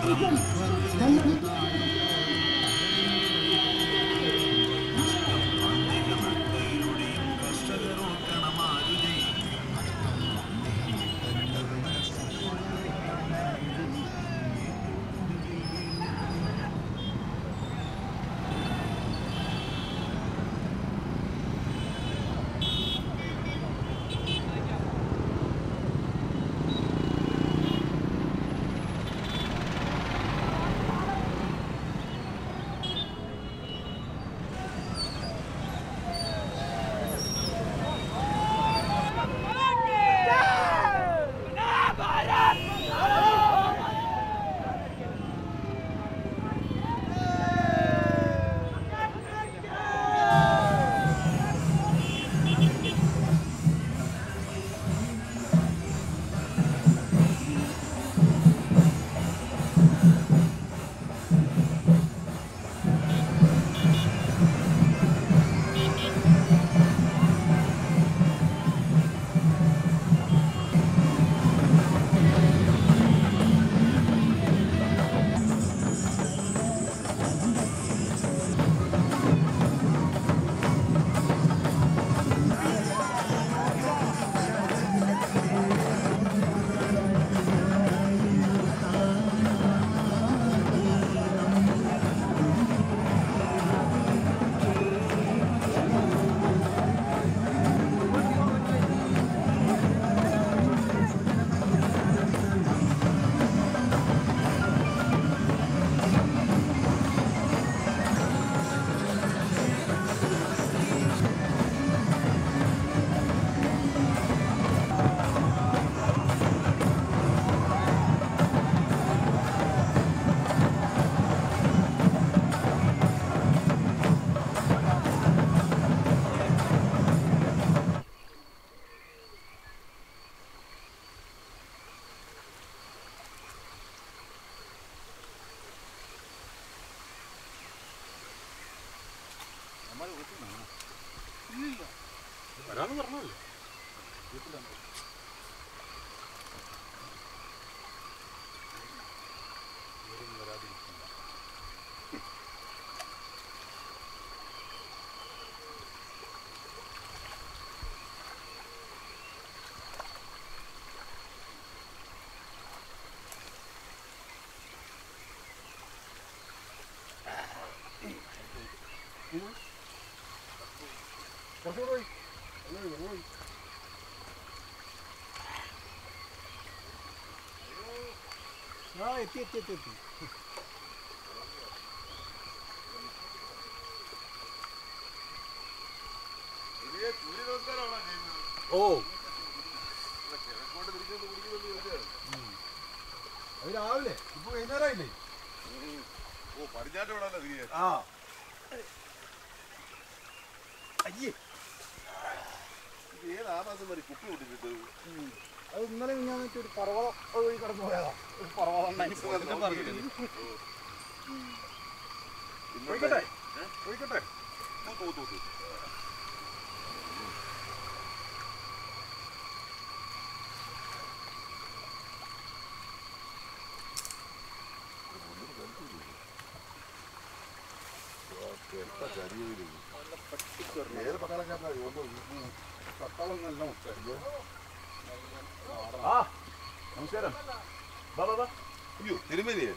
വരാന്ന് പറഞ്ഞല്ലേ കുറച്ചുകൂടെ പോയി അങ്ങനെ പോയി ആ എത്തി എത്തി എത്തി എത്തി ഓ അത് രാവിലെ ഇപ്പൊ വൈകുന്നേരമായില്ലേ ഓ പടിഞ്ഞാറ്റ് വിടാനല്ല തിരികെ ആ അയ്യേ ഇത് ഏത് ആമാസം വരെ കുപ്പി പൊട്ടിച്ചിട്ട് അത് ഇന്നലെ ഞാൻ ഒരു പർവ്വതം വഴി കടന്നു പോയതാ ഒരു പർവ്വതം ഉണ്ടായി പോയതിന്റെ പറഞ്ഞിട്ട് ഒഴിക്കട്ടെ ഒഴിക്കട്ടെ തൂത്ത് തൂത്ത് തൂത്ത് ഏത് പട്ടാളക്കാരനാ ഒന്നും പട്ടാളം നല്ല മുട്ടായി ആ നമസ്കാരം ബാ ബാ ബാ അയ്യോ തിരുമേനിയെ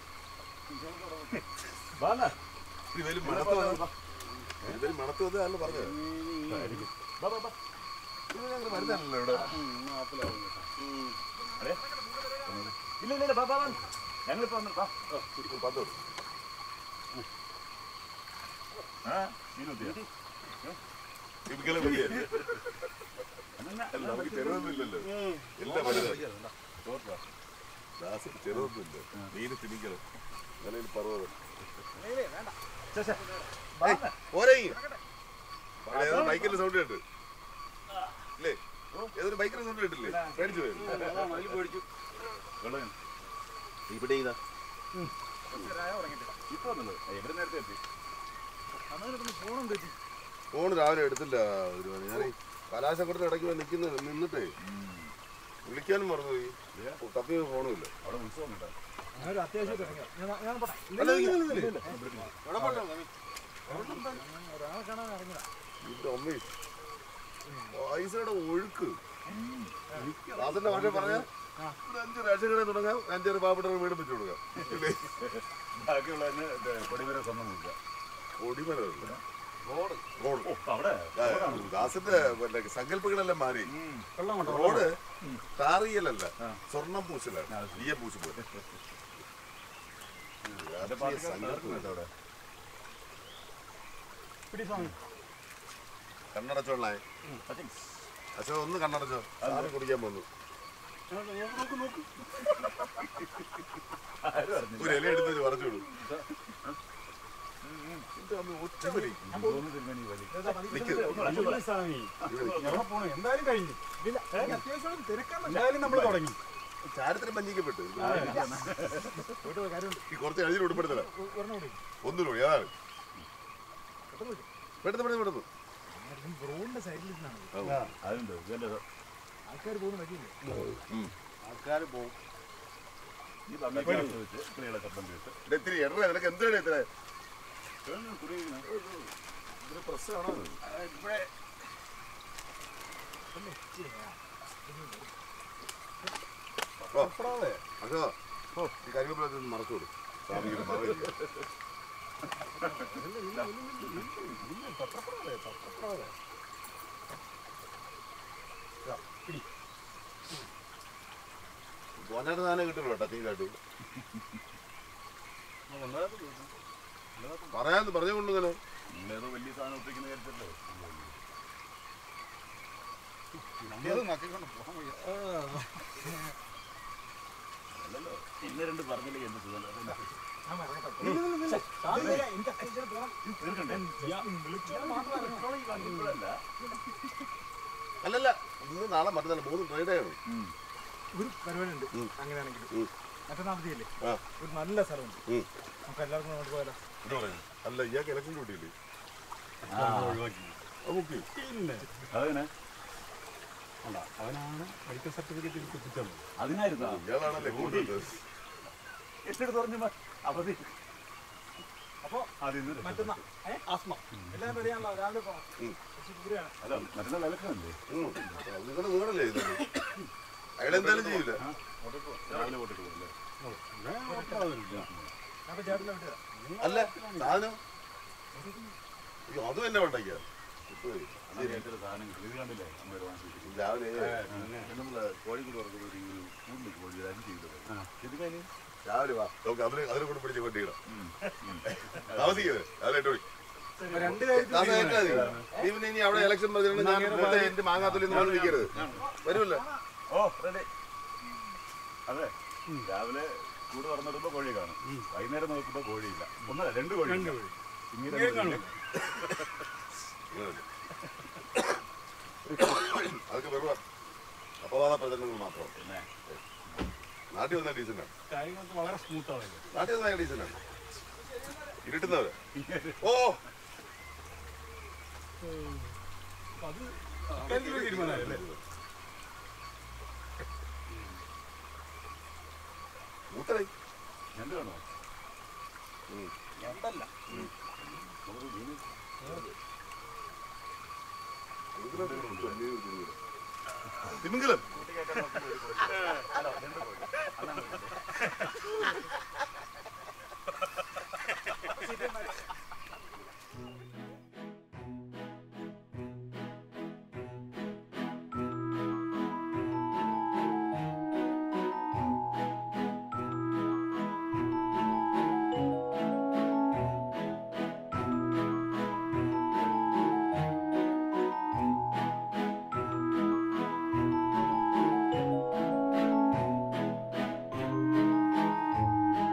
ബാ എന്നാ. തിരുമേനി മണത്ത് വന്ന തിരുമേനി മണത്ത് വന്നതല്ല പറഞ്ഞത് ബാ ബാ ബാ തിരുമേനി അങ്ങനെ വരുന്നതല്ലോ ഇവിടെ അതെ ഇല്ല ഇല്ല ഇല്ല ബാ ബാ ബാ ഞങ്ങളിപ്പോ വന്നു ബാ പത്ത് കൊടുക്കും. ആ ഇരുപത്തിയാ ഇരിക്കലെ മതിയല്ലേ? അല്ല, നമുക്ക് ചെറുതൊന്നുമില്ലല്ലോ എല്ലാം വലുതാ ദാസിന് ചെറുതൊന്നുമില്ല മീന് തിരിക്കലും നിലയിൽ പർവ്വതം ഓരേ ഏതൊരു ബൈക്കിന്റെ സൗണ്ട് കേട്ട് ഇല്ലേ ഏതൊരു ബൈക്കിന്റെ സൗണ്ട് കേട്ടില്ലേ പേടിച്ചു പോയത് വെള്ളം ഇവിടെ ഇതാ ഇപ്പൊ വന്നത് എവിടെ നേരത്തെ എത്തി ഫോണും തെറ്റി ഫോൺ രാവിലെ എടുത്തില്ല ഒരു മണി ഞാൻ കലാശക്കൊടത്തിൽ ഇടയ്ക്ക് പോയി നിൽക്കുന്ന നിന്നിട്ടേ വിളിക്കാനും മറന്നുപോയി തപ്പി ഫോണും ഇല്ല അവിടെ ഉത്സവം കേട്ടോ ഞാനൊരു അത്യാവശ്യം ഇറങ്ങിയ ഞാൻ ഞാൻ പോട്ടെ അല്ല, ഇല്ല, ഇല്ല, ഇല്ല, ഇല്ല. എവിടെ പോട്ടെ? ഒരാളെ കാണാൻ ഇറങ്ങിയതാ ഇതിന്റെ അമ്മേ. പൈസയുടെ ഒഴുക്ക് ദാസന്റെ ഭാഷ പറഞ്ഞാൽ ഒരു അഞ്ച് റേഷൻ കടയിൽ തുടങ്ങാം അഞ്ചാറ് പാവപ്പെട്ട വീട് വെച്ച് കൊടുക്കാം ഇല്ലേ? ബാക്കിയുള്ളതിന് ഇത് കൊടിമരം സ്വന്തം കൊടുക്കുക കൊടിമരമില്ല. റോഡ് റോഡ് ഓ അവിടെ ആ, ദാസന്റെ പിന്നെ സങ്കല്പങ്ങളെല്ലാം മാറി വെള്ളം കൊണ്ടോ റോഡ് ടാറിയലല്ല സ്വർണം പൂശലാണ് ഈയ പൂശ് പോലെ അതിന്റെ പാർട്ടിക്കാർ തകർക്കുന്നുണ്ട് അവിടെ പിടി സ്വാമി കണ്ണടച്ചോളേ Settings. അച്ഛൻ ഒന്ന് കണ്ണടച്ചോ സാറ് കുടിക്കാൻ പോന്നു നോക്ക് നോക്ക് ആരും അറിഞ്ഞില്ല. ഒരു ഇല എടുത്ത് പറഞ്ഞു വിടും ഒറ്റവലി മൂന്ന് തിരുമേനി വലി. നിക്ക്. അല്ല സ്വാമി എവിടെ പോണു എന്തായാലും കഴിഞ്ഞു ഇല്ല അത്യാവശ്യം തിരക്കാൻ എന്തായാലും നമ്മൾ തുടങ്ങി ചാരത്തിന് മഞ്ഞിക്കപ്പെട്ടു പോയിട്ട് പോയി കാര്യമുണ്ട് ഈ കുറച്ച് കഴിഞ്ഞിട്ട് ഉൾപ്പെടുത്തല ഒരെണ്ണം കൂടി ഒന്നുകൂടി കൂടി അതാണ് പെട്ടെന്ന് പെട്ടെന്ന് പെട്ടെന്ന് റോഡിന്റെ സൈഡിൽ ഇരുന്നാണ് അതുണ്ട് ഇതല്ലേ ഇത്. ആൾക്കാർ പോകുന്ന വഴിയില്ലേ ആൾക്കാർ പോകും ഈ തമ്മിൽ വെച്ച് കിളികളെ ശബ്ദം കേട്ട് ഇത്തിരി എണ്ണ നിനക്ക് എന്താണ് ഇത്ര ഇതൊന്നും കുറിയിങ്ങനെ. ഇതൊരു പ്രശ്നമാണോ ഇവിടെ അശോ ഈ കരിവേപ്പില മറച്ചു കൊടുക്കും സ്വാമിക്ക് മറവില്ല പോനാട്ട് സാധനം കിട്ടുള്ളൂ കേട്ടോ തീ കാട്ടു പറയാന്ന് പറഞ്ഞുകൊണ്ട് ഇങ്ങനെ നിങ്ങളേതോ വലിയ സാധനം ഒപ്പിക്കുന്ന കാര്യത്തിലല്ലോ നക്കിക്കൊണ്ട് പോകാൻ വയ്യ അല്ലല്ലോ ഇന്ന് രണ്ട് പറഞ്ഞില്ലേ എന്ത് സുഖം അതുകൊണ്ടാ. തീർക്കണ്ടേ? ഇപ്പോഴല്ല. അല്ലല്ല ഇന്ന് നാളെ മറ്റന്നാൾ മൂന്ന് ട്രേഡ് ആണ് ഉം. ഒരു പരിപാടി ഉണ്ട് ഉം. അങ്ങനെയാണെങ്കിൽ ഉം. മറ്റന്നാൾ അവധിയല്ലേ ആ. ഒരു നല്ല സ്ഥലമുണ്ട് ഉം. നമുക്ക് എല്ലാവർക്കും അങ്ങോട്ട് പോയാലോ എന്താ പറയുക അല്ല ഇയാൾക്ക് ഇലക്ഷൻ കൂട്ടിയില്ലേ ആ, അത് മുക്കി പിന്നെ അതെങ്ങനെ അല്ല അവനാണ് മെഡിക്കൽ സർട്ടിഫിക്കറ്റ് എത്തിച്ചത് അതിനായിരുന്നാ ഇയാളാണല്ലേ കൂടുതൽ എന്റെ പറഞ്ഞു അവധി അപ്പൊ അതിന്ന് മറ്റന്നാ ഏ ആസ്മ എല്ലാം റെഡിയാണല്ലോ രാവിലെ പോകാം ഉം. കുറച്ച് ദൂരെയാണ് അല്ല മറ്റന്നാൾ ഇലക്കണല്ലേ നിങ്ങളുടെ വീടല്ലേ ഇത് അയാളെന്തായാലും ചെയ്യില്ല രാവിലെ പോയിട്ട് പോകല്ലേ അപ്പൊ ചേട്ടനെ വിട്ടുതരാം അല്ല സാധനം അയ്യോ അതും എന്നെ ഉണ്ടാക്കിയ അങ്ങനത്തെ സാധനം കിട്ടും ഇത് കണ്ടില്ലേ അമ്മ വാങ്ങിച്ചു രാവിലെ നമ്മള് കോഴിക്കോട് തുറക്കുന്ന ഒരു കൂടുതൽ കോഴി ഒരു അഞ്ച് കിലോ ഇത് കഴിഞ്ഞ് രാവിലെ വാ നമുക്ക് അതിനെ അതിനെ കൊണ്ട് പിടിച്ച് കൊണ്ടിടണം താമസിക്കുന്നത് രാവിലെ എട്ട് മണി രണ്ട് ദാസ ഏറ്റാ മതി. നീ പിന്നെ ഇനി അവിടെ ഇലക്ഷൻ പ്രചരണം ഞാൻ മൊത്തം എന്റെ മാങ്ങാത്തൊലി വന്ന് നിൽക്കരുത് വരുമല്ലോ ഓ റെഡി അതെ രാവിലെ കൂട് തുറന്നിടുമ്പോ കോഴി കാണും വൈകുന്നേരം നോക്കുമ്പോ കോഴിയില്ല ഒന്നല്ല രണ്ട് കോഴി ഇങ്ങനെ കാണും. അതൊക്കെ വെറുതെ അപവാദ പ്രചരണങ്ങൾ മാത്രം പിന്നെ നാട്ടിൽ വന്നാൽ ഡീസൻ്റാണ് കാര്യങ്ങളൊക്കെ വളരെ സ്മൂത്ത് ആവില്ല നാട്ടിൽ വന്നാൽ ഡീസൻ്റാണ് ഇരുട്ടുന്നവര് ഓ അത് അക്കാര്യത്തിലൊരു തീരുമാനമായല്ലേ മൂത്തടേ എന്ത് കാണോ ഞണ്ടല്ല തിമിംഗലം അല്ല രണ്ട് കോഴി ആ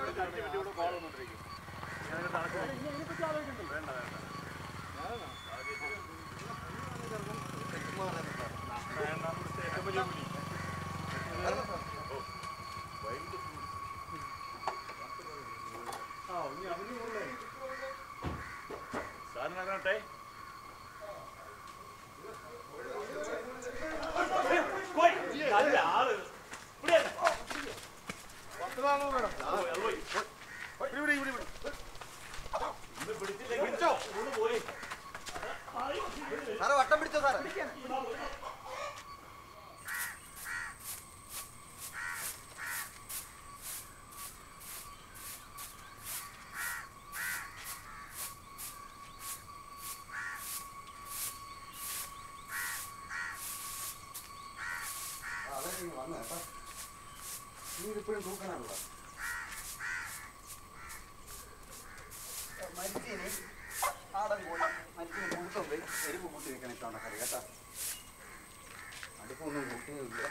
സാധനം ആക്കണട്ടെ നല്ല ആള് സാറേ വട്ടം പിടിച്ചോ സാറേ ഇപ്പോഴും തൂക്കണല്ലോ മരിച്ചിന് ആടൻ കോഴി മരിച്ചിന് കൂട്ടം പോയി എരിവ് കൂട്ടി വെക്കണം ഇത്തവണ കറി കേട്ടാ അടുപ്പൊന്നും കൂട്ടിയില്ല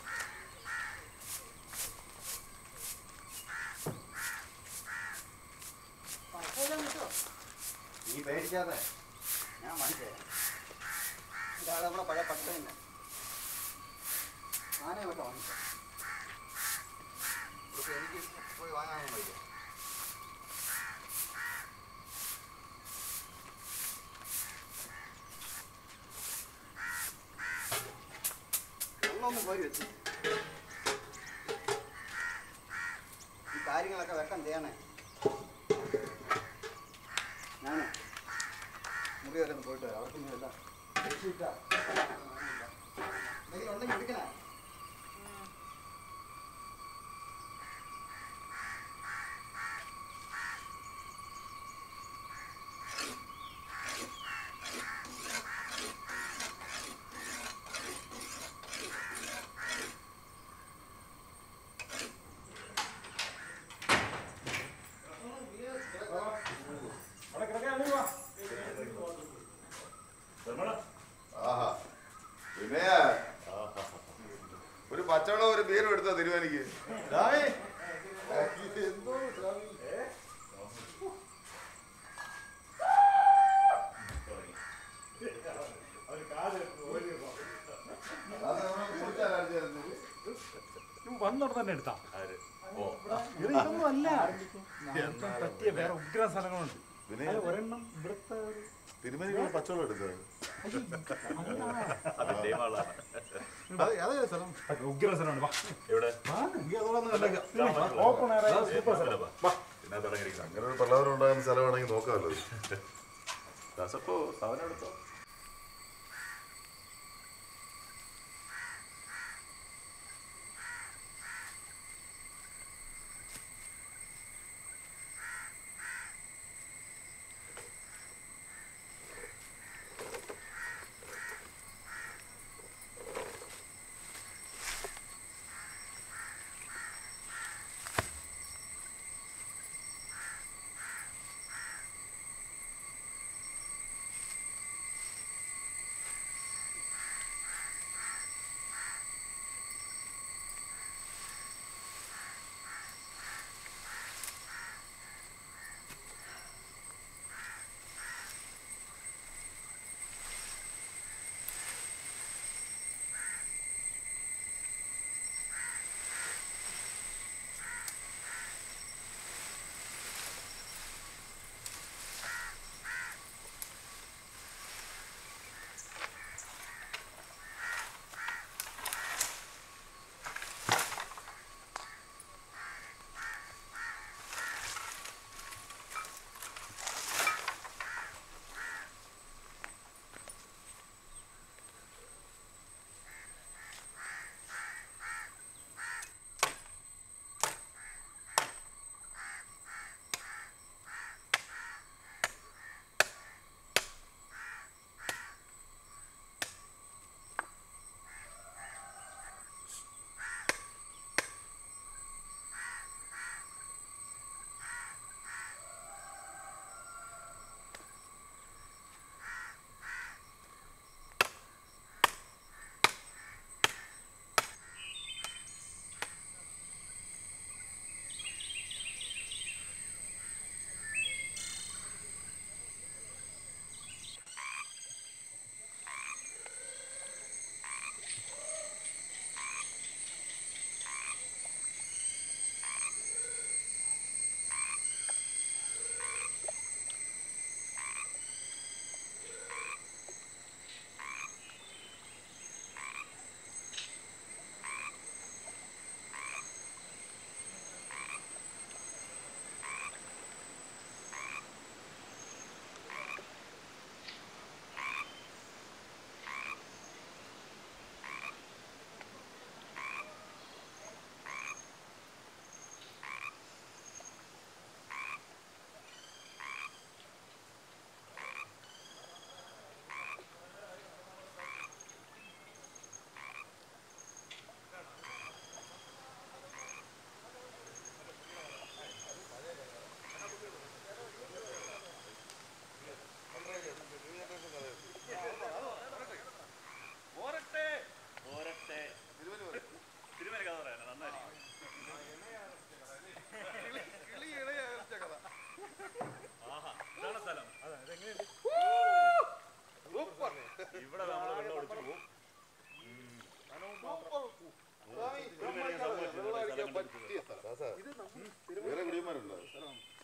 നീ പേടിക്കാതെ ഞാൻ മനസ്സിലായി ഇതാണ് നമ്മുടെ പഴയ പട്ട തന്നെ ആനയെ വിട്ടോ വാങ്ങിച്ചോ ഇപ്പൊ എനിക്ക് പോയി വാങ്ങാനൊന്നും വയ്യ വെള്ളമൊന്നും കോരി വെച്ചു ഈ കാര്യങ്ങളൊക്കെ വെക്കം ചെയ്യണേ ഞാനേ മുറി വരെ ഒന്ന് പോയിട്ട് വരാം അവർക്കൊന്നും ഇല്ല എന്തെങ്കിലും ഉണ്ടെങ്കിൽ എടുക്കണേ ആഹാ വിനയ ഒരു പച്ചവെള്ളം ഒരു ബീരും എടുത്തോ തിരുവാനിക്ക് എന്തോ സ്വാമി. അത് നമ്മള് കുടിച്ചാ കാണിച്ചായിരുന്നു. വന്നോടെ തന്നെ എടുത്താ ആര് ഓ ഇത് ഇതൊന്നും അല്ല നമുക്ക് പറ്റിയ വേറെ ഉഗ്ര സ്ഥലങ്ങളുണ്ട് വിനയ അതിൽ ഒരെണ്ണം ഇവിടുത്തെ ഒരു തിരുമേനിക്കുള്ള പച്ചവെള്ളം എടുത്തോ അതിന്റെയും ആളാണ് അതേ സ്ഥലം ഉഗ്ര സ്ഥലമാണ് വാ എവിടെ വാ, നീ അതോടൊന്നും കണ്ടേക്ക. ഓപ്പൺ എയർ ആയ സൂപ്പർ സ്ഥലം വാ പിന്നെ തുടങ്ങിയിരിക്കണം അങ്ങനെ ഒരു പ്രളയം ഉണ്ടാകുന്ന സ്ഥലമാണെങ്കിൽ നോക്കാമല്ലോ ദാസപ്പോ സാധനം എടുത്തോ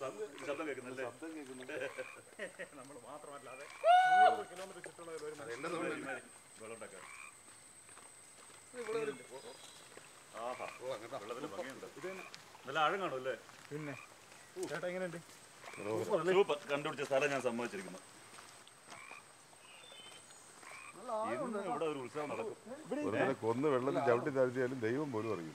ശബ്ദം കേൾക്കുന്നല്ലേ നമ്മൾ മാത്രമല്ലാതെ കിലോമീറ്റർ ചുറ്റുള്ള ഒരു എന്റെ സൗണ്ട് വെള്ളമുണ്ടാക്കാൻ ഇവിടെ ഒരു ആഹാ ഓ അങ്ങോട്ടാ വെള്ളത്തിന് ഭംഗിയുണ്ട് നല്ല ആഴം കാണും അല്ലേ പിന്നെ ചേട്ടാ എങ്ങനെയുണ്ട് സൂപ്പർ കണ്ടുപിടിച്ച സ്ഥലം ഞാൻ സമ്മതിച്ചിരിക്കുന്നു ഇന്ന് ഇവിടെ ഒരു ഉത്സവം നടക്കും വെറുതെ കൊന്ന് വെള്ളത്തിൽ ചവിട്ടി താഴ്ത്തിയാലും ദൈവം പോലും അറിയില്ല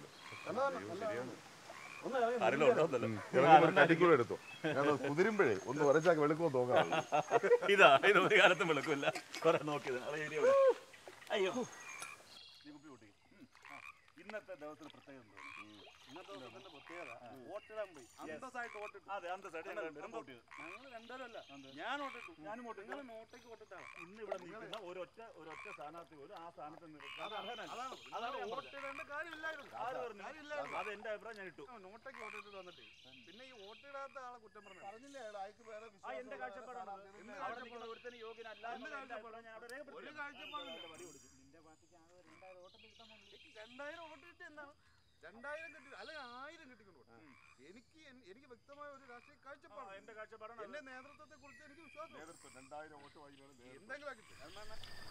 ആരെങ്കിലും ഉണ്ടോന്നല്ലോ കിഴങ്ങ് കടിക്കൂടെ എടുത്തോ ഞാൻ കുതിരുമ്പോഴേ ഒന്ന് ഉരച്ചാൽ വെളുക്കുമോ തോന്നാം ഇതാ ഇത് ഒരു കാലത്തും വെളുക്കില്ല കുറെ നോക്കിയത് അത് ഏരിയ ഇവിടെ അയ്യോ നീ കുപ്പി കൂട്ടി ഇന്നത്തെ ദിവസത്തിൽ പ്രത്യേകം തോന്നി ഇന്നത്തെ ദിവസത്തിന്റെ പ്രത്യേകത വോട്ടിടാൻ പോയി അന്തസ്സായിട്ട് വോട്ടിട്ടു അതെ അന്ത സൈഡ് ഞങ്ങൾ രണ്ടുപേരും കൂട്ടിയത് ഞങ്ങൾ രണ്ടുപേരല്ല ഞാൻ വോട്ടിട്ടു ഞാനും വോട്ട് നിങ്ങൾ നോട്ടേക്ക് വോട്ടിട്ടാണ് ഇന്ന് ഇവിടെ നിൽക്കുന്ന ഒരൊറ്റ ഒരൊറ്റ സ്ഥാനാർത്ഥി പോലും ആ സ്ഥാനത്ത് നിൽക്കാൻ അർഹനല്ല. അതാണ് അതാണ് ഞാൻ പറഞ്ഞത്. വോട്ടിടേണ്ട കാര്യമില്ലായിരുന്നു ആര് പറഞ്ഞു? കാര്യമില്ലായിരുന്നു അത് എന്റെ അഭിപ്രായം ഞാൻ ഇട്ടു ആ, നോട്ടേക്ക് വോട്ടിട്ട് വന്നിട്ട് പിന്നെ ഈ വോട്ടിടാത്ത ആളെ കുറ്റം പറഞ്ഞു പറഞ്ഞില്ലേ അയാൾക്ക് വേറെ ആ എന്റെ കാഴ്ചപ്പാടാണ് എന്ത് അവിടെ കാഴ്ചപ്പാട്? നിൽക്കുന്ന ഒരുത്തന് യോഗ്യനല്ല എന്ത് എന്നുള്ള എന്റെ കാഴ്ചപ്പാട്? അഭിപ്രായം ഞാൻ അവിടെ രേഖപ്പെടുത്തി. ഒരു കാഴ്ചപ്പാടില്ല. വടി കൊടുത്തു. നിന്റെ പാർട്ടിക്ക് ആകെ രണ്ടായിരം വോട്ടല്ലേ കിട്ടാൻ പോകുന്നുള്ളൂ. രണ്ടായിരം വോട്ട് കിട്ടി എന്താണ് രണ്ടായിരം കിട്ടി അല്ലെങ്കിൽ ആയിരം കിട്ടിക്കൊണ്ട് വോട്ട്. എനിക്ക് എൻ- എനിക്ക് വ്യക്തമായ ഒരു രാഷ്ട്രീയ ആ, കാഴ്ചപ്പാട് എന്റെ കാഴ്ചപ്പാടാണ് അത്. എന്റെ നേതൃത്വത്തെ കുറിച്ച് എനിക്ക് വിശ്വാസം നേതൃത്വം രണ്ടായിരം വോട്ട് വാങ്ങിയാണ് നേതൃത്വം എന്തെങ്കിലും ആക്കിയിട്ട് എന്താണ്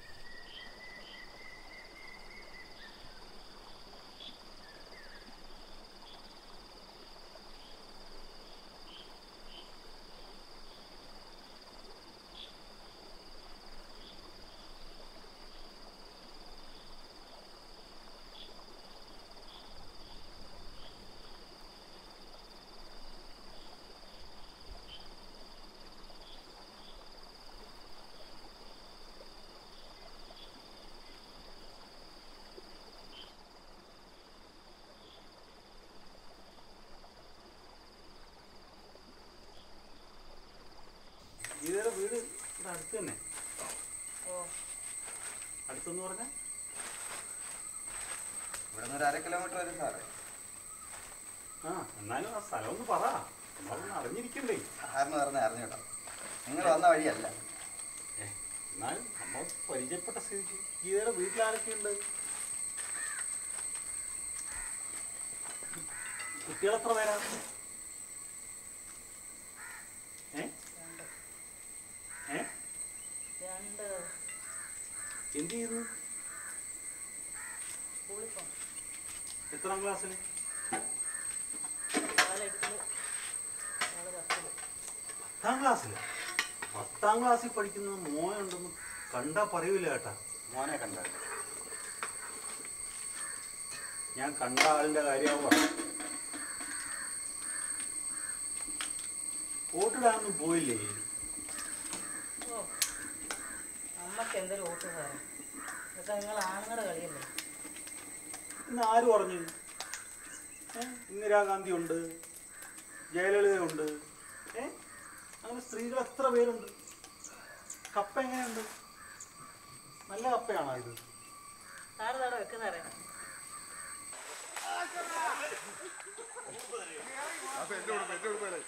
ഗീതയുടെ വീട് ഇവിടെ അടുത്ത് തന്നെ അടുത്തെന്ന് പറഞ്ഞാൽ ഇവിടെ നിന്ന് ഒരു അര കിലോമീറ്റർ വരും സാറേ ആ എന്നാലും ആ സ്ഥലം ഒന്ന് പറ നമ്മളൊന്ന് അറിഞ്ഞിരിക്കണ്ടേ ആരെന്ന് പറഞ്ഞാൽ അറിഞ്ഞൂടാ നിങ്ങൾ വന്ന വഴിയല്ല എന്നാലും നമ്മൾ പരിചയപ്പെട്ട സ്ഥിതിക്ക് ഗീതയുടെ വീട്ടിൽ ആരൊക്കെയുണ്ട് കുട്ടികളെത്ര പേരാ ഏ ഏ രണ്ട് എന്ത് ചെയ്യുന്നു സ്കൂളിൽ പോകണം എത്രാം ക്ലാസ്സിൽ നാലെട്ടില് നാല് പത്തില് പത്താം ക്ലാസ്സിൽ പത്താം ക്ലാസ്സിൽ പഠിക്കുന്ന മോനുണ്ടെന്ന് കണ്ടാ പറയൂല കേട്ടാ മോനെ കണ്ടായിരുന്നു ഞാൻ കണ്ട ആളിന്റെ കാര്യമാണ് പറഞ്ഞത് വോട്ടിടാനൊന്നും പോയില്ലേ ഓ അമ്മക്ക് എന്തൊരു വോട്ട് സാറേ ഇതൊക്കെ നിങ്ങൾ ആണുങ്ങളുടെ കളിയല്ലേ ഇന്ന് ആര് പറഞ്ഞു ഏ? ഇന്ദിരാഗാന്ധി ഉണ്ട് ജയലളിത ഉണ്ട് ഏ അങ്ങനെ സ്ത്രീകൾ എത്ര പേരുണ്ട് കപ്പ എങ്ങനെയുണ്ട് നല്ല കപ്പയാണോ ഇത് സാറ് തവിടെ വെക്കുന്നറിയാം അപ്പൊ എന്റെ കൂടെ എന്റെ കൂടെ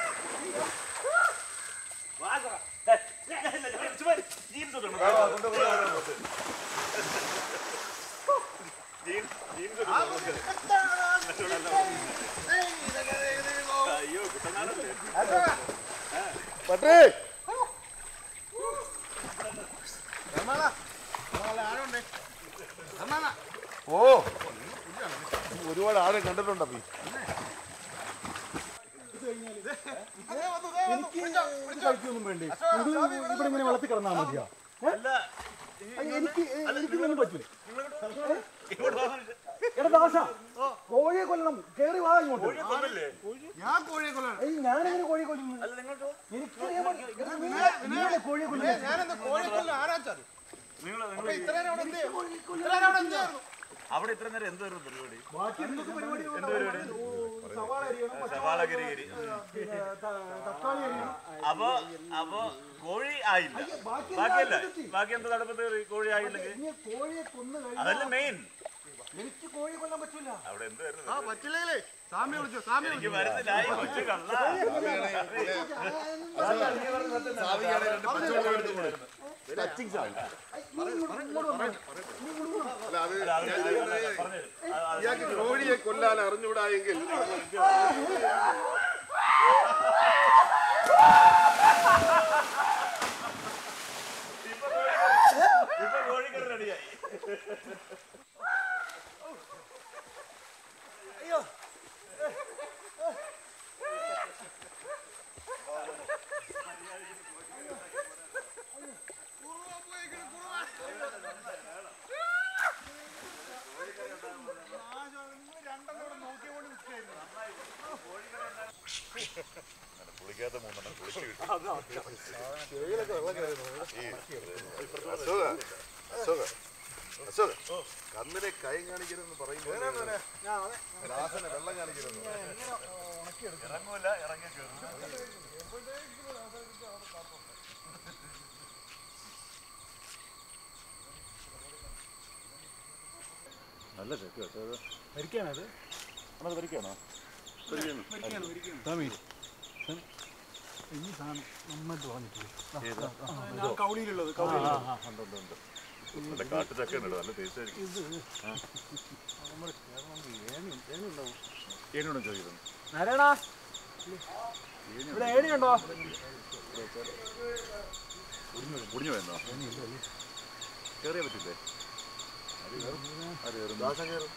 ജീൻസ് ഇടണം. ജീൻസ് ജീൻസ് ഇടണം നമുക്ക്. അയ്യോ കുട്ടനാടല്ലേ പട്ടേ ഓ ഒരുപാട് ആളെ കണ്ടിട്ടുണ്ടോ നീ എനിക്ക് കഴിക്കൊന്നും വേണ്ടി ഇത് ഇവിടെ ഇങ്ങനെ വെള്ളത്തിൽ കിടന്നാൽ മതിയോ അല്ല എനിക്ക് എനിക്കിതൊന്നും പറ്റൂല ഇങ്ങോട്ട് വാ മനുഷ്യ. എടാ ദാസ കോഴിയെ കൊല്ലണം കേറി വാ ഇങ്ങോട്ട് കോഴിയെ കൊന്നില്ലേ? ഞാൻ കോഴിയെ കൊല്ലണം ഏയ് ഞാനെങ്ങനെ കോഴിയെ കൊല്ലുന്നു അല്ല നിങ്ങോട്ട് വാ. എനിക്കറിയാൻ പാടില്ല. എടാ, നീ- നീയല്ലേ കോഴിയെ കൊല്ലുന്നത് ഞാനെന്താ കോഴിയെ കൊല്ലം ആരാച്ചാൽ നിങ്ങള് നിങ്ങള് ഇത്രയും അവിടെ എന്ത് ഇത്രയും അവിടെ എന്തായിരുന്നു അവിടെ ഇത്ര നേരം എന്തായിരുന്നു പരിപാടി ബാക്കി എന്തൊക്കെ പരിപാടി സവാള അരിയണം സവാള ഗിരിഗിരി പിന്നെ ത- തക്കാളി അരിയണം അപ്പൊ അപ്പൊ കോഴി ആയില്ല ബാക്കി ബാക്കിയല്ല എല്ലാം കിട്ടി. ബാക്കി എന്താ നടപ്പത്ത് കയറി കോഴി ആയില്ലെങ്കിൽ ഇനി കോഴിയെ കൊന്നു അതല്ല കഴിഞ്ഞാൽ മെയിൻ എനിക്ക് കോഴിയെ കൊല്ലാൻ പറ്റൂല അവിടെ എന്തായിരുന്നു പറ്റില്ലേ സ്വാമി വിളിച്ചോ സ്വാമി എനിക്ക് മനസ്സിലായി കൊച്ചു കള്ള അല്ല അത് ഇയാൾക്ക് കോഴിയെ കൊല്ലാൻ അറിഞ്ഞുകൂടായെങ്കിൽ ഇപ്പൊ കോഴിക്കറി റെഡിയായി പുളിക്കാത്ത മൂന്നെണ്ണം കുളിച്ചു അശോക അശോക അശോക കന്നിലെ കൈ കാണിക്കരുതെന്ന് പറയുമ്പോൾ ദാസനെ വെള്ളം കാണിക്കരുതെന്ന് ഇറങ്ങൂല ഇറങ്ങി കയറും നല്ല ചെക്ക് കേട്ടോ അത് ഭരിക്കാനത് അത് വരിക്കാണോ ഇനി സാധനം നന്നായിട്ട് ഏത്? വാങ്ങിച്ചു കൗളിയിലുള്ളത് ഉണ്ട് ഉണ്ട് ഉണ്ട് നല്ല കാട്ടുചക്ക ഉണ്ട് നല്ല ടേസ്റ്റ് ആയിരിക്കും ഏണിയുണ്ടോ ചോദിക്കുന്നത് നാരായണ ഇവിടെ ഏണിയുണ്ടോ മുടിഞ്ഞു പോയെന്നോ കയറിയാ പറ്റില്ലേ ആര് കയറുന്നു? ദാസൻ കയറും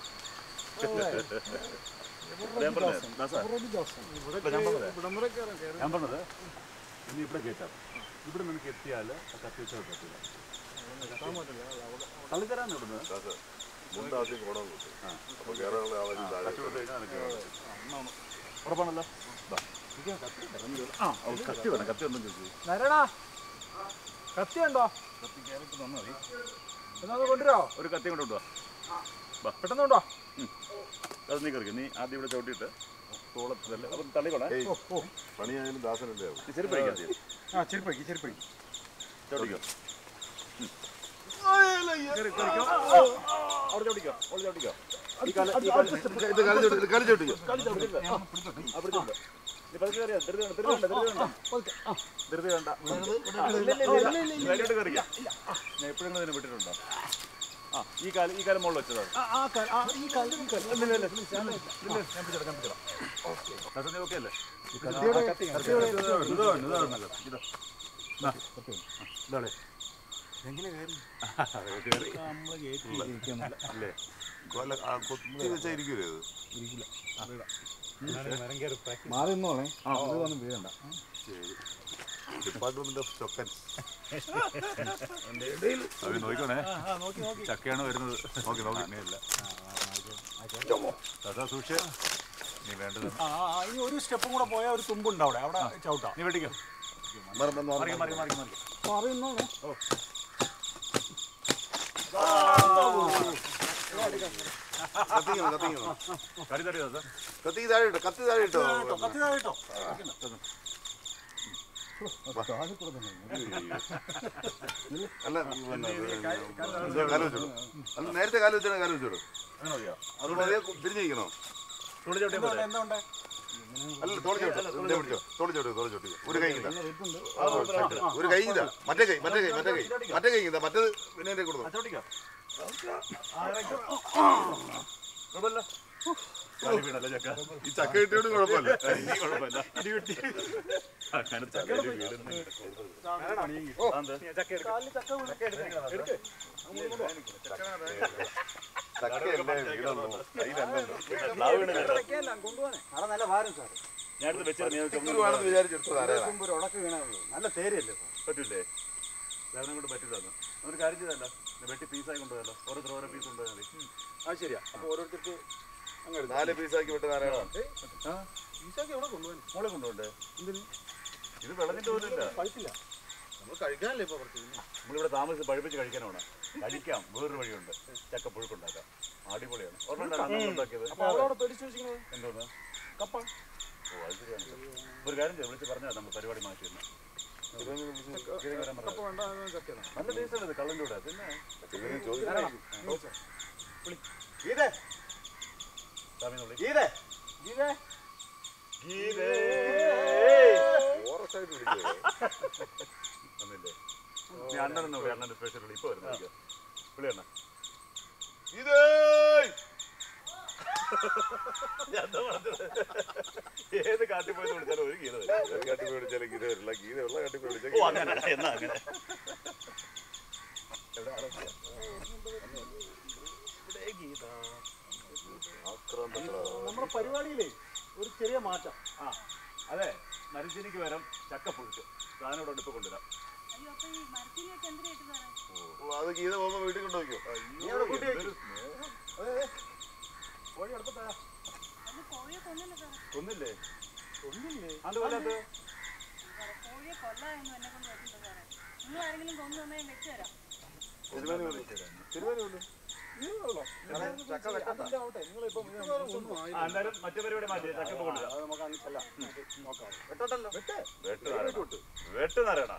ഞാൻ പറഞ്ഞത് ദാസാ, ഇല്ല, ഞാൻ പറഞ്ഞത് ഇവിടം വരെ കയറാം കയറാം ഞാൻ പറഞ്ഞത് ഇനി ഇവിടെ കയറ്റാം ഇവിടെ നിനക്ക് എത്തിയാൽ കത്തി വെച്ചാൽ പറ്റില്ല തള്ളിത്തരാൻ ഇവിടുന്ന് ദാസൻ മുണ്ട് ആദ്യം കോടാൻ കൊടുത്തു അപ്പൊ കയറാനുള്ള ആളെ താഴെ കഷ്ടപ്പെട്ട് കഴിഞ്ഞാൽ നിനക്ക് ഉറപ്പാണല്ലോ ദാ, ഇരിക്കാൻ കത്തി ഉണ്ട്, ഇറങ്ങി വരൂ. ആ ഓ, കത്തി വേണം കത്തി ഒന്നും ചോദിച്ചു നാരായണ കത്തി ഉണ്ടോ കത്തി കയറിട്ട് തന്നാൽ മതി എന്നാ അത് കൊണ്ടുവരോ ഒരു കത്തി കൊണ്ട് കൊണ്ടുവാ പെട്ടെന്ന് കൊണ്ടോ അത് നീ കറിക്കും നീ ആദ്യം ഇവിടെ ചവിട്ടിയിട്ട് തോളത്തില്ല അപ്പം തള്ളിക്കോളെ ഏയ് പണിയായാലും ദാസനല്ലേ ആവും നീ ചെരുപ്പ് കഴിക്കാം ആദ്യം ആ ചെരുപ്പഴിക്ക് ചെരുപ്പഴിക്ക് ചവിട്ടിക്കോ അവിടെ ചവിട്ടിക്കോ അവിടെ ചവിട്ടിക്കോ ഈ കാല് ഈ കാല് ഇത് കാലി ചവിട്ടി കാലി ചവിട്ടിക്കോ കാല് ചവിട്ടിക്കോ ആ പിടിച്ചിട്ടുണ്ട് നീ പതുക്കെ കയറിയാ ധൃതി വേണ്ട ധൃതി വേണ്ട ധൃതി വേണ്ട ധൈര്യമായിട്ട് കയറിക്കാം ഞാൻ എപ്പോഴും ഇതിനെ വിട്ടിട്ടുണ്ടോ ആ ഈ കാല് ഈ കാലം മുകളിൽ വെച്ചതാണ് ആ കാൽ ആ ഈ കാൽ ഈ കാൽ ഇല്ല ഇല്ല ഞാൻ ഞാൻ പിടിച്ചോളാം ഞാൻ പിടിച്ചോളാം കസന്തി ഓക്കെ അല്ലേ കത്തിയുടെ കത്തിയുടെ ഇതാണ് ഇതാണ് നല്ലത് ഇതാ ദാ. ഇതാളെ എങ്ങനെ കയറി അതെ കയറി നമ്മള് കയറ്റി അല്ലേ കൊല്ല ആ, കൊത്തി വെച്ചാ ഇരിക്കൂലേ അത് മാറി നിന്നോളെ ആ ഇത് വന്ന് വീഴണ്ട ഡിപ്പാർട്ട്മെന്റ് ഓഫ് ചൊക്കൻ അത് നോക്കണേ ആ നോക്കി നോക്കി ചക്കയാണ് വരുന്നത് നോക്കി നോക്കി അങ്ങനെയല്ല അതാ സൂക്ഷിച്ച് നീ വേണ്ടത് ആ ആ, ഇനി ഒരു സ്റ്റെപ്പും കൂടെ പോയാൽ ഒരു തുമ്പുണ്ട് അവിടെ അവിടെ ചവിട്ടാം നീ വെട്ടിക്കോ മറന്നു മാറി മാറി മാറി മാറി മാറി നിന്നോളെ കത്തിക്കണം കത്തിക്കണം കടി തടി അതാ കത്തി താഴെ ഇട്ടോ കത്തി താഴെ ഇട്ടോ കത്തി താഴെട്ടോ അല്ല പിന്നെ ഇത് കാല് വെച്ചോളൂ അല്ല നേരത്തെ കാല് വെച്ചാൽ കാല് വെച്ചോളൂ അങ്ങനെ മതിയോ അത് മതിയെ തിരിഞ്ഞിരിക്കണോ തുണി ചവിട്ടിയാൽ പോലെ എന്താ ഉണ്ടേ അല്ല തോളി ചോട്ടോ ഇവിടെ പിടിച്ചോ തോളി ചോട്ടോ തോളി ചോട്ടി ഒരു കൈ ഇതാ ഒരു കൈ ഇതാ മറ്റേ കൈ മറ്റേ കൈ മറ്റേ കൈ മറ്റേ കൈ ഇതാ മറ്റേത് പിന്നെ എൻ്റെ കൊടുത്തു ചവിട്ടിക്കോ കുഴപ്പമില്ല കാലി വീണല്ലേ ചക്ക ഈ ചക്ക കിട്ടിയോണ്ട് കുഴപ്പമില്ല നീ കുഴപ്പമില്ല ഇടി വെട്ടി അങ്ങനെ തലയിൽ വീടുന്നു ചക്കയല്ലേ വീടുള്ളൂ കയ്യിലല്ലല്ലോ പ്ലാവ് വീണ് കേട്ടോ അവിടെ നല്ല ഭാരം സാർ ഞാനിത് വെച്ചിട്ട് നീ വേണമെന്ന് വിചാരിച്ചെടുത്തത് ആരാ ഒരു ഉടക്ക് വീണുള്ളൂ നല്ല തേരല്ലേ സാർ പറ്റൂലേ ലെവനം കൊണ്ട് പറ്റിയതാണ് ഒരു കാര്യം ചെയ്തല്ല വെട്ടി പീസായി കൊണ്ടുപോയല്ലോ ഓരോരുത്തർ ഓരോ പീസ് കൊണ്ടുപോയാൽ മതി അത് ശരിയാ അപ്പൊ ഓരോരുത്തർക്ക് അങ്ങനെ നാല് പീസാക്കി വിട്ട് നാരായണ ആ ഈശോക്ക് എവിടെ കൊണ്ടുപോകാൻ മോളെ കൊണ്ടുപോണ്ടേ ഇത് വെള്ളത്തിന്റെ പോലില്ല പഴുത്തില്ല നമ്മൾ കഴിക്കാനല്ലേ ഇപ്പൊ കുറച്ച് നമ്മളിവിടെ താമസിച്ച് പഴുപ്പിച്ച് കഴിക്കാനാണ് കഴിക്കാം വേറൊരു വഴിയുണ്ട് ചക്ക പുഴുക്കുണ്ടാക്കാം അടിപൊളിയാണ് ഒരെണ്ണം അന്ന് ഉണ്ടാക്കിയത് അപ്പൊ അവിടെ പേടിച്ച് വെച്ചിരിക്കുന്നത് എന്തോന്ന് കപ്പ ഓ അത് ശരിയാണ് ഒരു കാര്യം ചെയ്യാം വിളിച്ച് പറഞ്ഞാൽ നമ്മൾ പരിപാടി മാറ്റി തന്നെ കപ്പ വേണ്ട ചക്കയാണ് നല്ല ടേസ്റ്റ് ആണ് ഇത് കള്ളിൻ്റെ കൂടെ പിന്നെ ഗീതേ സ്വാമി നുള്ളി ഗീതേ ഗീതേ ഗീതേ ഫോറസ്റ്റ് ആയിട്ട് വിളിക്കുക ഒന്നില്ലേ നീ അണ്ണൻ എന്ന് വിളി അണ്ണൻ്റെ സ്പെഷ്യൽ വിളി ഇപ്പൊ വരുന്ന വിളി അണ്ണ ഇതേ ഞാൻ എന്താ പറഞ്ഞത്? ഏത് കാട്ടിൽ പോയി വിളിച്ചാലും ഒരു ഗീത വരും. ഒരു കാട്ടി പോയി വിളിച്ചാലും ഗീത വരില്ല ഗീത ഉള്ള കാട്ടി പോയി ഓ വിളിച്ചാൽ അങ്ങനെ എന്നാ അങ്ങനെ നമ്മുടെ പരിപാടിയിലേ ഒരു ചെറിയ മാറ്റം ആ അതെ മരിച്ചിനിക്ക് വരം ചക്ക പൊളിച്ചു സാധനം ഇവിടെ അടുപ്പ് കൊണ്ടുവരാം അയ്യോ അപ്പൊ ഈ മരത്തിനൊക്കെ എന്തിനായിട്ട് സാറേ ഓ, അത് ഗീത പോകുമ്പോ വീട്ടിൽ കൊണ്ടുവയ്ക്കോ എന്തൊരു സ്നേഹം. കോഴി എടുത്തിട്ടാ അത് കോഴിയെ കൊന്നില്ല സാറേ ഒന്നില്ലേ ഒന്നില്ലേ അതുപോലെ അത് സാറേ കോഴിയെ കൊല്ലാനൊന്നും എന്നെ കൊണ്ട് പറ്റില്ല സാറേ നിങ്ങൾ ആരെങ്കിലും കൊന്നു തന്നെ ഞാൻ വെച്ചു തരാം തിരുമേനി വിളി തിരുമേനി വിളി ചക്ക വെക്കട്ടെ നിങ്ങളിപ്പം ഒന്നും ആ, ആയില്ല എന്തായാലും മറ്റു പരിപാടി മാറ്റി ചക്ക ഇപ്പൊ കൊണ്ടുവരാം അത് നമുക്ക് അങ്ങ് ചെല്ലാം നോക്കാം വെട്ടട്ടല്ലോ വെട്ടേ വെട്ട് നാരായണ. വെട്ട് നാരായണ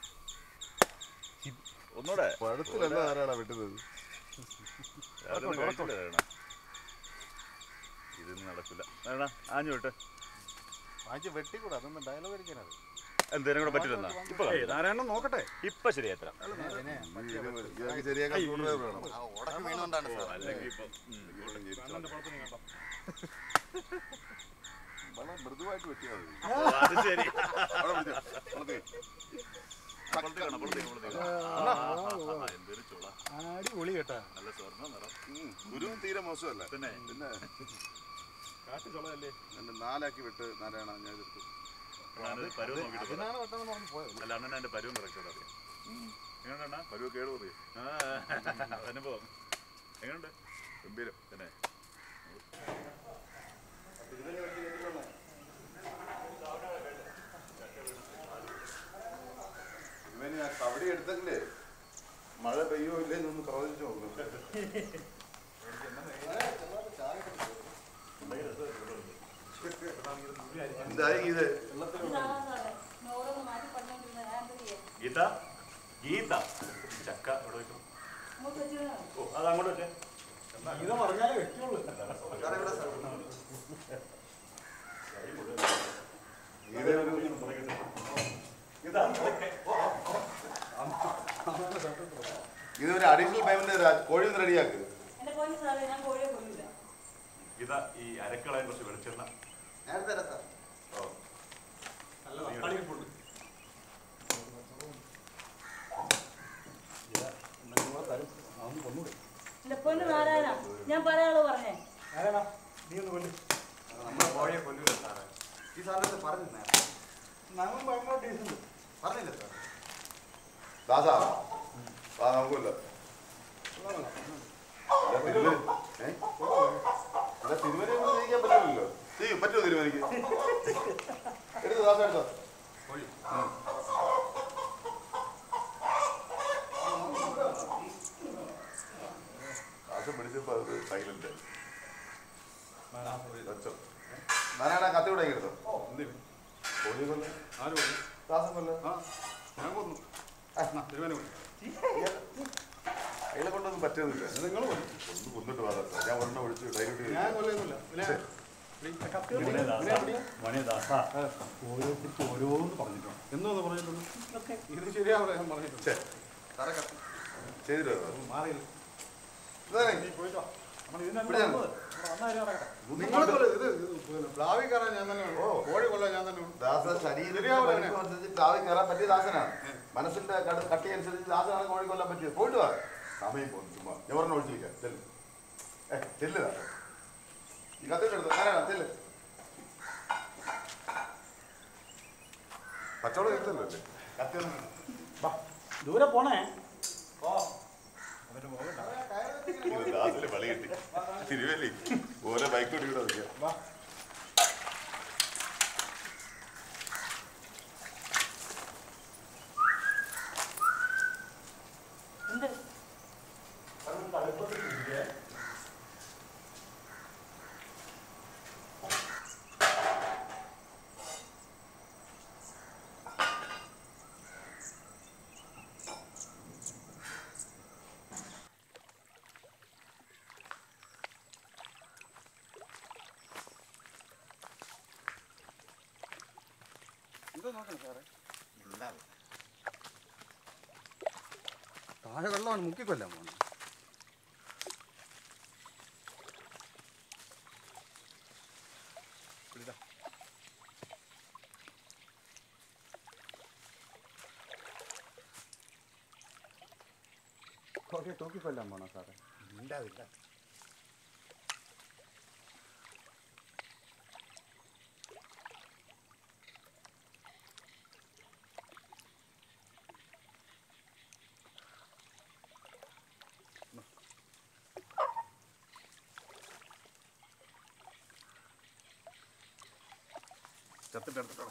ഒന്നൂടെ പഴത്തിലല്ല ആരാടാ വെട്ടുന്നത് അതൊന്നും കഴിച്ചില്ല നാരായണ. ഇതൊന്നും നടക്കില്ല നാരായണ ആഞ്ഞു വിട്ട് വാങ്ങിച്ച് വെട്ടിക്കൂടാ അതൊന്നും ഡയലോഗ് അടിക്കാനത് എന്തേലും കൂടെ പറ്റില്ലെന്നാ ഇപ്പൊ കാണിച്ചു തരാം. നാരായണൻ നോക്കട്ടെ ഇപ്പൊ ശരിയാത്തരാം ഇയാൾക്ക് ശരിയാക്കാൻ സ്ക്രൂ ഡ്രൈവർ വേണം ഉടക്കം വീണുകൊണ്ടാണ് സാർ അല്ലെങ്കിൽ ഇപ്പൊ ഉം. വളരെ മൃദുവായിട്ട് വെട്ടിയാൽ മതി ഓ, അത് ശരി അവിടെ പിടിച്ചോ. വളർത്തി. അപ്പുറത്തേക്കാണ്, അപ്പുറത്തേക്ക്, അപ്പുറത്തേക്ക്. ആ, ആ, ആ, എന്തൊരു ചുള അടിപൊളി കേട്ടാ നല്ല സ്വർണ്ണ നിറം ഉം, ഗുരുവും തീരെ മോശമല്ല പിന്നെ പിന്നെ കാട്ടു ചുളയല്ലേ എന്നെ നാലാക്കി വിട്ട് നാരായണ ഞാൻ എടുത്തു ഞാനൊരു പരുവ് നോക്കിയിട്ട് പറയാം. അതിനാണ് വെട്ടണമെന്ന് പറഞ്ഞ് പോയത് അല്ല അണ്ണൻ എന്റെ പരുവം കറക്റ്റ് അറിയാം എങ്ങനെയുണ്ട് പരുവ കേട് പറയും ആ അനുഭവം എങ്ങനെയുണ്ട് ഗംഭീരം പിന്നെ ഇവന് ആ കബഡി എടുത്തെങ്കിലേ മഴ പെയ്യോ ഇല്ലെന്നൊന്ന് പ്രവചിച്ചു നോക്കുന്നു എന്തായി ഇത് ഇതാണ് സാറേ ഓരോന്ന് മാറ്റി പറഞ്ഞോണ്ടിരുന്നത് ഞാൻ എന്ത് ചെയ്യാം ഗീത ഗീത ചക്ക ഇവിടെ വെക്കും അങ്ങോട്ട് വെച്ചിരുന്നോ ഓ അത് അങ്ങോട്ട് വെച്ചേ ഇത് പറഞ്ഞാലേ വെക്കുള്ളൂ ഇത് ഒരു ഇതൊരു അഡീഷണൽ പേയ്മെന്റ് കോഴി ഒന്ന് റെഡിയാക്ക് എന്റെ പൊന്നു സാറേ ഞാൻ കോഴിയെ കൊല്ലില്ല ഗീത ഈ അരക്കളയെ കുറച്ച് വെളിച്ചെണ്ണ നേരത്തെ തരാം സാർ ഓ എന്റെ പൊന്നു നാരായണ ഞാൻ പറയാളോ പറഞ്ഞേ നീ ഒന്ന് കൊല്ലു നമ്മൾ കോഴിയെ കൊല്ലൂല സാറേ ഈ സാറിനടുത്ത് പറഞ്ഞു നേരത്തെ ഞങ്ങൾ ഭയങ്കര ഡീസന്റ് പറഞ്ഞില്ല സാർ ദാസാ ആ നമുക്കില്ല തിരുവരി ഏ അല്ല തിരുവരി ഒന്നും ചെയ്യിക്കാൻ പറ്റില്ലല്ലോ ചെയ്യും പറ്റുമോ തിരുവരിക്ക് എടുത്ത് ദാസ എടുത്തോ ഉം. ദാസൻ പിടിച്ചപ്പോ അത് സൈലന്റ് വെച്ചോ ഞാനാണ് കത്തി കൂടെ എടുത്തോ കോഴി കൊല്ല ദാസൻ കൊല്ല ഞാൻ കൊന്നു തിരുവന കൊന്നു അയാളെ കൊണ്ടൊന്നും പറ്റുന്നില്ല നിങ്ങൾ കൊന്നു ഒന്ന് കൊന്നിട്ട് വാദം ഞാൻ ഒരെണ്ണം ഒഴിച്ച് ഡൈലൂട്ട് ഞാൻ കൊല്ലുന്നില്ല പിന്നെ മണിദാസ ഓരോരുത്തർക്ക് ഓരോന്ന് പറഞ്ഞിട്ടുണ്ട് എന്തോന്ന് പറഞ്ഞിട്ടുണ്ട് ഇത് ശരിയാവില്ല ഞാൻ പറഞ്ഞിട്ടുണ്ട് സാറേ കത്തി ചെയ്തിട്ടോ മാറിയില്ല ഇതാണേ. നീ പോയിട്ടോ നമ്മൾ ഇവിടെ ഇതിനെ ഞാൻ- വന്നാലും നടക്കട്ടെ നിങ്ങൾ കൊല്ല്, ഇത് ഇത് പ്ലാവി കയറാൻ ഞാൻ തന്നെ ഓ. കോഴി കൊല്ലാൻ ഞാൻ തന്നെ ദാസ ശരീരത്തിന്റെ ശരിയാവില്ല വലിപ്പം അനുസരിച്ച് ആദ്യം കയറാൻ പറ്റിയ ദാസനാണ് മനസ്സിന്റെ കട- കട്ടി അനുസരിച്ച് ദാസനാണ് കോഴി കൊല്ലാൻ പറ്റിയത് പോയിട്ട് വാ സമയം പോകുന്നു ചുമ്മാ ഞാൻ ഒരെണ്ണം ഒഴിച്ചു വെക്കാം ചെല്ലു ഏ ചെല്ലു ദാസ ഈ കത്തിട്ട് എടുത്തു ആരാണ് ചെല്ലു പച്ചവളം കിട്ടല്ലോ അല്ലേ കത്തി ഒന്നും വേണ്ട. ദൂരെ പോണേ ഇത് ദാസിന് വളി കിട്ടി തിരുവല്ലി ഓരോ ബൈക്ക് കൂടി ഇവിടെ വെക്കാം എന്ത് താഴെ വെള്ളമാണ് മുക്കിക്കൊല്ലാൻ പോകുന്നത് കോഴിയെ തൂക്കിക്കൊല്ലാൻ പോണോ സാറേ ഉണ്ടാവില്ല ചത്തിട്ട് എടുത്തിട്ടോ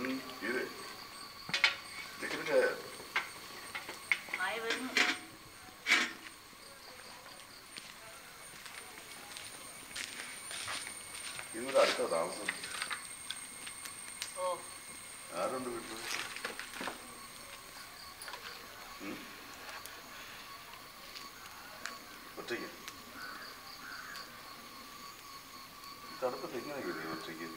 ആയി വരുന്നു ഒറ്റ താമസം ഓ ആരുണ്ട് വീട്ടിൽ ഉം? ഒറ്റയ്ക്ക് തണുപ്പത്ത് എങ്ങനെ കയറി ഒറ്റയ്ക്ക്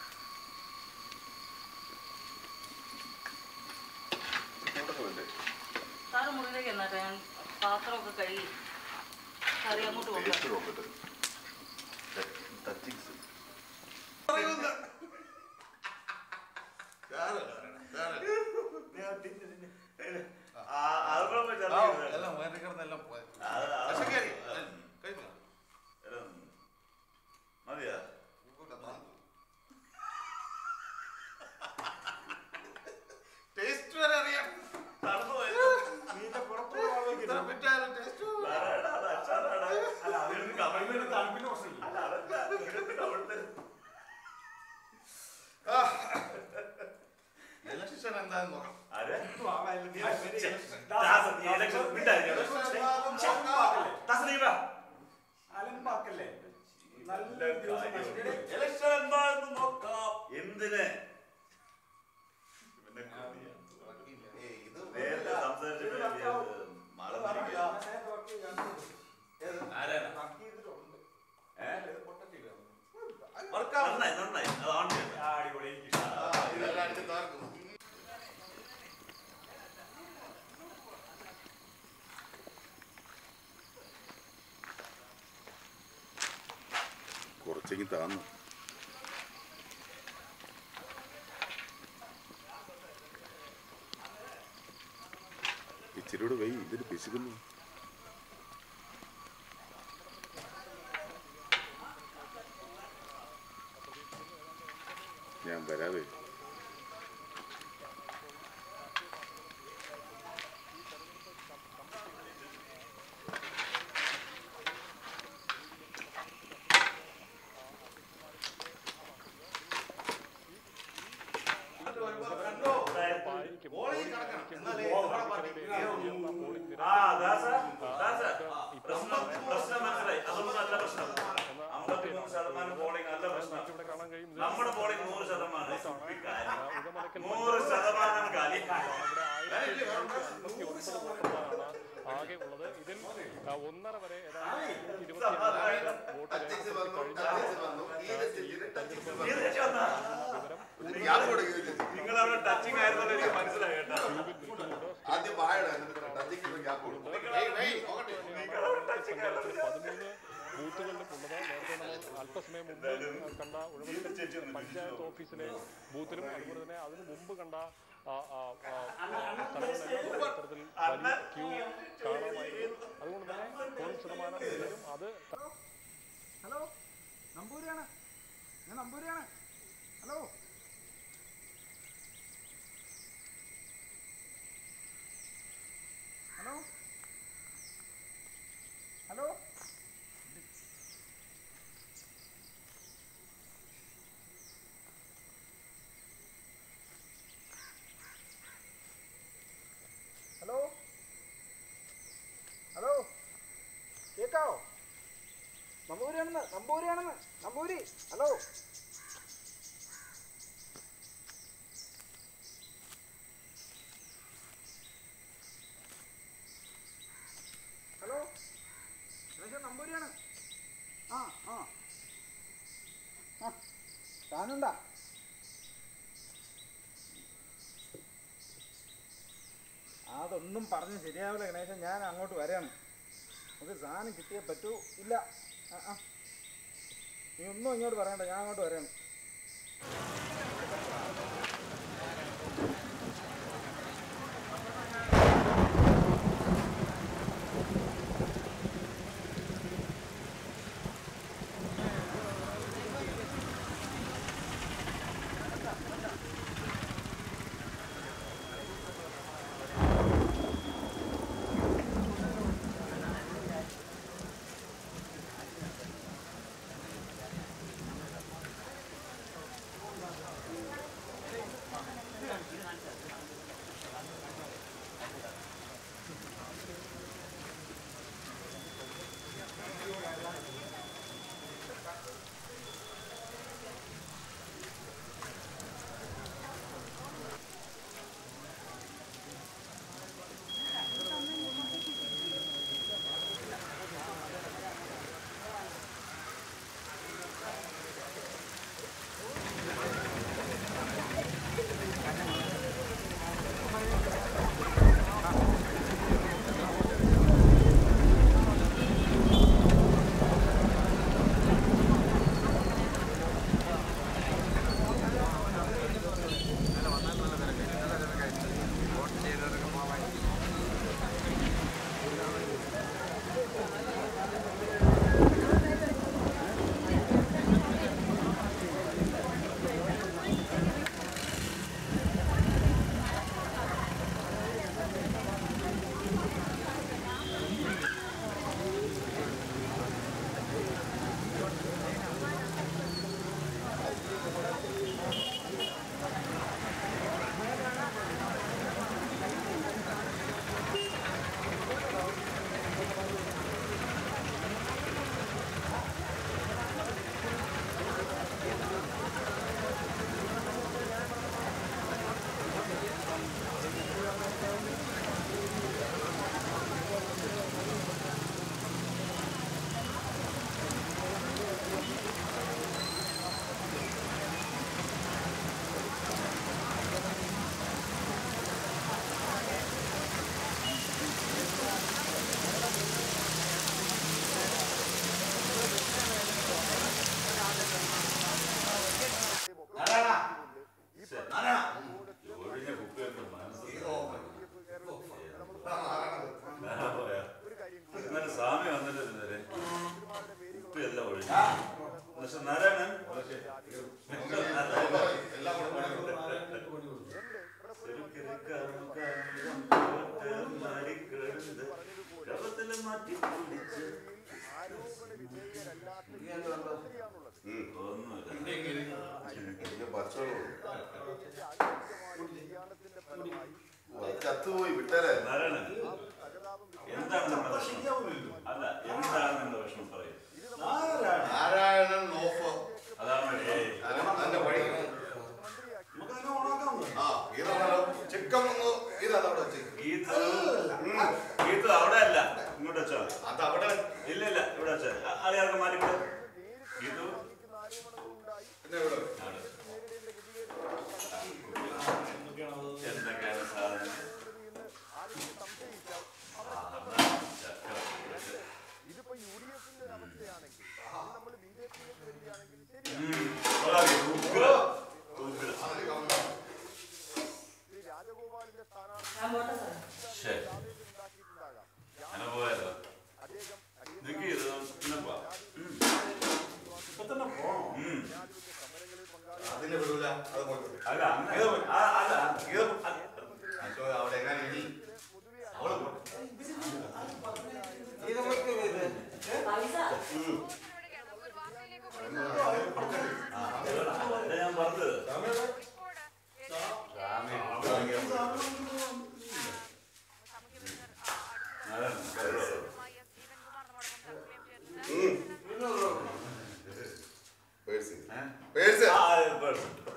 ഇങ്ങോട്ടൊക്കെ വരണ്ടേ? സാറ് മുറിയിലേക്ക് എന്നാട്ടെ ഞാൻ പാത്രമൊക്കെ കഴുകി കറി അങ്ങോട്ട് കൊണ്ടുവരാം ടേസ്റ്റ് നോക്കട്ടെ ടച്ചിങ്സ് എല്ലാം വയറിൽ കിടന്നെല്ലാം പോയത് മതിയാ ടേസ്റ്റ് വരെ അറിയാം നീന്റെ പുറത്തുള്ള ആളൊക്കെ ഇത്ര പറ്റാതെ ടേസ്റ്റ് തണുപ്പിന്റെ പ്രശ്നമില്ല ഇലക്ഷൻ എന്താന്ന് പറയാം അലമ്പാക്കല്ലേ നല്ല ദിവസം നഷ്ടം. ഇലക്ഷൻ എന്താണെന്ന് നോക്കാം എന്തിന് പിന്നെ ഇത് നേരത്തെ സംസാരിച്ചിട്ട് മറന്നിരിക്കുക നന്നായി നന്നായി അതാണ് ഇതെല്ലാം അടിച്ച് താർക്കും കുറച്ചെങ്കിൽ താന്നു ഇച്ചിരിയോട് വൈ ഇതിന് പിശുക്കുന്നു ഞാൻ വരാവേ ബോളിൽ കിടക്കണം എന്നാലേ നമ്മുടെ പാർട്ടി ആ ദാസ ദാസ പ്രശ്നം പ്രശ്നം മനസ്സിലായി അതൊന്നും നല്ല പ്രശ്നം അമ്പത്തിമൂന്ന് ശതമാനം പോളിംഗ് നല്ല പ്രശ്നം നമ്മുടെ പോളിംഗ് നൂറ് ശതമാനം നൂറ് ശതമാനം കാലി ആകെ ഉള്ളത് ഇതിൽ ആ, ഒന്നര വരെ ഏതാണ്ട് ഇരുപത്തിയാറ് വോട്ട് ടച്ചിങ്സ് വന്നു ടച്ചിങ്സ് വന്നു ഈ ലിസ്റ്റിൽ ടച്ചിങ്സ് വന്നു ഇത് ചേച്ചി വന്നാ? ഒരു ഗ്യാപ്പ് കൊടുക്കുക നിങ്ങൾ അവിടെ ടച്ചിങ് ആയിരുന്നല്ലോ എനിക്ക് മനസ്സിലായി കേട്ടോ ആദ്യം വാഴ ടച്ചിങ്സ് ഗ്യാപ്പ് കൊടുക്കും നിങ്ങൾ അവിടെ ടച്ചിങ് ആയിരുന്നു പതിമൂന്ന് ബൂത്തുകളിലും ഉള്ളത് നേരത്തെ നമ്മൾ അല്പസമയം മുമ്പ് കണ്ട ഉഴവട്ടം പഞ്ചായത്ത് ഓഫീസിലെ ബൂത്തിലും അതുപോലെ തന്നെ അതിന് മുമ്പ് കണ്ട ആ, ആ, ആ, സ്ഥലങ്ങളിലെല്ലാം ഇത്തരത്തിൽ വലിയ ക്യൂ കാണാമായിരുന്നു അതുകൊണ്ട് തന്നെ പോളിംഗ് ശതമാനം ഉയരും അത് ഹലോ നമ്പൂരിയാണ് ഞാൻ നമ്പൂരിയാണ് hello hello hello hello hello കേക്കാവോ നമ്പൂരിയാണെന്ന് നമ്പൂരിയാണെന്ന് നമ്പൂരി ഹലോ ഹലോ ഗണേശൻ നമ്പൂരിയാണ് ആ ആ ആ താനുണ്ടാ അതൊന്നും പറഞ്ഞ് ശരിയാവില്ല ഗണേശൻ ഞാൻ അങ്ങോട്ട് വരാണ് നമുക്ക് സാധനം കിട്ടിയേ പറ്റൂ ഇല്ല ആ ആ നീ ഒന്നും ഇങ്ങോട്ട് പറയണ്ട ഞാൻ അങ്ങോട്ട് വരാണ് ആ ചത്തുപോയി വിട്ടേരെ നാരായണൻ എന്താണ് നമ്മുടെ പ്രശ്നം അല്ല എന്താണ് നിങ്ങളുടെ പ്രശ്നം പറയൂ നാരായണൻ നോഫ് അതാണ് ഏയ്, അതിന്റെ വഴി നമുക്കതിനെ ഓണാക്കാം ആ ഇതാണ് ചിക്കൻ ഒന്ന് ഇതാണ് അവിടെ വെച്ച് ഗീത് ഗീത് അവിടെ അല്ല ഇങ്ങോട്ട് വെച്ചാൽ മതി അത് അവിടെ ഇല്ല ഇല്ല ഇവിടെ വെച്ചാൽ അറിയാതെ മാറ്റിക്കോ ഗീതു പിന്നെ ഇവിടെ അവിടെ. എന്തൊക്കെയാണ് സാധനം ഞാൻ പോട്ടെ സാർ ശരി അങ്ങനെ പോയാലോ നിക്ക് ഇത് പിന്നെ പോവാം ഉം. ഇപ്പൊ തന്നെ പോണോ ഉം. അതിനെ വിടൂല അത് പോയി അല്ല അങ്ങനെ ആ, അല്ല ഇത് അത് അശോ, അവിടെ എങ്ങനെ ഇനി അവള് പോ- പൈസ അതല്ല ഞാൻ പറഞ്ഞത് രാമേ, നാരായണൻ, പേഴ്സ് ഏ? പേഴ്സ് ആ, ഇപ്പൊ എടുത്തു.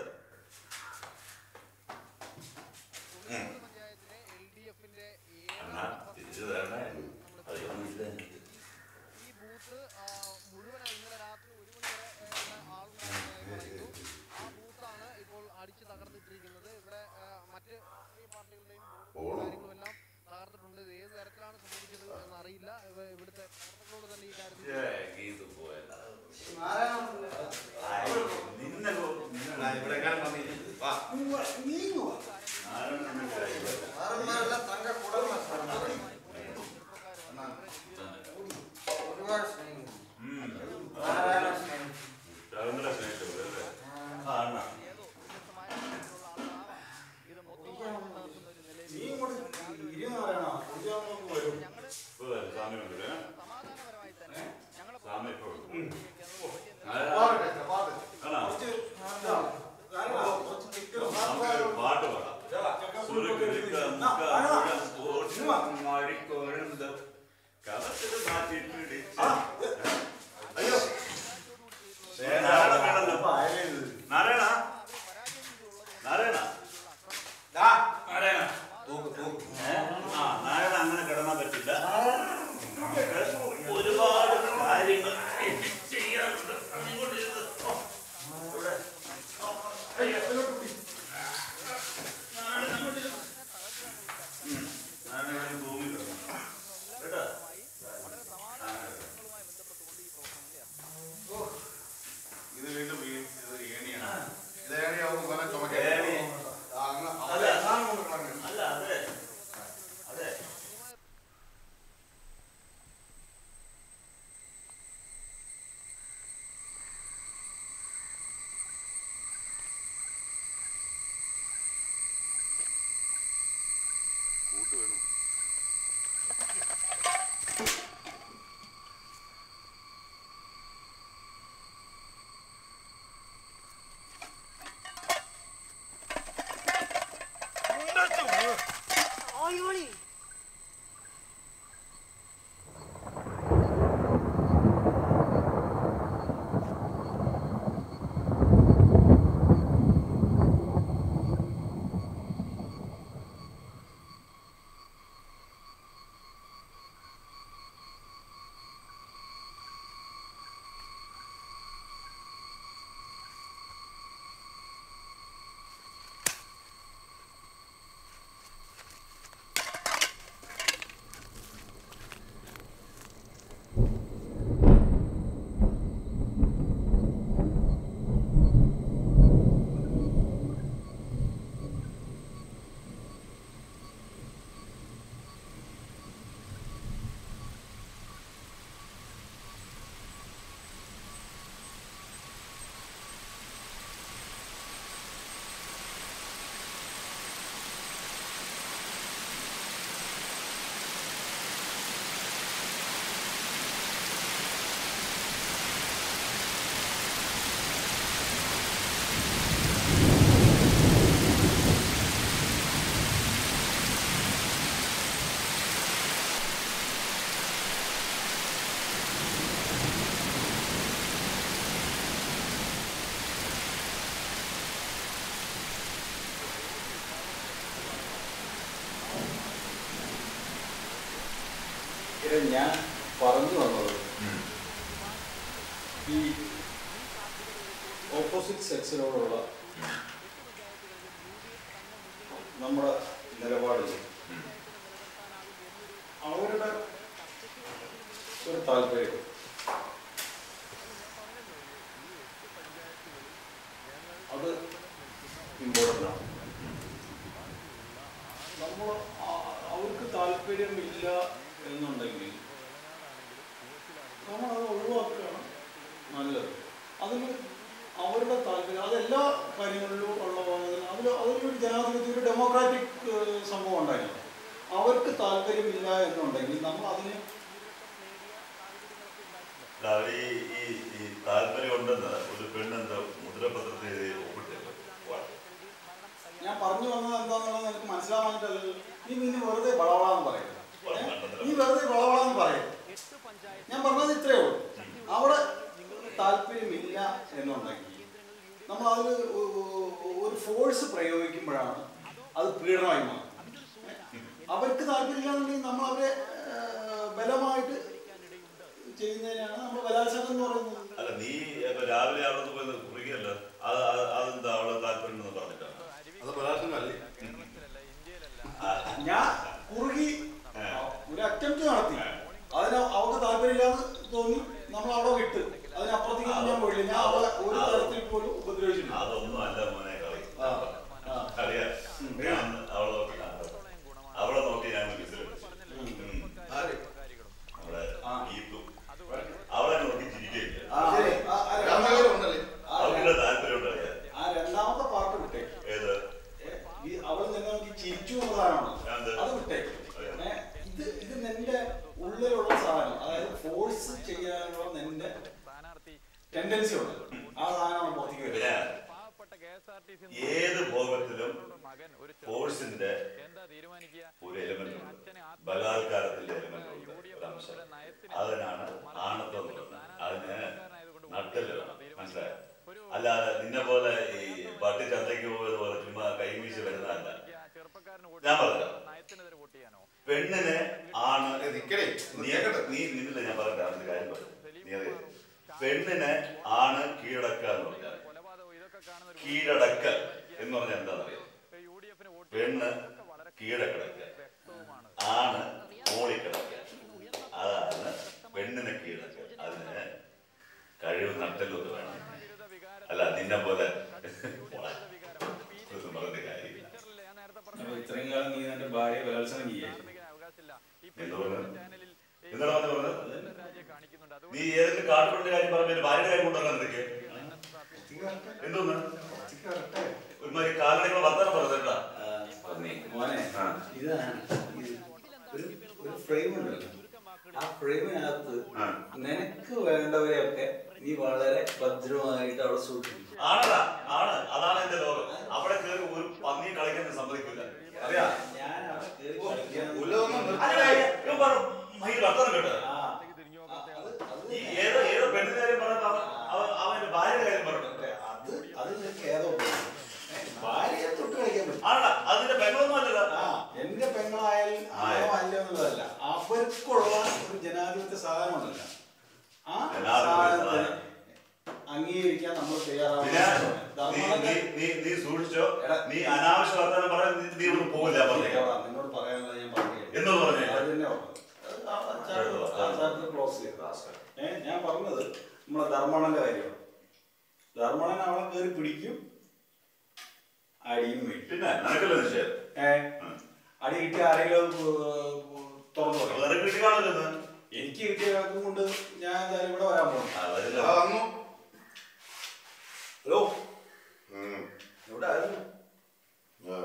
എന്നാ, തിരിച്ചു തരണേ. അതൊന്നുമില്ല എനിക്ക്. ഈ ബൂത്ത് ആ, മുഴുവനായി ഇന്നലെ രാത്രി ഒരു മണി വരെ ഏ, ആളുണ്ടായിരുന്നതായി പറയുന്നു ആ ബൂത്താണ് ഇപ്പോൾ അടിച്ച് തകർത്തിട്ടിരിക്കുന്നത് ഇവിടെ ആ, മറ്റ് രാഷ്ട്രീയ പാർട്ടികളുടെയും ബോർഡുകളും കാര്യങ്ങളും എല്ലാം തകർത്തിട്ടുണ്ട് ഇത് ഏത് തരത്തിലാണ് സംഭവിച്ചത് എന്ന് അറിയില്ല ഇവ- ഇവിടുത്തെ പ്രവർത്തകരോട് തന്നെ ഈ കാര്യത്തിൽ ഛേ, ഗീതു പോയല്ല. ആയി, നിന്നെ കൊ- നിന്നെ ഇവിടെ എങ്ങനെ വന്നില്ല വാ നാരായണന്റെ കാര്യമില്ല. ഉം. ശകുന്തള സ്നേഹിച്ചത് അല്ലേ? ആ, അണ്ണാ. നീ ഇങ്ങോട്ട് ഇരുന്നാരായണ പുതിയാവുമ്പോ വരും ഇപ്പൊ വരും, സ്വാമി വന്നില്ലേ? സമാധാനപരമായി തന്നെ ഞങ്ങളെ സ്വാമി ഇപ്പൊ വരും. പാവട്ടെ, പാവട്ടെ. ആണോ? കുറച്ച് എന്താ, നാരായണ, കുറച്ച് ചിക്കനും നമുക്കൊരു പാട്ട് പാടാം സുരക്കിടുക്ക മുക്കാൽ ഓടി മാടിക്കോഴുന്നത് കവച്ചത് മാറ്റി പിടിച്ച് അയ്യോ ഏ, നാരായണ വേണല്ലോ. നാരായണ നാരായണ നാരായണ ഏ? ആ നാരായണ അങ്ങനെ കിടന്നാൻ പറ്റില്ല നമുക്ക് ഒരുപാട് കാര്യങ്ങൾ ചെയ്യാറുണ്ട് അങ്ങോട്ട് ഇരുന്ന്. ഓ, ഇവിടെ. ഓ, അയ്യോ. നാരായണ അങ്ങോട്ട് ഇരുന്ന്. ഉം. നാരായണ ഇവിടെ ഭൂമി കിടന്നു കേട്ടോ ആ, ഇത് വീണ്ടും വീ- ഇത് ഏണിയാണ്. ഇത് ഏണിയാവുമ്പോ ഇവനെ ചുമക്കാൻ. ഏണി. ആ, അങ്ങ് അല്ല. അവിടെ സാധനം കൊണ്ട് കളഞ്ഞു. അല്ല അതെ അതെ കൂട്ട് വേണം. ഇത് ഞാൻ പറഞ്ഞു വന്നത് ഈ ഓപ്പോസിറ്റ് സെക്സിനോടുള്ള നമ്മുടെ നിലപാടിൽ അവരുടെ ഒരു താല്പര്യം അത് ഇമ്പോർട്ടൻ്റ് ആണ് നമ്മൾ അവർക്ക് താല്പര്യമില്ല എന്നുണ്ടെങ്കിൽ നമ്മൾ അത് ഒഴിവാക്കുകയാണ് നല്ലത് അതിൽ അവരുടെ താല്പര്യം അതെല്ലാ കാര്യങ്ങളിലും ഉള്ള പോലെ തന്നെ അതിൽ അതിലൊരു ജനാധിപത്യ ഒരു ഡെമോക്രാറ്റിക് ഏഹ്, സംഭവം ഉണ്ടായി അവർക്ക് താല്പര്യമില്ല എന്നുണ്ടെങ്കിൽ നമ്മൾ അതിന് അല്ല, അവര് ഈ ഈ ഈ താല്പര്യം ഉണ്ടെന്ന് ഒരു പെണ്ണെന്താ മുദ്രപത്രത്തിൽ എഴുതി ഒപ്പിട്ടില്ല ഞാൻ പറഞ്ഞു വന്നത് എന്താണെന്നുള്ളത് എനിക്ക് മനസ്സിലാവാനിട്ടല്ലോ നീ പിന്നെ വെറുതെ വളവളാന്ന് പറയരുത് ഏ? നീ വെറുതെ വളവളാന്ന് പറയരുത് ഞാൻ പറഞ്ഞത് ഇത്രയേ ഉള്ളൂ അവിടെ താല്പര്യമില്ല എന്നുണ്ടെങ്കിൽ നമ്മൾ അതിൽ ഒരു ഫോഴ്സ് പ്രയോഗിക്കുമ്പോഴാണ് അത് പീഡനമായി മാറുന്നത് ഏ? അവർക്ക് താല്പര്യമില്ലാന്നുണ്ടെങ്കിൽ നമ്മൾ അവരെ ഏ, ബലമായിട്ട് ചെയ്യുന്നതിനാണ് നമ്മൾ ബലാത്സംഗം എന്ന് പറയുന്നത് അല്ല നീ ഇപ്പൊ രാവിലെ അവിടെ നിന്ന് പോയി കുറിക്കല്ലോ അത് അത് അതെന്താ അവളെ താല്പര്യം എന്ന് പറഞ്ഞിട്ടാണ് അത് ബലാത്സംഗമല്ലേ ഞാൻ കുറുകി ഒരു അറ്റംപ്റ്റ് നടത്തി അതിന് അവർക്ക് താല്പര്യമില്ലാന്ന് തോന്നി നമ്മൾ അവിടെ വിട്ട് അതിനപ്പുറത്തേക്ക് ഞാൻ പോയില്ല ഞാൻ അവളെ ഒരു തരത്തിൽ പോലും ഉപദ്രവിച്ചിട്ടില്ല അതൊന്നും അല്ല മോനെ കളി ആ, ആ. കളിയാ ഞാൻ അവളെ നോക്കി അവളെ നോക്കി ഞാൻ വിസിലടിച്ചു ആര് നമ്മുടെ ഗീതു അവളെ നോക്കി ചിരിക്കില്ല ആ, ശരി. ആ, ആ, രാമനഗരം ഉണ്ടല്ലേ ആ, അവളുടെ താല്പര്യം ഉണ്ടായ ആ രണ്ടാമത്തെ പാർട്ട് വിട്ടേ ഏത് ഏ, ഈ അവൾ നിന്ന് നോക്കി ചിരിച്ചു എന്നുള്ളതാണ് എന്ത്? അത് വിട്ടേ ഏ, ഇത് ഇത് നിന്റെ ഉള്ളിലുള്ള സാധനം അതായത് ഫോഴ്സ് ചെയ്യാനുള്ള നിന്റെ ടെൻഡൻസി ഉണ്ട് ആ സാധനമാണ് പുറത്തേക്ക് വരുന്നത് പിന്നെ ഏത് ഭോഗത്തിലും ഫോഴ്സിന്റെ ഒരു എലിമെന്റ് ഉണ്ട് ബലാത്കാരത്തിന്റെ എലിമെന്റ് ഉണ്ട് ഒരു അംശം അതിനാണ് ആണത്വം എന്ന് പറയുന്നത് അതിന് നട്ടല് വേണം മനസ്സിലായോ അല്ലാതെ നിന്നെ പോലെ ഈ പട്ടി ചന്തയ്ക്ക് പോയത് പോലെ ചുമ്മാ കൈവീശി വരുന്നതല്ല ഞാൻ പറയാം പെണ്ണിനെ ആണ് ഏ, നിക്കണേ ഒന്ന് നീ കേക്കട്ടെ നീ നിന്നില്ല ഞാൻ പറഞ്ഞ അതിന്റെ കാര്യം പറഞ്ഞു നീ അത് കേൾക്ക്. പെണ്ണിനെ ആണ് കീഴടക്കുക എന്ന് പറഞ്ഞാൽ കീഴടക്കൽ എന്ന് പറഞ്ഞാൽ എന്താണെന്നറിയാം പെണ്ണ് കീഴടക്കിടക്കുക ആണ് മോളിക്കിടക്കുക അതാണ് പെണ്ണിനെ കീഴടക്കുക അതിന് കഴിവ് നട്ടലൊക്കെ വേണം അല്ല നിന്നെ പോലെ ഇതൊന്നും പറഞ്ഞ കാര്യമില്ല അപ്പൊ ഇത്രയും കാലം നീ നിന്റെ ഭാര്യ ബലാത്സംഗം ചെയ്യായിരുന്നു എന്ത് പറഞ്ഞു എന്താണ് അവന് പറഞ്ഞത് നീ ഏതെങ്കിലും കാട്ടുകൊണ്ട കാര്യം പറഞ്ഞ ഭാര്യയുടെ കാര്യം കൊണ്ടുവരാൻ എന്തൊക്കെ എന്തോന്ന് ഒരുമാതിരി കാലടികൾ വർത്തമാനം പറഞ്ഞേട്ടാ മോനെ ഇതാണ് ഇത് ഒരു ഒരു ഫ്രെയിം ഉണ്ടല്ലോ ആ ഫ്രെയിമിനകത്ത് ആ. നിനക്ക് വേണ്ടവരെയൊക്കെ നീ വളരെ ഭദ്രമായിട്ട് അവിടെ സൂക്ഷിക്കും ആണടാ ആണ് അതാണ് എന്റെ ലോകം അവിടെ കയറി ഒരു പന്നിയും കളിക്കാൻ സമ്മതിക്കില്ല അറിയാ ഞാൻ അവിടെ കേറി കളിക്കാൻ- ഉല്ലതൊന്നും അല്ല, ഇവൻ പറഞ്ഞു, മയിൽ വർത്തമാനം കേട്ടോ ആ, ആ, അത് അത് ഈ ഏതോ ഏതോ പെണ്ണിന്റെ കാര്യം പറഞ്ഞപ്പോ അവൻ അവൻ അവന്റെ ഭാര്യയുടെ കാര്യം പറഞ്ഞു അത് അത് നിനക്ക് ഏതോ ഏ, ഭാര്യയെ തൊട്ട് കളിക്കാൻ പറ്റും ആണടാ അതിന്റെ പെങ്ങളൊന്നും അല്ലല്ലോ ആ എന്റെ പെങ്ങളായാലും ആയോ അല്ലോ എന്നുള്ളതല്ല അവർക്കുള്ള ഒരു ജനാധിപത്യ സാധനമുണ്ടല്ലോ ആ ജനാധിപത്യ സാധനത്തിന് സാധനം. അംഗീകരിക്കാൻ നമ്മൾ പിന്നെ തയ്യാറാവുക നീ നീ നീ നീ സൂക്ഷിച്ചോ നീ അനാവശ്യ വർത്തമാനം പറയാൻ നീ- നീ ഒന്നും പോകില്ല പറഞ്ഞേക്കാം നിന്നോട് പറയാനുള്ളത് ഞാൻ പറഞ്ഞു എന്നോട് പറഞ്ഞേ അത് തന്നെ പറഞ്ഞത്. അത് ആ- ആ ചാപ്റ്റർ- ആ ചാപ്റ്റർ ക്ലോസ് ചെയ്തു ഏ ഞാൻ പറഞ്ഞത് നമ്മളെ ധർമ്മണന്റെ കാര്യമാണ് ധർമ്മണൻ അവളെ കയറി പിടിക്കും അടിയും മേടിക്കും പിന്നെ നിനക്കല്ലേ നിശ്ചയം ഏ അടി കിട്ടിയ ആരെങ്കിലും ഏർ, തുറന്നു അപ്പൊ പറയും നിനക്ക് കിട്ടി കാണുമല്ലോ ഇന്ന്. എനിക്ക് കിട്ടിയ ആൾക്കും കൊണ്ട് ഞാൻ എന്തായാലും ഇവിടെ വരാൻ പോകും ആ, വരില്ല. ആ വന്നു ഹലോ ഉം. എവിടെ ആയിരുന്നു ആ.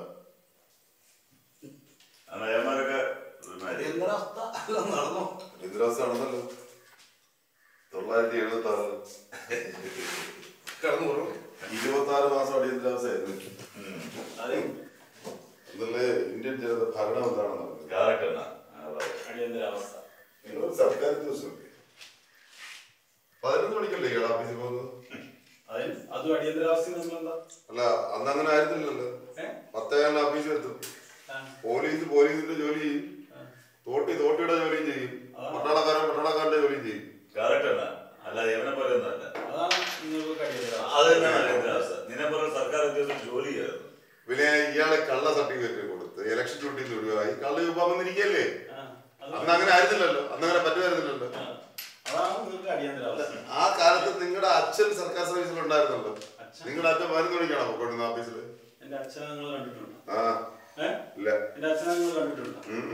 ആ നയന്മാരൊക്കെ ഒരുമാതിരി. എന്താവസ്ഥ എല്ലാം നടന്നു ഇന്ദിരാവാസ നടന്നല്ലോ തൊള്ളായിരത്തി എഴുപത്തി ആറ് കടന്നു പോലും ഇരുപത്തി ആറ് മാസം അടിയന്തരാവസ്ഥയായിരുന്നു ഉം. അതെ എന്നല്ലേ ഇന്ത്യൻ ജനത ഭരണം എന്താണെന്ന് അറിഞ്ഞത് Correct ആണ്. ആ, right. അടിയന്തരാവസ്ഥ നിങ്ങൾ സർക്കാർ ദിവസം പതിനൊന്ന് മണിക്കല്ലേ ഇയാൾ ഓഫീസിൽ പോകുന്നത് അതിന് അതും അടിയന്തരാവസ്ഥ നിങ്ങളെന്താ അല്ല അന്ന് അങ്ങനെ ആയിരുന്നില്ലല്ലോ ഏ? പത്തേകാലിന് ഓഫീസിൽ എത്തും ആ. പോലീസ് പോലീസിന്റെ ജോലി ചെയ്യും തോട്ടി തോട്ടിയുടെ ജോലിയും ചെയ്യും ആ. പട്ടാളക്കാരൻ പട്ടാളക്കാരന്റെ ജോലിയും ചെയ്യും കറക്റ്റാണ് അല്ലാതെ എവനെ പോലെ ഒന്നും അല്ല അതാണ് നിങ്ങൾക്ക് കഴിയുന്നത് അത് തന്നെയാണ് എന്റെ അവസ്ഥ നിന്നെ പോലെ സർക്കാർ ഉദ്യോഗസ്ഥർ ജോലി ചെയ്യായിരുന്നു പിന്നെ ഇയാളെ കള്ള സർട്ടിഫിക്കറ്റ് കൊടുത്ത് ഇലക്ഷൻ ഡ്യൂട്ടിയിൽ ഒഴിവായി കള്ള വിഭാഗം വന്നിരിക്കല്ലേ അന്ന് അങ്ങനെ ആയിരുന്നില്ലല്ലോ അന്ന് അങ്ങനെ പറ്റുമായിരുന്നില്ലല്ലോ അതാണ് നിങ്ങൾക്ക് അടിയന്തര അവസ്ഥ ആ കാലത്ത് നിങ്ങളുടെ അച്ഛൻ സർക്കാർ സർവീസിൽ ഉണ്ടായിരുന്നല്ലോ നിങ്ങളുടെ അച്ഛൻ മരുന്ന് വിളിക്കാണോ പൊക്കോണ്ടിരുന്ന ഓഫീസില് എന്റെ അച്ഛനെ നിങ്ങൾ കണ്ടിട്ടുണ്ടോ ആ ഏഹ് ഇല്ല എന്റെ അച്ഛനെ നിങ്ങൾ കണ്ടിട്ടുണ്ടോ ഉം.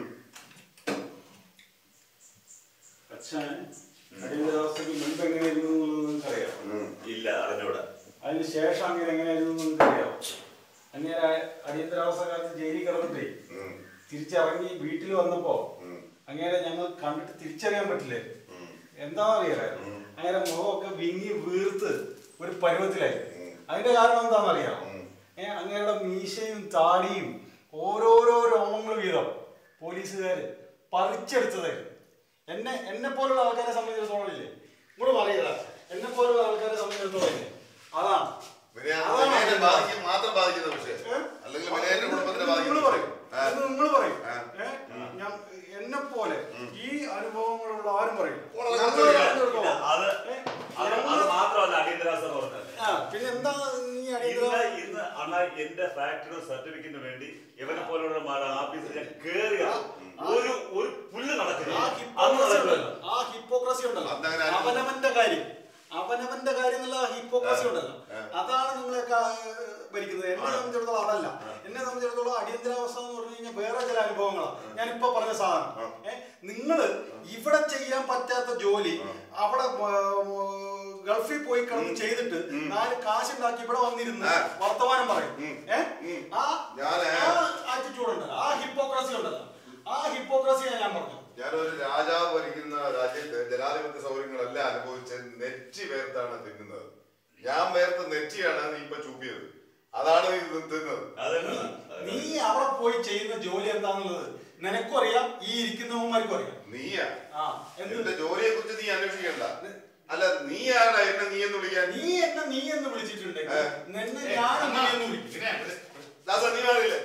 അച്ഛൻ അടിയന്തരാവസ്ഥയ്ക്ക് മുൻപ് എങ്ങനെയായിരുന്നു എന്നുള്ളത് നിങ്ങൾക്കറിയാം ഉം. ഇല്ല അറിഞ്ഞൂടാ അതിന് ശേഷം അങ്ങനെ എങ്ങനെയായിരുന്നു എന്ന് നിങ്ങൾക്കറിയാം അങ്ങനെ അടിയന്തരാവസ്ഥ കാലത്ത് ജയിലിൽ കിടന്നിട്ടേ ഉം. തിരിച്ചിറങ്ങി വീട്ടിൽ വന്നപ്പോ ഉം. അങ്ങനെ ഞങ്ങൾ കണ്ടിട്ട് തിരിച്ചറിയാൻ പറ്റില്ലേ ഉം. എന്താണെന്നറിയാലോ ഉം. അങ്ങനെ മുഖമൊക്കെ വിങ്ങി വീർത്ത് ഒരു പരുവത്തിലായി ഉം. അതിന്റെ കാരണം എന്താണെന്നറിയാം ഉം. ഏഹ് അങ്ങയുടെ മീശയും താടിയും ഓരോരോ രോമങ്ങൾ വീതം പോലീസുകാർ പറിച്ചെടുത്തതായിരുന്നു എന്നെ എന്നെ പോലുള്ള ആൾക്കാരെ സംബന്ധിച്ചിടത്തോളം ഇല്ലേ ഇങ്ങോട്ട് പറയുക എന്നെ പോലുള്ള ആൾക്കാരെ സംബന്ധിച്ചിടത്തോളം ഇല്ലേ അതാണ് പിന്നെ അത് അതാണ് വിനയനെ അതിന്റെ ബാധിക്കും മാത്രം ബാധിക്കുന്ന വിഷയം ഏ? അല്ലെങ്കിൽ വിനയന്റെ കുടുംബത്തിനെ നിങ്ങൾ ബാധിക്കുന്ന പറയും ആ. നിങ്ങൾ പറയും ആ. ഏ? ഞാൻ എന്നെ പോലെ ഈ അനുഭവങ്ങളുള്ള ആരും പറയും ഓളെ ഞങ്ങൾ കണ്ടിട്ടില്ല. അറിഞ്ഞിടത്തോളം, അത് ഏ? അത് അത് മാത്രമല്ല അടിയന്തരാവസ്ഥ പറഞ്ഞത് ആ, പിന്നെ എന്താ നീ ഇന്ന് അടിയന്തര ഇന്ന് അണ്ണ എന്റെ ഫാക്ടറിയുടെ സർട്ടിഫിക്കറ്റിന് വേണ്ടി ഇവനെ പോലുള്ള ആഫീസിൽ ഞാൻ കേറിയ ഒരു ഒരു പുല്ല് നടക്കില്ല ആ അന്ന് ഹിപ്പോക്രസി നടക്കില്ല ഉണ്ടല്ലോ ആ ഹിപ്പോക്രസി ഉണ്ടല്ലോ അതങ്ങനെ ആരും- അവനവന്റെ കാര്യം അവനവന്റെ കാര്യം എന്നുള്ള ഹിപ്പോക്രസി ഉണ്ടല്ലോ ആ. അതാണ് നിങ്ങളെയൊക്കെ ഭരിക്കുന്നത് എന്നെ സംബന്ധിച്ചിടത്തോളം അതല്ല എന്നെ സംബന്ധിച്ചിടത്തോളം അടിയന്തരാവസ്ഥ എന്ന് പറഞ്ഞു കഴിഞ്ഞാൽ വേറെ ചില അനുഭവങ്ങളാണ് ഞാനിപ്പോ പറഞ്ഞ സാധനം ഏഹ് നിങ്ങൾ ഇവിടെ ചെയ്യാൻ പറ്റാത്ത ജോലി അവിടെ ഉം, ഗൾഫിൽ പോയി കിടന്ന് ചെയ്തിട്ട് നാല് കാശുണ്ടാക്കി ഇവിടെ വന്നിരുന്ന് ആ. വർത്തമാനം പറയും ഉം. ഏഹ് ഉം. ആ ഞാന് ആറ്റിറ്റ്യൂഡ് ഉണ്ട് ആ ഹിപ്പോക്രസി ഉണ്ടല്ലോ ആ ഹിപ്പോക്രസിയാണ് ഞാൻ പറഞ്ഞത് ഞാനൊരു രാജാവ് ഭരിക്കുന്ന രാജ്യത്ത് ജനാധിപത്യ സൗകര്യങ്ങളെല്ലാം അനുഭവിച്ച് നെറ്റി വേർത്താണ് തിന്നുന്നത് ഞാൻ വേർത്ത നെറ്റിയാണ് നീ ഇപ്പൊ ചൂപ്പിയത് അതാണ് നീ ഇത് തിന്നത് അതന്നെ നീ അവിടെ പോയി ചെയ്യുന്ന ജോലി എന്താന്നുള്ളത് നിനക്കും അറിയാം ഈ ഇരിക്കുന്നവന്മാർക്കും അറിയാം നീയാ ആ എന്ത് എന്റെ ജോലിയെ കുറിച്ച് നീ അന്വേഷിക്കണ്ട അല്ല നീയാണ് എന്നെ നീ എന്ന് വിളിക്കാൻ നീ എന്നെ നീ എന്ന് വിളിച്ചിട്ടുണ്ടെങ്കിൽ ഏ. നിന്നെ ഞാൻ നീ എന്ന് വിളിക്കും ദാസ നീ മാറിയില്ലേ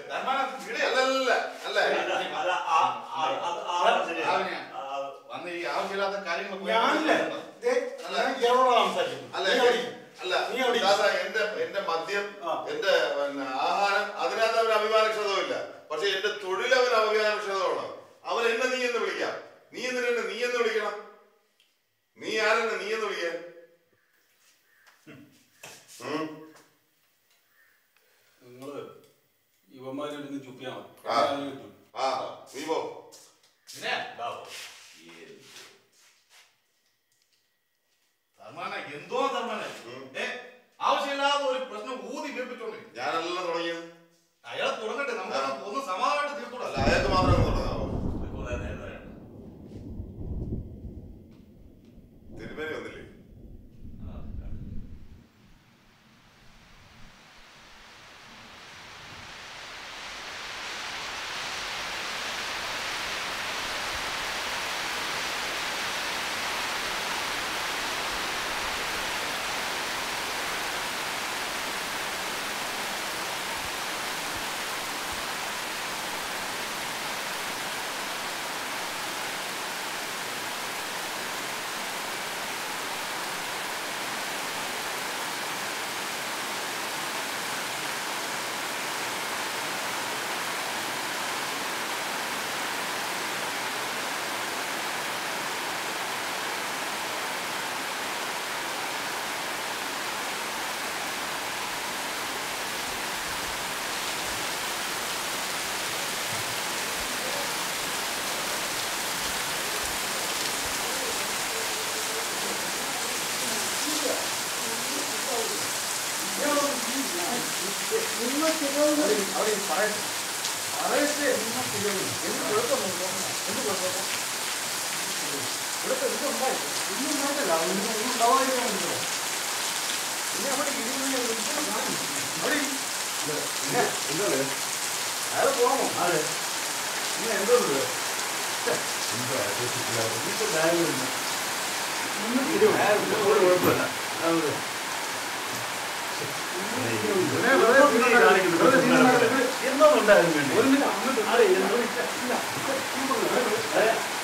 അല്ലല്ല അല്ല അല്ല, അല്ല, ആ- ആ- അത് ആ ശരിയാണ്. ആ, വന്ന് ഈ ആവശ്യമില്ലാത്ത കാര്യങ്ങൾ ഞാനില്ലേ ദേ, ഞാൻ ഇയാളോടാ സംസാരിക്കുന്നത്. അല്ല നീ അവിടെ ഇരി. അല്ല നീ അവിടെ ഇരി. ദാസ എന്റെ എന്റെ മദ്യം ആ. എന്റെ പിന്നെ ആഹാരം അതിനകത്ത് അവന് അഭിമാനക്ഷതവുമില്ല പക്ഷെ എന്റെ തൊഴിൽ അവന് അഭിമാനക്ഷതമാണ് അവൻ എന്നെ നീ എന്ന് വിളിക്കാം നീ എന്തിനാ എന്നെ നീ എന്ന് വിളിക്കണം നീ ആരെന്നെ നീ എന്ന് വിളിക്കാൻ ഉം. നിങ്ങള് ഇവന്മാരൊന്ന് ചുപ്പിയാ മതി ആ. ഞാൻ കിട്ടും. ആ നീ പോ പിന്നെ ഉണ്ടാവും. ധർമ്മന എന്തോ ധർമ്മന ഉം. ഏ ആവശ്യമില്ലാതെ ഒരു പ്രശ്നം ഊതി വീർപ്പിച്ചോണ്ടിരിക്കും ഞാനല്ല തുടങ്ങിയത് അയാൾ തുടങ്ങട്ടെ നമുക്ക് ഒന്ന് സമാധാനമായിട്ട് അല്ല തീർക്കൂടല്ല അയാൾക്ക് മാത്രം അങ്ങ് തുടങ്ങാമോ ഇത് കുറേ നേരമായാണ്. തിരുമേനി വന്നില്ലേ ആ,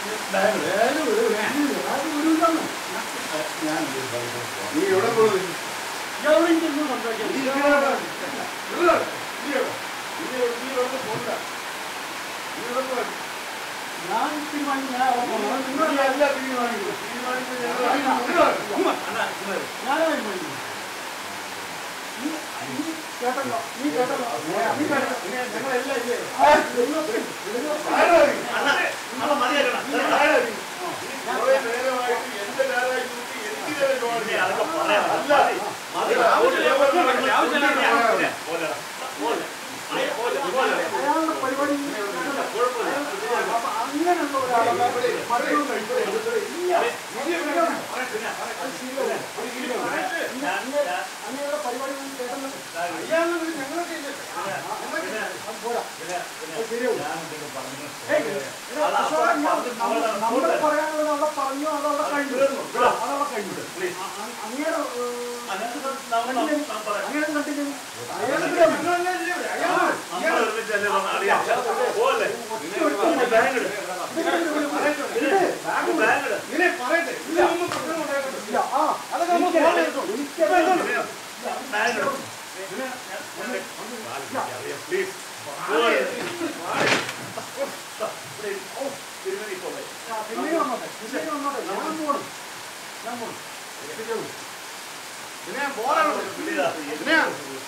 നീ എവിടെ പോകുന്നത് ഞാൻ തീരുമാനിക്കും ഞാൻ അവിടെ പോകണം. നിങ്ങളല്ല തീരുമാനിക്കുന്നത്. ഞാനാ തീരുമാനിക്കുന്നത്. നീ നീ കേട്ടല്ലോ നീ കേട്ടല്ലോ നീ കേട്ടോ ഞങ്ങളെല്ലാം ഇല്ലേ ആ, നിങ്ങൾക്ക് കുറെ നേരമായിട്ട് എന്റെ നേരായി കൂട്ടി എനിക്ക് നേരെ പോകാൻ അയാളുടെ പരിപാടി അപ്പൊ അങ്ങനെയുള്ള ഒരാളെ മരണം കഴിക്കുന്നത് അങ്ങനെയുള്ള പരിപാടി ഒന്നും കേട്ടല്ലോ അയാളെ ഞങ്ങളൊക്കെ ഇല്ലേ? അത് പോരാ അത് ശരിയാവും ഏയ്, ഇത് അശോകൻ ഞാൻ നമ്മൾ നമ്മൾ പറയാനുള്ളത് അവിടെ പറഞ്ഞു അതവിടെ കഴിഞ്ഞു അതവിടെ കഴിഞ്ഞു അ- അ- അങ്ങയുടെ അങ്ങനെ കണ്ടിന്യൂ അയാൾ പിന്നെ വന്നോട്ടെ പിന്നെ വന്നോട്ടെ ഞാൻ പോണം ഞാൻ പോണം പിന്നെ പോരാണ് പിന്നെ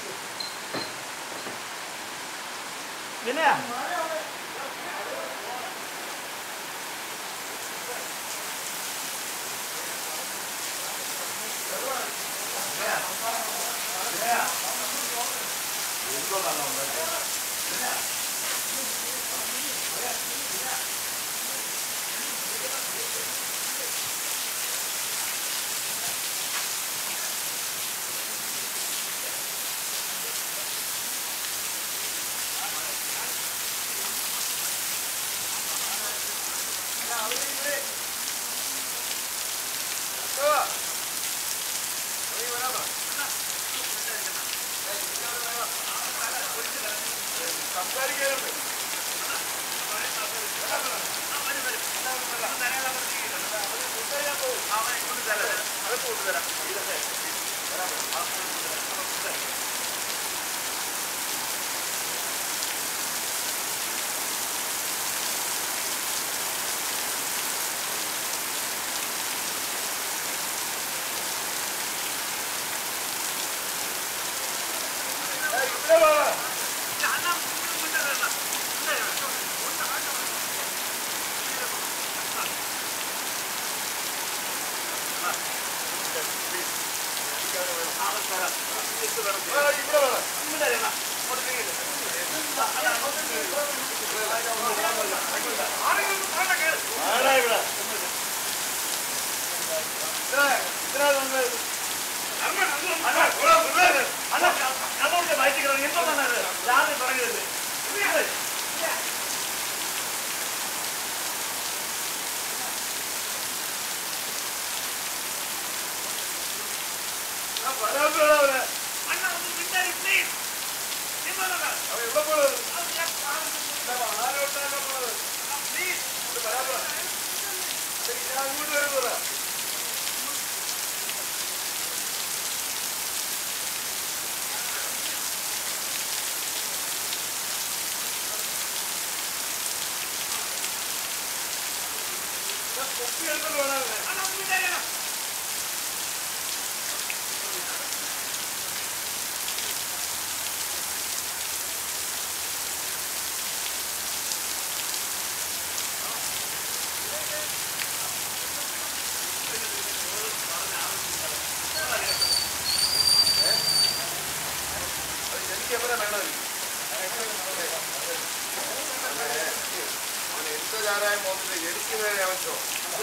എനിക്ക് നേരെ അവൻ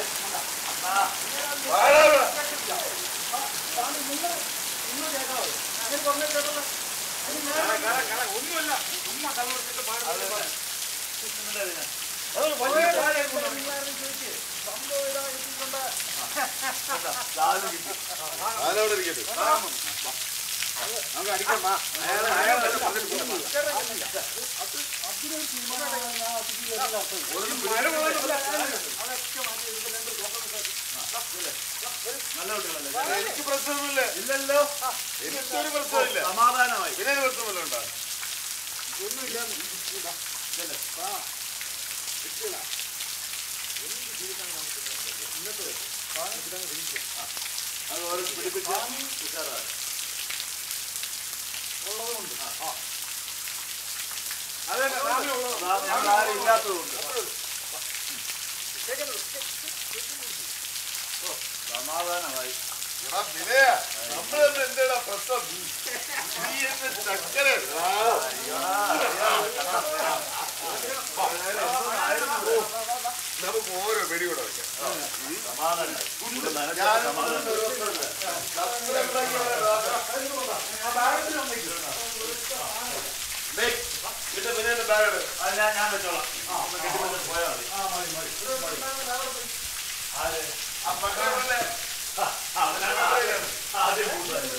ആരോടെ ഇരിക്കട്ടെ നമുക്ക് അടിക്കാം വാ. അയാളെ- അയാളെ പറഞ്ഞിട്ട് പോകാം. ഇച്ചിരി ഒരു തീരുമാനം ഞാൻ ഒറ്റയ്ക്ക് കയറുന്ന അർത്ഥം നല്ല കുട്ടികളല്ലേ എനിക്ക് പ്രശ്നമൊന്നുമില്ല ഇല്ലല്ലോ എനിക്കൊരു പ്രശ്നമില്ല സമാധാനമായി പിന്നെ ഒരു പ്രശ്നമല്ല ഉണ്ടോ അത് ഓരോ പിടിപ്പിച്ച് ഉഷാറാണ് അതന്നെ സ്വാമി ഉള്ളത് ഞങ്ങൾ ആരും ഇല്ലാത്തതുകൊണ്ട് ഓ, സമാധാനമായി എടാ വിനയ നമ്മൾ തന്നെ എന്താടാ പ്രശ്നം നീ എന്നെ ചക്കര നമുക്ക് ഓരോ വെടി കൂടെ വെക്കാം സമാധാനം ഇവിടെ നനച്ച സമാധാനം പിന്നെ പിന്നെ എന്റെ ബാഗ് അത് ഞാൻ ഞാൻ വെച്ചോളാം ഒന്ന് കെട്ടിപ്പിടിച്ച് പോയാൽ മതി ആര്? മറ്റേ അവനാണ് ആദ്യം ആദ്യം കൂടുതൽ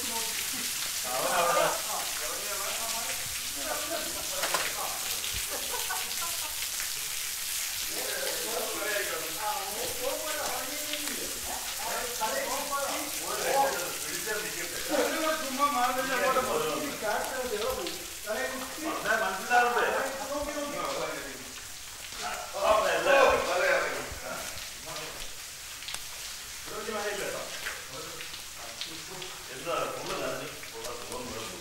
മനസ്സിലാവണ്ടേ എന്താ ഫുള്ള് നനഞ്ഞു ഉള്ള സുഖം വേണം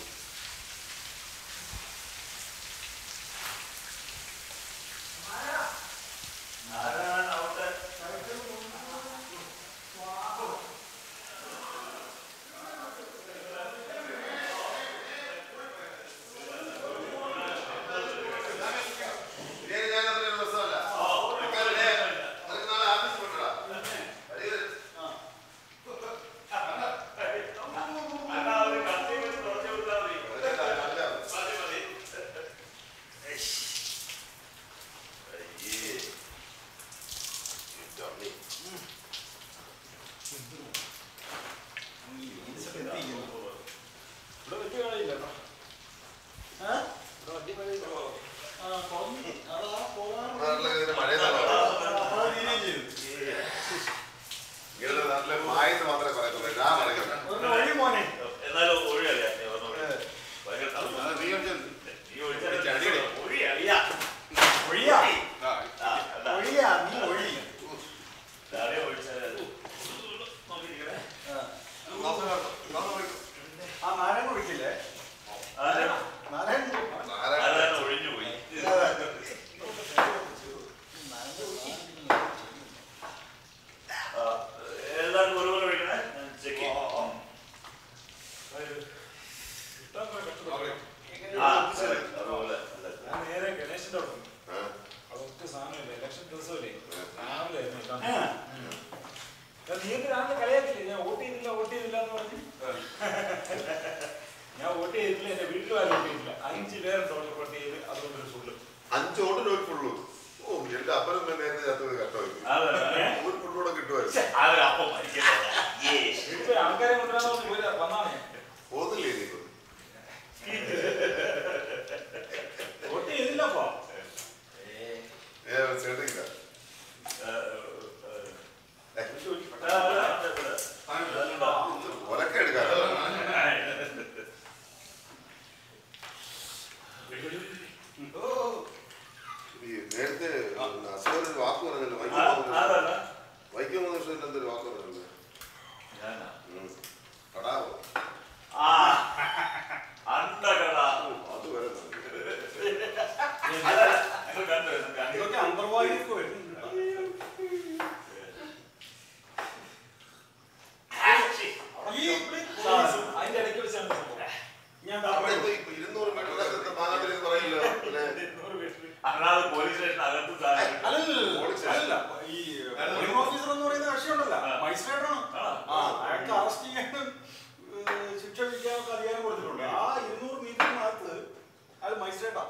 ആരാണ് അവിടെ ഇതേ ഞാൻ അത്ര പ്രശ്നമല്ല നിനക്ക് നാളെ ആഫീസിൽ കൊണ്ടുവരാ അണ്ണാ ഒരു കത്തി വെച്ച് തുറച്ചു കൊടുത്താൽ മതി മതി മതി നാട്ടിലൊക്കെ മഴയെന്നാണോ നിങ്ങളുടെ നാട്ടിലെ മായെന്ന് മാത്രമേ പറയത്തുള്ളൂ ഞാൻ പറയുന്നത് എന്നാലും ഒഴിയല്ലേ ഭയങ്കര തണുപ്പാ. നീ ഒഴിച്ചത് നീ ഒഴിച്ചാൽ ചടിയടി. ഒഴി അളിയാ ഒഴിയാ ആ ആ, അതാ. ഒഴിയാ നീ ഒഴി ചാടിയ ഒഴിച്ചാല് നോക്കിയിരിക്കണേ. ആ നാരായണ ഒഴിക്കില്ലേ ആരാ? നാരായണ ആരാണ് ഒഴിഞ്ഞു പോയി ആ, എല്ലാവർക്കും ഒരുപോലെ ഒഴിക്കണേ ഞാൻ ചെക്ക് ചെയ്യാം ആ ശരി അതുപോലെ എല്ലാവർക്കും. ഞാൻ നേരെ ഗണേശന്റെ അവിടെ പോയി. ആ. അതൊക്കെ സാധനമില്ല ഇലക്ഷൻ ദിവസമല്ലേ രാവിലെ ആയിരുന്നു എല്ലാം. ഞാൻ നീ എന്ത് രാവിലെ കളിയാക്കില്ലേ ഞാൻ വോട്ട് ചെയ്തില്ല വോട്ട് ചെയ്തില്ല എന്ന് പറഞ്ഞു ഞാൻ വോട്ട് ചെയ്തിട്ടില്ല എന്റെ വീട്ടിലും ആരും വോട്ട് ചെയ്തില്ല അഞ്ച് പേരുണ്ട് അവിടെ വോട്ട് ചെയ്ത് അതുകൊണ്ടൊരു ഫുള്ള് അഞ്ച് ഓട്ടിന് ഒരു ഫുള്ളു ഓ എന്റെ അപ്പനും അമ്മയും നേരത്തെ ചത്തത് കഷ്ടമായി അതെ. ഒരു ഫുള്ളൂടെ കിട്ടുമായിരുന്നു അതൊരു അപ്പം മരിക്കട്ടെ ഏ വീട്ടിൽ ആൾക്കാരെ കൊണ്ടുവരാൻ പറഞ്ഞ് പോയി വന്നാണ് ഞാൻ പോകുന്നില്ലേ നീ ഇപ്പൊ? വോട്ട് ചെയ്തില്ലപ്പോ ഏ, ചേട്ടനില്ല. ഒലക്ക എടുക്കാനോ? ഈ നേരത്തെ അസുഖം ഒരു വാക്ക് പറഞ്ഞല്ലോ വൈക്കം കൃഷ്ണൻ എന്തൊരു വാക്ക് പറഞ്ഞല്ലോ ഉം. കടാവോ അത് വരെ ഇതൊക്കെ അന്തർവാഹിനിക്ക് വരുന്നുണ്ട് ഈ സാധനം അതിന്റെ ഇടയ്ക്ക് വെച്ചാണ് സംഭവം ഞാൻ അവിടെ ഇപ്പൊ ഇപ്പൊ ഇരുന്നൂറ് മീറ്റർ അകത്ത് മാങ്ങാട്ടിലേക്ക് പറയില്ല പിന്നെ അല്ലാതെ പോലീസ് സ്റ്റേഷൻ അകത്ത് സാധനം അല്ലല്ല അല്ലല്ല ഈ പോളിംഗ് ഓഫീസർ എന്ന് പറയുന്ന കക്ഷിയുണ്ടല്ലോ മജിസ്ട്രേറ്റ് ആണ് ആ അയാൾക്ക് അറസ്റ്റ് ചെയ്യാനും ഏഹ്, ശിക്ഷ വിധിക്കാനൊക്കെ അധികാരം കൊടുത്തിട്ടുണ്ട് ആ ഇരുന്നൂറ് മീറ്ററിനകത്ത് അയാൾ മജിസ്ട്രേറ്റാ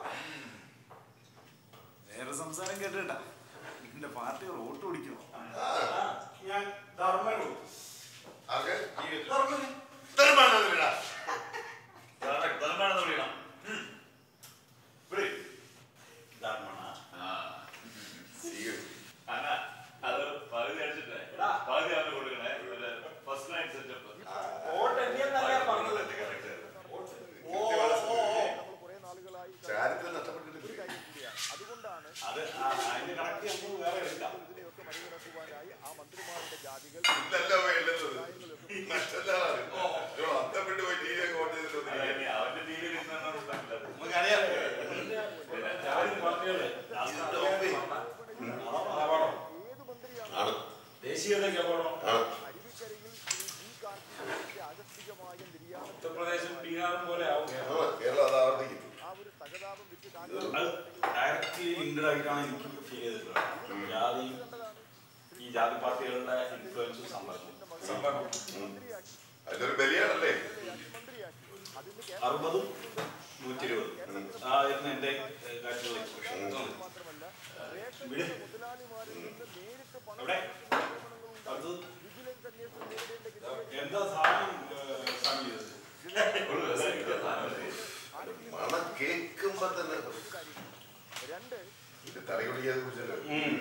വേറെ സംസാരം കേട്ടിട്ടാ എന്റെ പാർട്ടി വോട്ട് പിടിക്കണം ഞാൻ ധർമ്മനു ആകെ ധർമ്മന് ധർമ്മമാണെന്ന് വിളിക്കണം ഉം. വിളി. അതുകൊണ്ടാണ് അത് ആ- അതിന്റെ കണക്ക് നമുക്ക് വേറെ എടുക്കാം ഇതിനെയൊക്കെ മറികടക്കുവാനായി ആ മന്ത്രിമാരുടെ ജാതികൾ ഇതല്ല വേണ്ടത് മറ്റെല്ലാം അത്തപ്പെട്ട് പോയി ടി വി ഒക്കെ ഓൺ ചെയ്തിട്ട് അവന്റെ അവന്റെ ടിവിയിൽ നമുക്കറിയാം ജാതി പാർട്ടികള് അപകടം ഏത് മന്ത്രിയാണ് ആണ് ദേശീയതയ്ക്ക് അപകടം ആണ് അരുവിക്കരയിൽ ശ്രീ ജി കാർത്തികേയന്റെ ആകസ്മികമായ നിര്യാണം ഉത്തർപ്രദേശും ബീഹാറും പോലെ ആവും ആ, കേരളം അത് ആവർത്തിക്കും ആ ഒരു സഹതാപം വിറ്റ് അത് ഡയറക്റ്റ്ലി ലിങ്ക്ഡ് ആയിട്ടാണ് എനിക്ക് ഫീൽ ചെയ്തിട്ടുള്ളത് ജാതി ഈ ജാതി പാർട്ടികളുടെ ഇൻഫ്ലുവൻസും സമ്പർക്കം സമ്പർക്കം അതിനൊരു ബലിയാണല്ലേ അറുപതും നൂറ്റി ഇരുപതും ആയിരുന്നു എന്റെ ഏഹ്, കാഴ്ചകൾ എക്സ്പ്രഷൻ വിട് എവിടെ അടുത്തത് എന്താ സാധനം ഏഹ്, സ്വാമി ചെയ്തത് മണം കേൾക്കുമ്പോ തന്നെ ഇത് തടി കുടിക്കാതെ കുറിച്ചല്ലോ ഉം.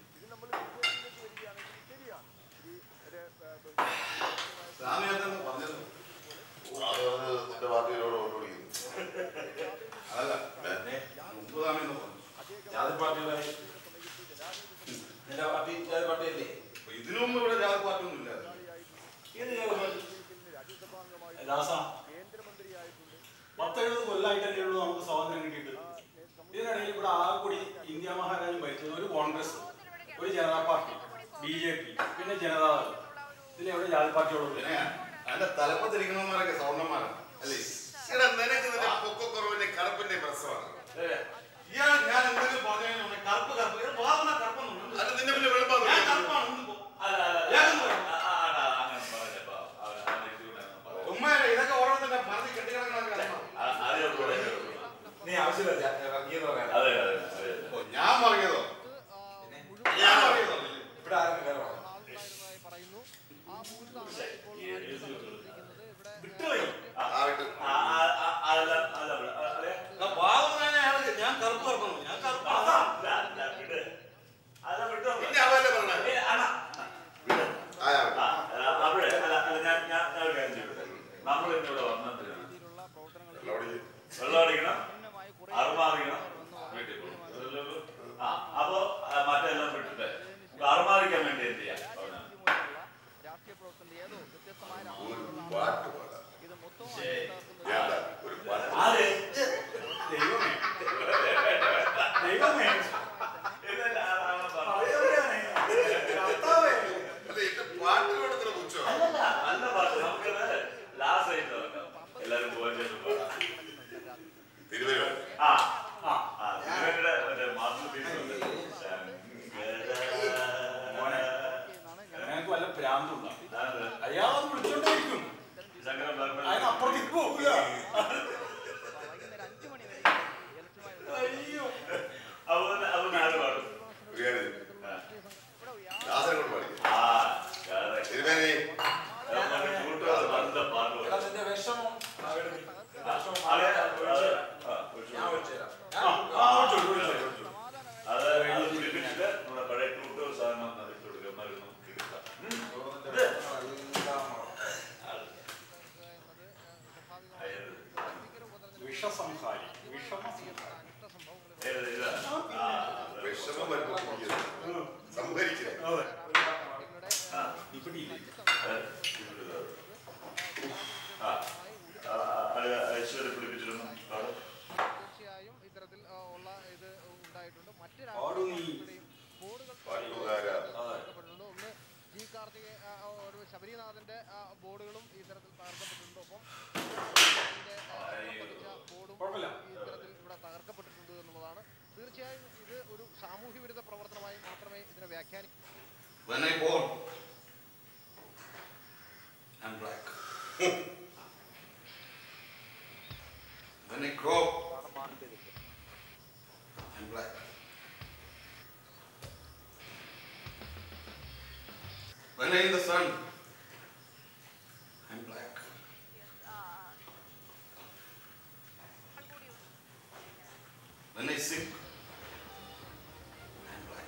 സ്വാമി അതെന്ന് പറഞ്ഞത് അത് പറഞ്ഞത് നിന്റെ പാർട്ടിയിലോട് വോട്ട് പിടിക്കുന്നു അതല്ല മുമ്പ് സ്വാമി എന്ന് പറഞ്ഞു ജാതി പാർട്ടികളെ എന്റെ പാർട്ടി ജാതി പാർട്ടിയല്ലേ അപ്പൊ ഇതിനു മുമ്പ് ഇവിടെ ജാതി പാർട്ടി ഒന്നും ഇല്ല ഏത് ജാതി പാർട്ടി ദാസ പത്തെഴുപത് കൊല്ലമായിട്ടല്ലേ ഉള്ളൂ നമുക്ക് സ്വാതന്ത്ര്യം കിട്ടിയിട്ട് ഇതിനിടയിൽ ഇവിടെ ആ കൂടി ഇന്ത്യ മഹാരാജ്യം ഭരിച്ചത് ഒരു കോൺഗ്രസ് ഒരു Janata party B J P പിന്നെ ജനതാദൾ ഇതിലെവിടെ ജാതി പാർട്ടികളുള്ളൂ പിന്നെ അതിന്റെ തലപ്പത്തിരിക്കുന്നവന്മാരൊക്കെ സൗണ്ടന്മാരാണ് അല്ലേ എടാ നിനക്ക് നിന്റെ പൊക്കക്കുറവിന്റെ കറുപ്പിന്റെ പ്രശ്നമാണ് ഇയാൾ ഞാൻ എന്തെങ്കിലും പറഞ്ഞു കഴിഞ്ഞാൽ കറുപ്പ് കറുപ്പ് ഇത് പാവന കറുപ്പൊന്നും അത് നിന്നെ പിന്നെ വെളുപ്പാന്ന് ഞാൻ വിളിക്കുന്നു. കറുപ്പാണ് ഇന്ന് പോ. ചുമ്മാ ഇല്ല, ഇതൊക്കെ ഓരോരുത്തരുടെ മനസ്സിൽ കെട്ടിക്കിടക്കണ നീ ആവശ്യമില്ല ഇറങ്ങിയെന്ന് പറയാൻ ഓ, ഞാൻ പറഞ്ഞതോ ഞാൻ പറഞ്ഞതോ ഇവിടെ ആർക്കും വേറെ വേണം. ഉണ്ടായിരുന്നതായി പറയുന്നു ആ ബൂത്താണ് ഇപ്പോൾ അടിച്ചു തകർത്തിരിക്കുന്നത് ഇവിടെ വിട്ടുപോയി ആ വിട്ടു ആ പാവം തന്നെ അയാൾക്ക് ഞാൻ കറുപ്പ് കറുപ്പാണ് ഞാൻ കറുപ്പാണ് പിന്നെ അവല്ലേ പറഞ്ഞത് ആ ഞാൻ വിട്ടു. നമ്മളിവിടെ വന്നിട്ട് രീതിയിലുള്ള പ്രവർത്തനങ്ങൾ എല്ലാം ഓടി. വെള്ളം അടിക്കണം അറുമാറിക്കണം വീട്ടിൽ പോകും ആ അപ്പൊ ആ, മറ്റെല്ലാം വിട്ടിട്ട് അറുമാറിക്കാൻ വേണ്ടി എന്ത് ചെയ്യാം രാഷ്ട്രീയ പ്രവർത്തനം ഏതോ വ്യത്യസ്തമായ ഒരു രാഷ്ട്രീയമുള്ള പാട്ട് പാടാം ഇത് മൊത്തം വേണ്ട ഒരു പാട്ട് ആര് ദൈവമേ ദൈവമേ കർത്താവേ. അല്ല എന്റെ പാട്ടിനോട് ഇത്ര പുച്ഛം അല്ലല്ല, നല്ല പാട്ട് നമുക്കത് ലാസ്റ്റ് ആയിട്ട് വെക്കാം. എല്ലാരും പോകാൻ ചെല്ലുമ്പോൾ തിരുവരുവ ആ ആ ആ തിരുവനന്തപുരം മറ്റേ മാസ്റ്റർ പീസ് ഉണ്ട് ഞങ്ങൾക്ക് വല്ല ഭ്രാന്തുണ്ടോ അതെ. അയാൾ വിളിച്ചോണ്ടേയിരിക്കും ശങ്കരൻ ബാബു. അതിനപ്പുറത്തേക്ക് പോകില്ല വൈകുന്നേരം അഞ്ചു മണി വരെ ഇലക്ഷനുമായി അയ്യോ അവന് അവന് ആര് പാടും ഒരു കാര്യം ചെയ്യ്. ദാസനെ കൊണ്ട് പാടിക്കും ആ correct. തിരുമേനി അവന്മാര് കൂട്ടുകാർ നല്ല പാട്ട് പാടും. നിന്റെ വിഷമം ആ, അതെ, അത്, ആ, ഒഴിച്ചു. ഞാൻ വെച്ചുതരാം ആ ഒഴിച്ചോളൂ ഒഴിച്ചോളൂ അത് അത് പിടിപ്പിച്ചിട്ട് നമ്മുടെ പഴയ കൂട്ടുകാർ സാധനം നദിച്ചു കൊടുക്കുക മരുന്ന് കിട്ടാം ഇത് അയ്യത്. വിഷസംഹാരി വിഷമസംഹാരി അനിഷ്ട സംഭവങ്ങൾ ഏത് ഇതാ? ആ, അത്. വിഷമം വരുമ്പോൾ സംഭരിക്കുന്നത് അതെ പാർട്ടികളുടെ ആ, ഇപ്പിടിയില്ലേ അത് ഇത്. ആ, ആ, അത് ഐശ്വര്യ പിടിപ്പിച്ചിരുന്നു പാടും. തീർച്ചയായും ഇത്തരത്തിൽ ആ, ഉള്ള ഇത് ഉണ്ടായിട്ടുണ്ട് മറ്റ് പാടു നീ. രാഷ്ട്രീയങ്ങളുടെയും ബോർഡുകൾ പാട്ടുകാരാ. തകർക്കപ്പെട്ടിട്ടുണ്ട് ഒന്ന് ജി കാർത്തിക ആ, ആ, ഒരു ശബരിനാഥന്റെ ആ, ബോർഡുകളും ഇത്തരത്തിൽ തകർക്കപ്പെട്ടിട്ടുണ്ട് ഒപ്പം ഇതിന്റെ, ആ, പതിച്ച ബോർഡും കുഴപ്പമില്ല. ഇത്തരത്തിൽ ഇവിടെ തകർക്കപ്പെട്ടിട്ടുണ്ട് എന്നുള്ളതാണ് തീർച്ചയായും ഇത് ഒരു സാമൂഹ്യ വിരുദ്ധ പ്രവർത്തനമായി മാത്രമേ ഇതിനെ വ്യാഖ്യാനിക്കൂ When I born, I'm black. when I grow up, I'm black. When I in the sun, I'm black. When I sick, I'm black.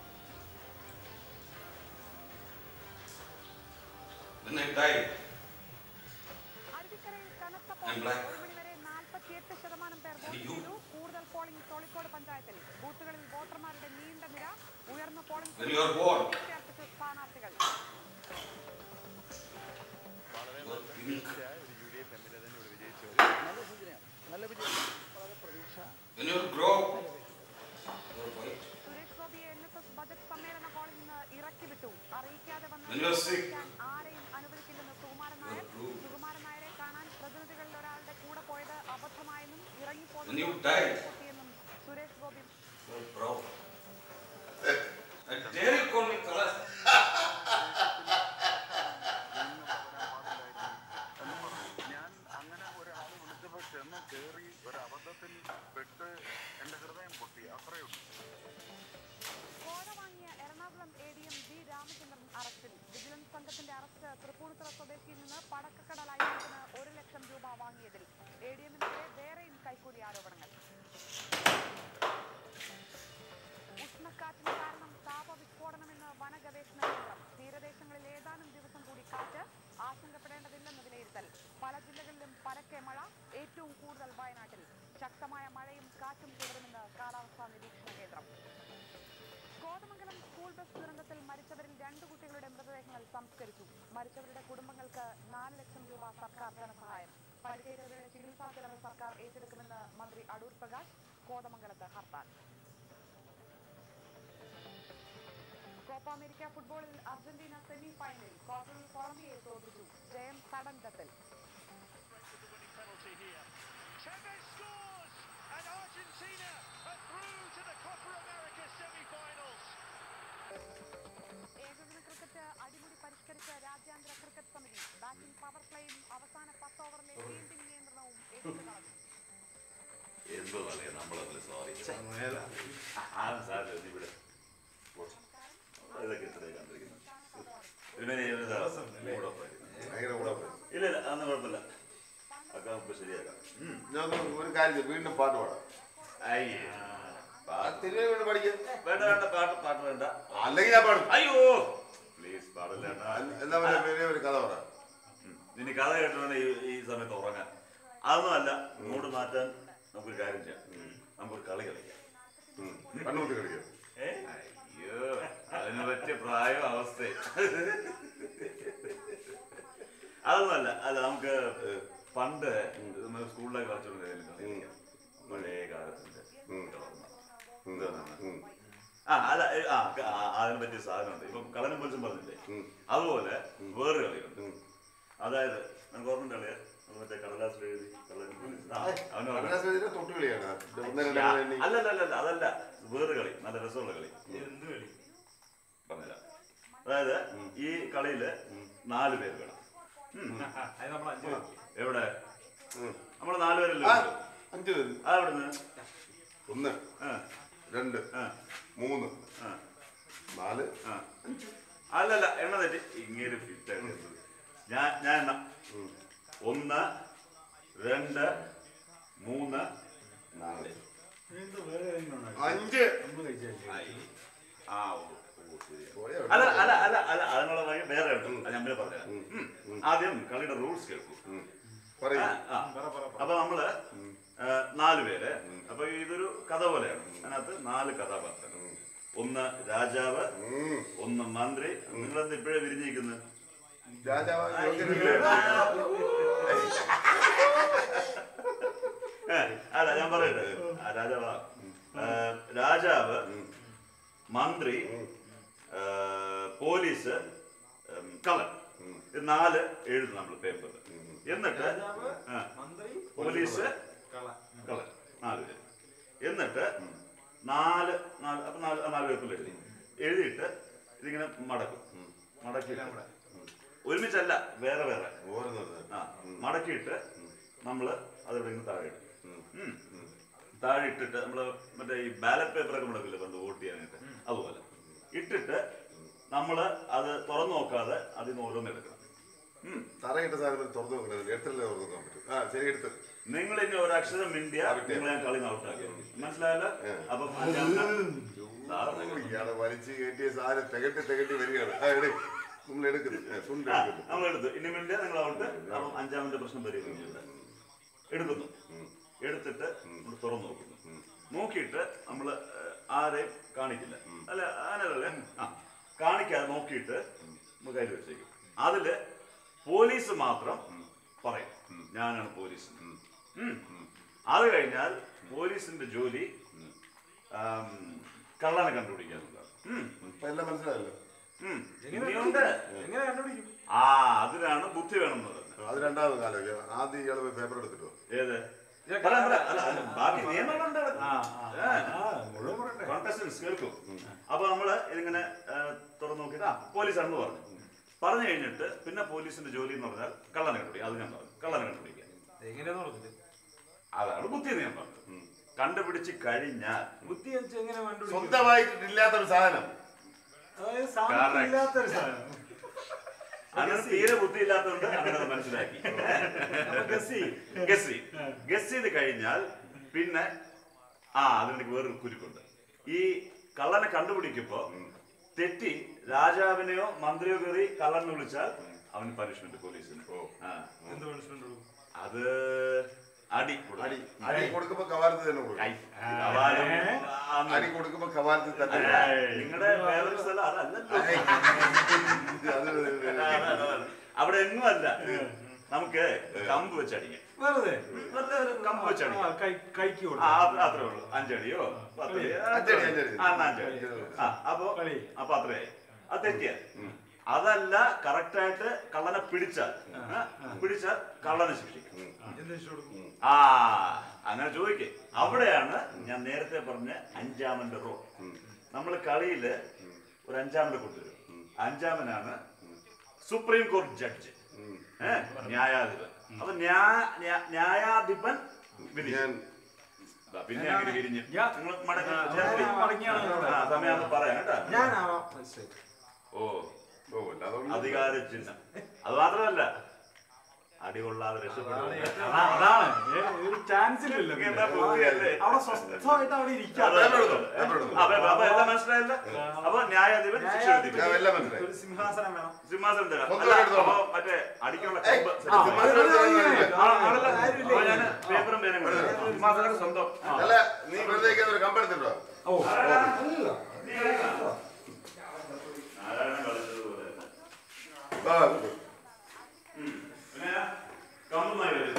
When I die, അരുവിക്കരയിൽ കനത്ത I'm പോളിംഗ് black. ഒരു മണിവരെ നാൽപ്പത്തിയെട്ട് ശതമാനം പേർ And വോട്ട് you? ചെയ്തു കൂടുതൽ polling തോളിക്കോട് പഞ്ചായത്തിൽ ബൂത്തുകളിൽ ഉയർന്ന polling When you are born, പ്രഖ്യാപിച്ച സ്ഥാനാർത്ഥികൾ when you grow, you are white. Suresh ഗോപിയെ എൻ എസ് എസ് ബജറ്റ് സമ്മേളന ഹാളിൽ നിന്ന് ഇറക്കി വിട്ടു അറിയിക്കാതെ വന്ന് When you are sick, സംസാരിക്കാൻ ആരെയും അനുവദിക്കില്ലെന്ന് സുകുമാരൻ നായർ സുകുമാരൻ നായരെ കാണാൻ പ്രതിനിധികളിൽ ഒരാളുടെ കൂടെ പോയത് അബദ്ധമായെന്നും When you ഇറങ്ങിപ്പോകുന്നത് die, പൊട്ടിയെന്നും Suresh Gopi you are proud. I dare you call me Kalas. ഞാൻ അങ്ങനെ ഒരാൾ വിളിച്ചപ്പോൾ ചെന്ന് കയറി ഒരു അബദ്ധത്തിൽ പെട്ട് എന്റെ ഹൃദയം പൊട്ടി അത്രയേ ഉള്ളൂ കോഴ വാങ്ങിയ Ernakulam A D M V Ramachandran അറസ്റ്റിൽ വിജിലൻസ് സംഘത്തിന്റെ അറസ്റ്റ് തൃപ്പൂണിത്തുറ സ്വദേശിയിൽ നിന്ന് പടക്കക്കട ലൈസൻസിന് ഒരു ലക്ഷം രൂപ വാങ്ങിയതിൽ എ ഡി എമ്മിനെതിരെ വേറെയും കൈക്കൂലി ആരോപണങ്ങൾ ഉഷ്ണക്കാറ്റിന് കാരണം താപവിസ്ഫോടനമെന്ന് വനഗവേഷണ കേന്ദ്രം തീരദേശങ്ങളിൽ ഏതാനും ദിവസം കൂടി കാറ്റ് ആശങ്കപ്പെടേണ്ടതില്ലെന്ന് വിലയിരുത്തൽ പല ജില്ലകളിലും പരക്കെ മഴ ഏറ്റവും കൂടുതൽ വയനാട്ടിൽ ശക്തമായ മഴയും കാറ്റും തുടരുമെന്ന് കാലാവസ്ഥാ നിരീക്ഷണ കേന്ദ്രം കോതമംഗലം സ്കൂൾ ബസ് ദുരന്തത്തിൽ മരിച്ചവരിൽ രണ്ട് കുട്ടികളുടെ മൃതദേഹങ്ങൾ സംസ്കരിച്ചു മരിച്ചവരുടെ കുടുംബങ്ങൾക്ക് നാല് ലക്ഷം രൂപ സർക്കാർ ധനസഹായം പരിക്കേറ്റവരുടെ ചികിത്സാ ചെലവ് സർക്കാർ ഏറ്റെടുക്കുമെന്ന് മന്ത്രി അടൂർ പ്രകാശ് കോതമംഗലത്ത് ഹർത്താൽ കോപ്പ അമേരിക്ക ഫുട്ബോളിൽ അർജന്റീന സെമി ഫൈനലിൽ ക്വാർട്ടറിൽ കൊളംബിയയെ തോൽപ്പിച്ചു ജയം സഡൻ ഡെത്തിൽ Chavez scores, and Argentina are through to the Copa America semi-finals. ഏകദിന ക്രിക്കറ്റ് അടിമുടി പരിഷ്കരിച്ച രാജ്യാന്തര ക്രിക്കറ്റ് സമിതി ബാറ്റിംഗ് പവർ പ്ലേയും അവസാന പത്ത് ഓവറിലെ ഫീൽഡിംഗ് നിയന്ത്രണവും എടുത്തു കളഞ്ഞു എന്തോ അറിയാം നമ്മളതിൽ സാധിച്ചു സാധ്യത ഇവിടെ ഇതൊക്കെ ഇത്രയും കണ്ടിരിക്കുന്നത് ഇവനെ ഇവനെ ഭയങ്കര കൂടപ്പുറം. ഇല്ല ഇല്ല അതൊന്നും കുഴപ്പമില്ല അതൊക്കെ നമുക്ക് ശരിയാക്കാം ഉം. ഞാൻ ഒരു കാര്യം ചെയ്യ്, വീണ്ടും പാട്ട് പാടാം അയ്യേ തിരുവേ വീണ്ടും പഠിക്കാം വേണ്ട വേണ്ട പാട്ട് പാട്ട് വേണ്ട അല്ലെങ്കിൽ ഞാൻ പാടും അയ്യോ പ്ലീസ് പാടില്ല അണ്ണാ. എന്നാ പിന്നെ വേറെ ഒരു കഥ പറ ഉം. ഇനി കഥ കേട്ടോണ്ട് ഈ ഈ സമയത്ത് ഉറങ്ങാൻ അതൊന്നും അല്ല മൂഡ് മാറ്റാൻ നമുക്കൊരു കാര്യം ചെയ്യാം നമുക്കൊരു കളി കളിക്കാം കണ്ണൂട്ടി കളിക്കാം ഏ? അയ്യോ അതിന് പറ്റിയ പ്രായം അവസ്ഥ അതൊന്നുമല്ല അല്ല നമുക്ക് പണ്ട് നമ്മൾ സ്കൂളിലൊക്കെ കളിച്ചോണ്ട് പഴയ കാലത്തിന്റെ ഓർമ്മ. എന്താണ്? ആ അല്ല ഏ, ആ ക- ആ, അതിനെ പറ്റിയ സാധനമുണ്ട് ഇപ്പം കളനും പൊലിച്ചും പറഞ്ഞില്ലേ അതുപോലെ വേറൊരു കളിയുണ്ട് അതായത് നമുക്ക് ഓർമ്മ കളിയാ മറ്റേ കടലാസിൽ എഴുതി കള്ളനും പോലീസും. ആ, അവന് ഓർമ്മ. കടലാസ് എഴുതിയിട്ട് തൊട്ട് കളിയാണ് ഒന്ന് രണ്ട് ആ, മൂന്ന് എണ്ണി. അല്ല അല്ല അല്ല അതല്ല വേറെ കളി നല്ല രസമുള്ള കളി എന്ത് കളി പറഞ്ഞുതരാം അതായത് ഈ കളിയില് നാല് പേര് വേണം ഉം. എവിടെ നമ്മള് നാല് പേരല്ലേ ആ, ഉള്ളൂ? അഞ്ച് പേര് ആ, എവിടുന്ന് ഒന്ന് ആ, രണ്ട് ആ, മൂന്ന് ആ, നാല് ആ. അല്ലല്ല എണ്ണ തെറ്റി ഇങ്ങനെ ഫിറ്റ് ഞാൻ ഞാൻ എണ്ണ ഒന്ന് രണ്ട് മൂന്ന് നാല് അഞ്ച് ആയി. ആ ഓ ഓ, ശരി. പോയാ അല്ല അല്ല അല്ല അല്ല അതിനുള്ള വഴി വേറെ ഉണ്ട് അത് ഞാൻ പിന്നെ പറഞ്ഞുതരാം ആദ്യം കളിയുടെ റൂൾസ് കേൾക്കൂ പറയൂ ആ, ആ. അപ്പൊ നമ്മള് ആ, നാല് പേര് അപ്പൊ ഇതൊരു കഥ പോലെയാണ് അതിനകത്ത് നാല് കഥാപാത്രങ്ങൾ ഒന്ന് രാജാവ് ഒന്ന് മന്ത്രി നിങ്ങളെന്ത് ഇപ്പോഴേ വിരിഞ്ഞിരിക്കുന്നത് രാജാവ് ഏ, അല്ല ഞാൻ പറയട്ടെ ആ, രാജാവാ ആ, രാജാവ് മന്ത്രി ആ, പോലീസ് ഉം, കള്ളൻ ഇത് നാല് എഴുതും നമ്മൾ പേപ്പറിൽ എന്നിട്ട് ആ, പോലീസ് കള്ളൻ നാല് പേര് എന്നിട്ട് നാല് നാല് അപ്പൊ നാല് നാല് പേപ്പറിൽ എഴുതി എഴുതിയിട്ട് ഇതിങ്ങനെ മടക്കും മടക്കി ഒരുമിച്ചല്ല വേറെ വേറെ ആ മടക്കിയിട്ട് നമ്മള് അതിവിടെ ഇങ്ങനെ താഴെ ഇടും ഉം. താഴെ ഇട്ടിട്ട് നമ്മള് മറ്റേ ഈ ബാലറ്റ് പേപ്പറൊക്കെ മുടക്കില്ല പണ്ട് വോട്ട് ചെയ്യാനായിട്ട് അതുപോലെ ഇട്ടിട്ട് നമ്മള് അത് തുറന്നു നോക്കാതെ അതിൽ നിന്ന് ഓരോന്ന് എടുക്കണം ഉം. തറയിട്ട സാധനം തുറന്നു നോക്കണത് എടുത്തല്ലേ തുറന്നു നോക്കാൻ പറ്റും ആ ശരി എടുത്ത് നിങ്ങൾ ഇനി ഒരക്ഷരം മിണ്ടിയ നിങ്ങൾ ഞാൻ കളി ഔട്ടാക്കി മനസ്സിലായല്ലോ അപ്പം സാധനം ഇയാളെ വലിച്ചു കയറ്റിയ സാധനം തികട്ടി തികട്ടി വരികയാണ് ആ എടു നമ്മൾ എടുക്കുന്നു ഏ, തുണ്ട് ആ, എടുക്കുന്നു നമ്മൾ എടുത്തു ഇനി മിണ്ടിയ നിങ്ങൾ ഔട്ട് അപ്പം അഞ്ചാമത്തെ പ്രശ്നം പരിഹരിക്കുന്നുണ്ട് എടുക്കുന്നു എടുത്തിട്ട് നമ്മൾ തുറന്നു നോക്കുന്നു നോക്കിയിട്ട് നമ്മൾ ആരെയും കാണിക്കില്ല അല്ല അങ്ങനെയല്ലേ ആ കാണിക്കാതെ നോക്കിയിട്ട് നമുക്ക് കയ്യിൽ വെച്ചേക്കും അതില് പോലീസ് മാത്രം പറയും ഞാനാണ് പോലീസ് ഉം. അത് കഴിഞ്ഞാൽ പോലീസിന്റെ ജോലി ആം, കള്ളനെ കണ്ടുപിടിക്കാന്നുള്ളതാണ് ഉം. ഇപ്പൊ എല്ലാം മനസ്സിലായല്ലോ ഉം. ഇനിയുണ്ട് എങ്ങനെ കണ്ടുപിടിക്കും ആ അതിനാണ് ബുദ്ധി വേണം എന്ന് പറഞ്ഞത് അത് രണ്ടാമത് കാലം ആദ്യം ഇയാൾ പോയി പേപ്പർ എടുത്തിട്ടോ ഏത് അല്ല, അല്ല, അല്ല, അല്ല, ബാക്കി നിയമങ്ങളുണ്ട് ആ, ആ, ആ, മുഴുവൻ പറയട്ടെ. കോൺടസ്റ്റൻസ് കേൾക്കും അപ്പൊ നമ്മള് ഇതിങ്ങനെ ആ, തുറന്നു നോക്കിയിട്ട് ആ പോലീസാണെന്ന് പറഞ്ഞു പറഞ്ഞു കഴിഞ്ഞിട്ട് പിന്നെ പോലീസിന്റെ ജോലി എന്ന് പറഞ്ഞാൽ കള്ളനെ കണ്ടുപിടിക്കുക അത് ഞാൻ പറഞ്ഞു കള്ളനെ കണ്ടുപിടിക്കുക എങ്ങനെയാന്ന് പറഞ്ഞില്ല അതാണ് ബുദ്ധി എന്ന് ഞാൻ പറഞ്ഞത് കണ്ടുപിടിച്ച് കഴിഞ്ഞാൽ ബുദ്ധി വെച്ച് എങ്ങനെ കണ്ടുപിടിക്കും സ്വന്തമായിട്ട് ഇല്ലാത്തൊരു സാധനം അതായത് സാധനം ഇല്ലാത്തൊരു സാധനം അങ്ങനെ തീരെ ബുദ്ധി ഇല്ലാത്തതുകൊണ്ട് അങ്ങനെ അത് മനസ്സിലാക്കി ഗസ് ഗസ് ചെയ്ത് കഴിഞ്ഞാൽ പിന്നെ ആ അതിനിടയ്ക്ക് വേറൊരു കുരുക്കുണ്ട് ഈ കള്ളനെ കണ്ടുപിടിക്കുമ്പോ തെറ്റി രാജാവിനെയോ മന്ത്രിയോ കയറി കള്ളൻ എന്ന് വിളിച്ചാൽ അവന് പനിഷ്മെന്റ് പോലീസിന് ആ. എന്ത് പണിഷ്മെന്റ് അത് അടി കൊടുക്കും. അടി അടി കൊടുക്കുമ്പോ കവാലത്ത് തന്നെ കൈ. കൊടുക്കും കവാലം. ആന്ന്. അടി കൊടുക്കുമ്പോ കവാലത്തിൽ തന്നെ അല്ല, നിങ്ങളുടെ ഫേവറേറ്റ് സ്ഥലം അതല്ലല്ലോ അത് അവിടെ എങ്ങും അല്ല നമുക്ക് കമ്പ് വെച്ചടിക്കാം വെറുതെ വെറുതെ ഒരു കമ്പ് വെച്ചടിക്കാം ആ, കൈ കൈക്ക് ആ, കൊടുക്കും അത് അത്രേ ഉള്ളൂ അഞ്ചടിയോ പത്തടി അഞ്ചടി, അഞ്ചടി. ആ, എന്നാ അഞ്ചടി ആ അപ്പൊ കളി. അപ്പൊ അത്രയായി അത് തെറ്റിയ അതല്ല കറക്റ്റ് ആയിട്ട് കള്ളനെ പിടിച്ചാൽ ആ, പിടിച്ചാൽ കള്ളനെ ശിക്ഷിക്കും എന്ത് ഇഷ്ടം കൊടുക്കും ആ അങ്ങനെ ചോദിക്കേ അവിടെയാണ് ഞാൻ നേരത്തെ പറഞ്ഞ അഞ്ചാമന്റെ റോ നമ്മൾ കളിയില് ഒരു അഞ്ചാമന്റെ കൊണ്ടുവരും അഞ്ചാമനാണ് സുപ്രീം കോടതി ജഡ്ജ് ഏഹ് ന്യായാധിപൻ അപ്പൊ ന്യാ- ന്യാ- ന്യായാധിപൻ വിധി ഞാൻ ദാ, പിന്നെ അങ്ങനെ വിരിഞ്ഞ് ഞാൻ- നിങ്ങൾ മടങ്ങി ആ, ചേർത്ത് ഞാൻ മടങ്ങിയാണ് ആ, സമയം പറയാം കേട്ടോ ഞാനാവാം mistake. ഓ ഓ അല്ലാതെ അധികാര ചിഹ്നം അത് മാത്രമല്ല അടികൊള്ളാതെ രക്ഷപ്പെടും അതാ- അതാണ് ഏ, ഒരു ചാൻസ് ഇല്ലല്ലോ പിന്നെ. എന്താ ബുദ്ധിയല്ലേ? അവിടെ സ്വസ്ഥമായിട്ട് അവിടെ ഇരിക്കാം അതെ, അതെ, അതെ. അപ്പൊ അപ്പൊ എല്ലാം മനസ്സിലായല്ലോ അപ്പൊ ന്യായാധിപൻ ശിക്ഷ വിധിക്കും ഞാൻ എല്ലാം മനസ്സിലായി ഒരു സിംഹാസനം വേണം സിംഹാസനം തരാം സ്വന്തം അല്ല, എടുത്തോ. അപ്പൊ മറ്റേ അടിക്കുള്ള ഏയ്, കമ്പ് ആ, സിംഹാസനം എടുത്തോ, ഇങ്ങനെ. ആ, ആണല്ലോ. അപ്പൊ ഞാന് പേപ്പറും പേനും കൂടെ തരാം. സിംഹാസനം സ്വന്തം ആ. അല്ല നീ വെറുതെ ഇരിക്കാതെ ഒരു കമ്പെടുത്തിട്ടോ ഓ നാരായണൻ കളിച്ചതുപോലെ തന്നെ. ആ ഉം. പിന്നെ കമ്പുമായി വരും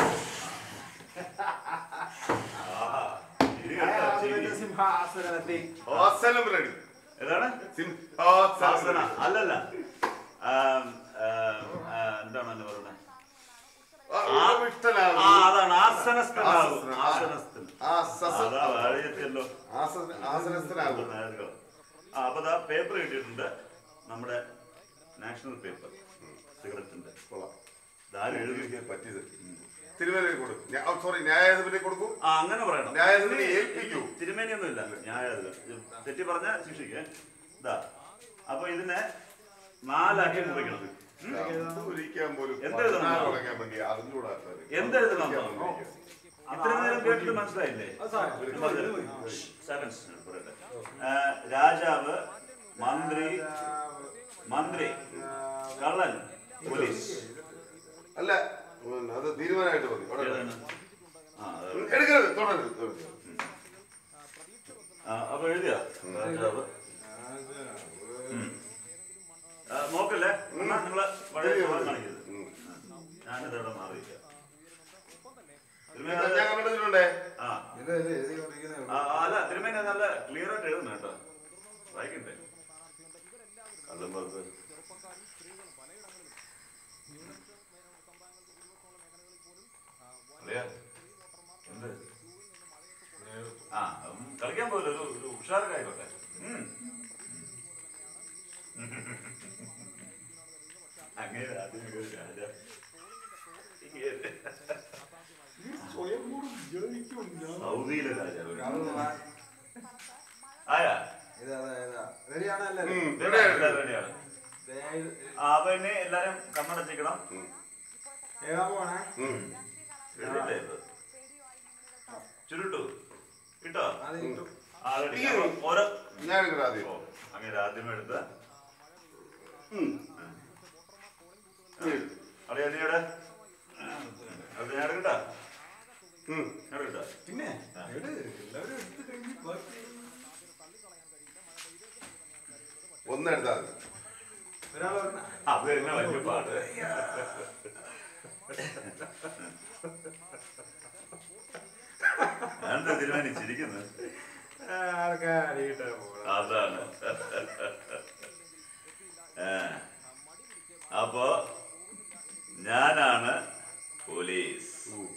ആഹാ. ഇത് കേട്ടോ, ചിരി. സിംഹാസനത്തിൽ ഹാസനം റെഡി ഏതാണ് സിംഹാസനം ആസന അല്ലല്ല ആം, ആം, ആ, എന്താണ് എന്നെ പറയുന്നത് ഇഷ്ടനാകും ആ അതാണ് ആസനസ്ഥനാകും ആസന. ആസനസ്ഥൻ ആ സസ അതാ വാഴിയത്തിയല്ലോ ആസന- ആസനസ്ഥനാകും ആ അപ്പൊ ദാ പേപ്പർ കിട്ടിയിട്ടുണ്ട് നമ്മുടെ നാഷണൽ പേപ്പർ സിഗരറ്റിന്റെ കൊള്ളാം ഇതാരും എഴുതി എനിക്ക് പറ്റിയത് തിരുവനന്തപുരം കൊടുക്കും സോറി ന്യായാധിപനെ കൊടുക്കും ആ അങ്ങനെ പറയണം ന്യായാധിപനെ ഏൽപ്പിക്കൂ തിരുമേനിയൊന്നുമില്ല ന്യായാധിപൻ തെറ്റി പറഞ്ഞ ശിക്ഷിക്കേ ഇതാ അപ്പൊ ഇതിനെ നാലാക്കി മുറിക്കണം ഉം. ഒരിക്കാൻ പോലും എന്തെഴുതണം? പതിനാല് തുടങ്ങാൻ വേണ്ടി അറിഞ്ഞുകൂടാ എന്തെഴുതണം? ഇത്ര നേരം കേട്ടിട്ട് മനസ്സിലായില്ലേ അത് സാരം. സെവൻസ് പറയട്ടെ ആ, രാജാവ് മന്ത്രി മന്ത്രി കള്ളൻ പോലീസ് അല്ല ഉം, അത് തീരുമാനമായിട്ട് മതി അവിടെ ഏതാണ്? ആ, അത് എടുക്കരുത് തുടരുത് തുടരുത്. ആ, അപ്പൊ എഴുതിയോ രാജാവ് ഉം. ആ, നോക്കല്ലേ എന്നാ നിങ്ങള് പഴയ ചോളം കാണിക്കരുത് ഉം. ഞാനിതവിടെ മാറിയില്ല ഞാൻ കണ്ടെത്തിയിട്ടുണ്ടേ ആ ആ, അല്ല തിരുമേനി നല്ല ക്ലിയർ ആയിട്ട് എഴുതുന്നു കേട്ടോ വായിക്കണ്ടേ കള്ളും പുറത്ത് അളിയാ, എന്ത്? ആ ഉം, കളിക്കാൻ പോലും ഒരു ഒരു ഉഷാറൊക്കെ ആയിക്കോട്ടെ ഉം. അങ്ങനെ ആദ്യം ഒരു രാജാ ഇങ്ങനെ. സൗദിയിലെ രാജാവ് ആയാ റെഡിയാണല്ലേ ഉം, ഇതെല്ലാം ready ആണ്. എല്ലാം റെഡിയാണ് ആ അപ്പൊ ഇനി എല്ലാരും കണ്ണടച്ചിക്കണം ഏതാ പോണേ ഉം. എഴുതിയില്ലേ ഇത്? ചുരുട്ടു കിട്ടോ അത് കിട്ടും ആ ready. അപ്പൊ ഓരോ ഞാൻ എടുക്കട്ടെ ആദ്യം ഓ, അങ്ങനെ ആദ്യം എടുത്ത ഉം. ഉം. അറിയാ നീടെ അത് ഞാൻ എടുക്കട്ടാ ഉം. ഞാൻ എടുക്കട്ടാ പിന്നെ എട് എല്ലാവരും എടുത്ത് കഴിഞ്ഞ് ബാക്കി ഒന്ന് എടുത്താൽ മതി അത് തന്നെ വലിയ പാട് എന്താ തീരുമാനിച്ചിരിക്കുന്നത് അതാണ് ഏ. അപ്പോ ഞാനാണ് പോലീസ്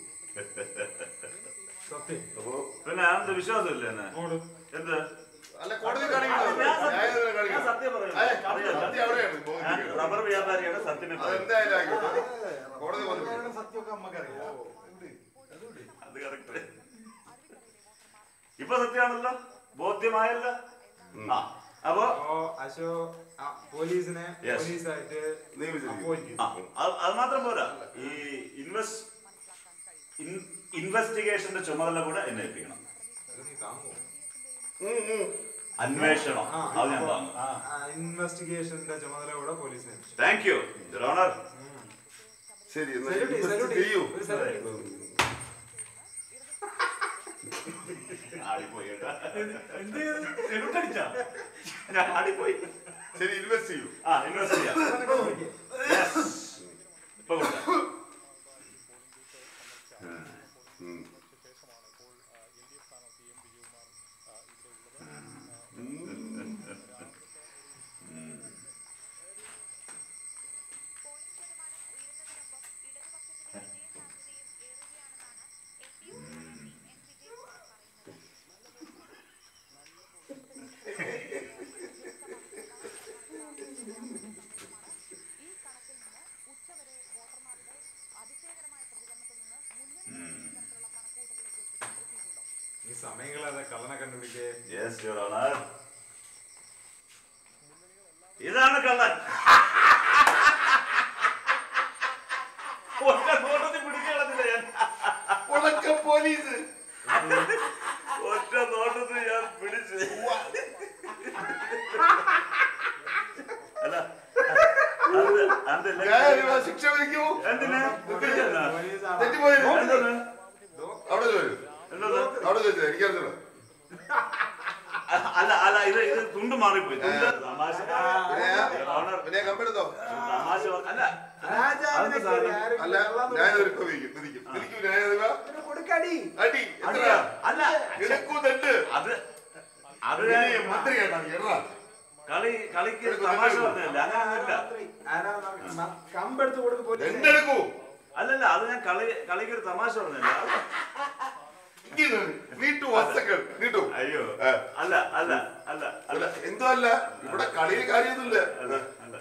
പിന്നെ എന്ത് വിശ്വാസമില്ല എന്നെ എന്ത് അല്ല കോടതി കാണിക്കണം ഞാൻ സത്യം- ന്യായം ഞാൻ കാണിക്കണം സത്യം പറയുന്നു. ഏയ്, അറിയാലോ. സത്യം അവിടെയാണ് ഞാൻ ബോധിപ്പിക്കുന്നത്. റബ്ബർ വ്യാപാരിയാണ് സത്യമേ അതെന്തായാലും ആയിക്കോട്ടെ. കോടതി ബോധിപ്പിക്കണം. സത്യമൊക്കെ നമുക്കറിയാം അത് കറക്റ്റ് ഇപ്പൊ സത്യമാണല്ലോ ബോധ്യമായല്ലോ ആ അപ്പോ അശോ പോലീസിനെ Yes. പോലീസായിട്ട് നിയമിച്ചിരിക്കുന്നു. ആ, അത് അത് മാത്രം പോരാ ഈ ഇൻവെസ്റ്റ് ഇൻവെസ്റ്റിഗേഷന്റെ ചുമതല കൂടെ എന്നെ ഏൽപ്പിക്കണം അന്വേഷണം അത് ഞാൻ താങ്ങും ഇൻവെസ്റ്റിഗേഷന്റെ ചുമതല കൂടെ പോലീസിനെ താങ്ക് യു യുവർ ഓണർ ശരി എന്നാ Salute, invest salute. ചെയ്യൂ ഒരു salute. ആടിപ്പോയി കേട്ടാ. ഞാൻ ആടിപ്പോയി ശരി ഇൻവെസ്റ്റ് ചെയ്യൂ ആ ഇൻവെസ്റ്റ് ചെയ്യാം Yes. ഇപ്പൊ കൊടുക്കാം. ഉം. ഈ സമയങ്ങളെ കള്ളനെ കണ്ടുപിടിക്കേ Yes, Your Honor. ഇതാണ് കള്ളൻ ഒറ്റ നോട്ടത്തിൽ പിടിക്കണമെന്നില്ല ഞാൻ ഉണക്ക പോലീസ് ഒറ്റ നോട്ടത്തിൽ ഞാൻ പിടിച്ച് അല്ല അത് അതല്ല ഞാൻ ശിക്ഷ വിധിക്കൂ എന്തിനാ പിടിച്ചെന്നാ? തെറ്റിപ്പോയത് എന്താണ്? അവിടെ ചോദിച്ചു എന്താണ്? അവിടെ ചോദിച്ചു എനിക്കറിഞ്ഞില്ല അല്ല അല്ല ഇത് ഇത് തുണ്ട് മാറിപ്പോയി തുണ്ട് തമാശ Your Honor, പിന്നെ കമ്പെടുത്തോ തമാശ പറ- അല്ല രാജാവിനെ കയറി ആരും അല്ല ന്യായാധിപ വിധിക്കും വിധിക്കും വിധിക്കും ന്യായാധിപ കൊടുക്കടി അടി എത്ര അടിയാ? അല്ല എടുക്കൂ തട്ട് അത് അത് പിന്നെ ഞാൻ മന്ത്രിയായിട്ടാണ് കേരള കളി കളിക്ക് തമാശ പറഞ്ഞില്ല അങ്ങനെയൊന്നുമില്ല ആരാ കമ്പെടുത്ത് കൊടുക്ക് പോലീസ് രണ്ടെടുക്കൂ അല്ലല്ല അത് ഞാൻ കളി കളിക്ക് ഒരു തമാശ പറഞ്ഞില്ല ഇങ്ങനെ നീട്ടു വസ്തുക്കൾ നീട്ടു അയ്യോ ആ. അല്ല അല്ല അല്ല അല്ല അല്ല എന്തോ അല്ല ഇവിടെ കളിയിൽ കാര്യമൊന്നുമില്ല അല്ല അല്ല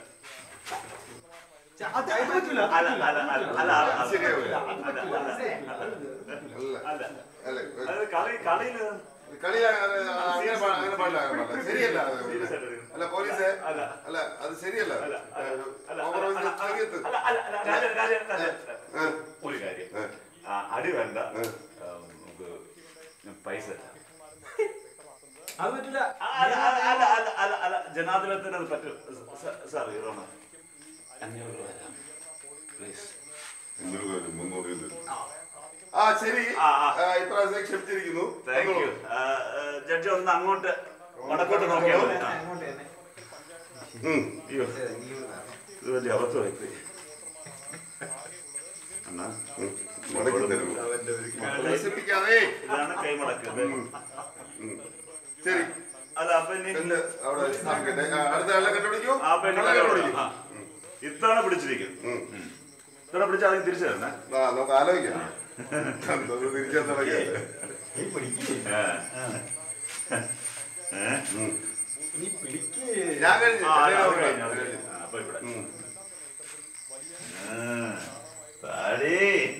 അത് പറ്റൂല അല്ല അല്ല അല്ല അല്ല അല്ല ശരിയാവില്ല അല്ല അല്ല അല്ല അല്ല അല്ല അത് കളി കളിയില് കളി അങ്ങനെ പാ- അങ്ങനെ പാടില്ല അങ്ങനെ പാടില്ല ശരിയല്ല അത് Serious ആയിട്ട് എടുക്കണം. അല്ല പോലീസേ അല്ല. അല്ല അത് ശരിയല്ല അല്ല, അല്ല, ഒരു അല്ല, compromise അല്ല, കളിയത്ത്. അല്ല അല്ല അല്ല രാജ- രാജ- രാജ, ആ. ഒരു കാര്യം ആ. ആ, അടി വേണ്ട ആ. ആ, നമുക്ക് ഞാൻ പൈസ തരാം. അത് പറ്റില്ല ആ, അല്ല അല്ല അല്ല അല്ല അല്ല അല്ല ജനാധിപത്യത്തിന് അത് പറ്റും സ- സാർ ഇറോണ അഞ്ഞൂറ് രൂപ തരാം പ്ലീസ് അഞ്ഞൂറ് പേര്, മുന്നൂറ് പേര്. ആ ശരി ആ, ആ. ആ, ഇപ്രാവശ്യം ക്ഷമിച്ചിരിക്കുന്നു താങ്ക് യു ജഡ്ജി ഒന്ന് അങ്ങോട്ട് വടക്കോട്ട് നോക്കിയാൽ മതി ആ. അങ്ങോട്ട് തന്നെ ഉം. അയ്യോ ഇത് വലിയ അബദ്ധമായി പോയി എന്നാ ഉം. മടക്കി തരൂ. നശിപ്പിക്കാതെ ഇതാണ് കൈമടക്ക് ഇത്. ഉം. ശരി അല്ല അപ്പൊ ഇനി എന്റെ അവിടെ സ്ഥാപിക്കട്ടെ. ആ, അടുത്ത ആളെ കണ്ടുപിടിക്കൂ ആ പെണ്ണ് ആളെ കണ്ടുപിടിക്കൂ. ആ. ഇത്തവണ പിടിച്ചിരിക്കും ഉം. ഇത്തവണ പിടിച്ചാൽ അതിന് തിരിച്ചു തരണേ ആ നമുക്ക് ആലോചിക്കാം എന്തോ തിരിച്ചാൽ തുടങ്ങിയല്ലേ ഏ. ഏ? ഉം. നീ പിടിക്ക് ഞാൻ കഴിഞ്ഞു ആ, അത് എന്റെ കഴിഞ്ഞു, കഴിഞ്ഞു. അത് കഴിഞ്ഞു. ആ, അപ്പൊ ഇവിടെ ഉം. ആ, താടി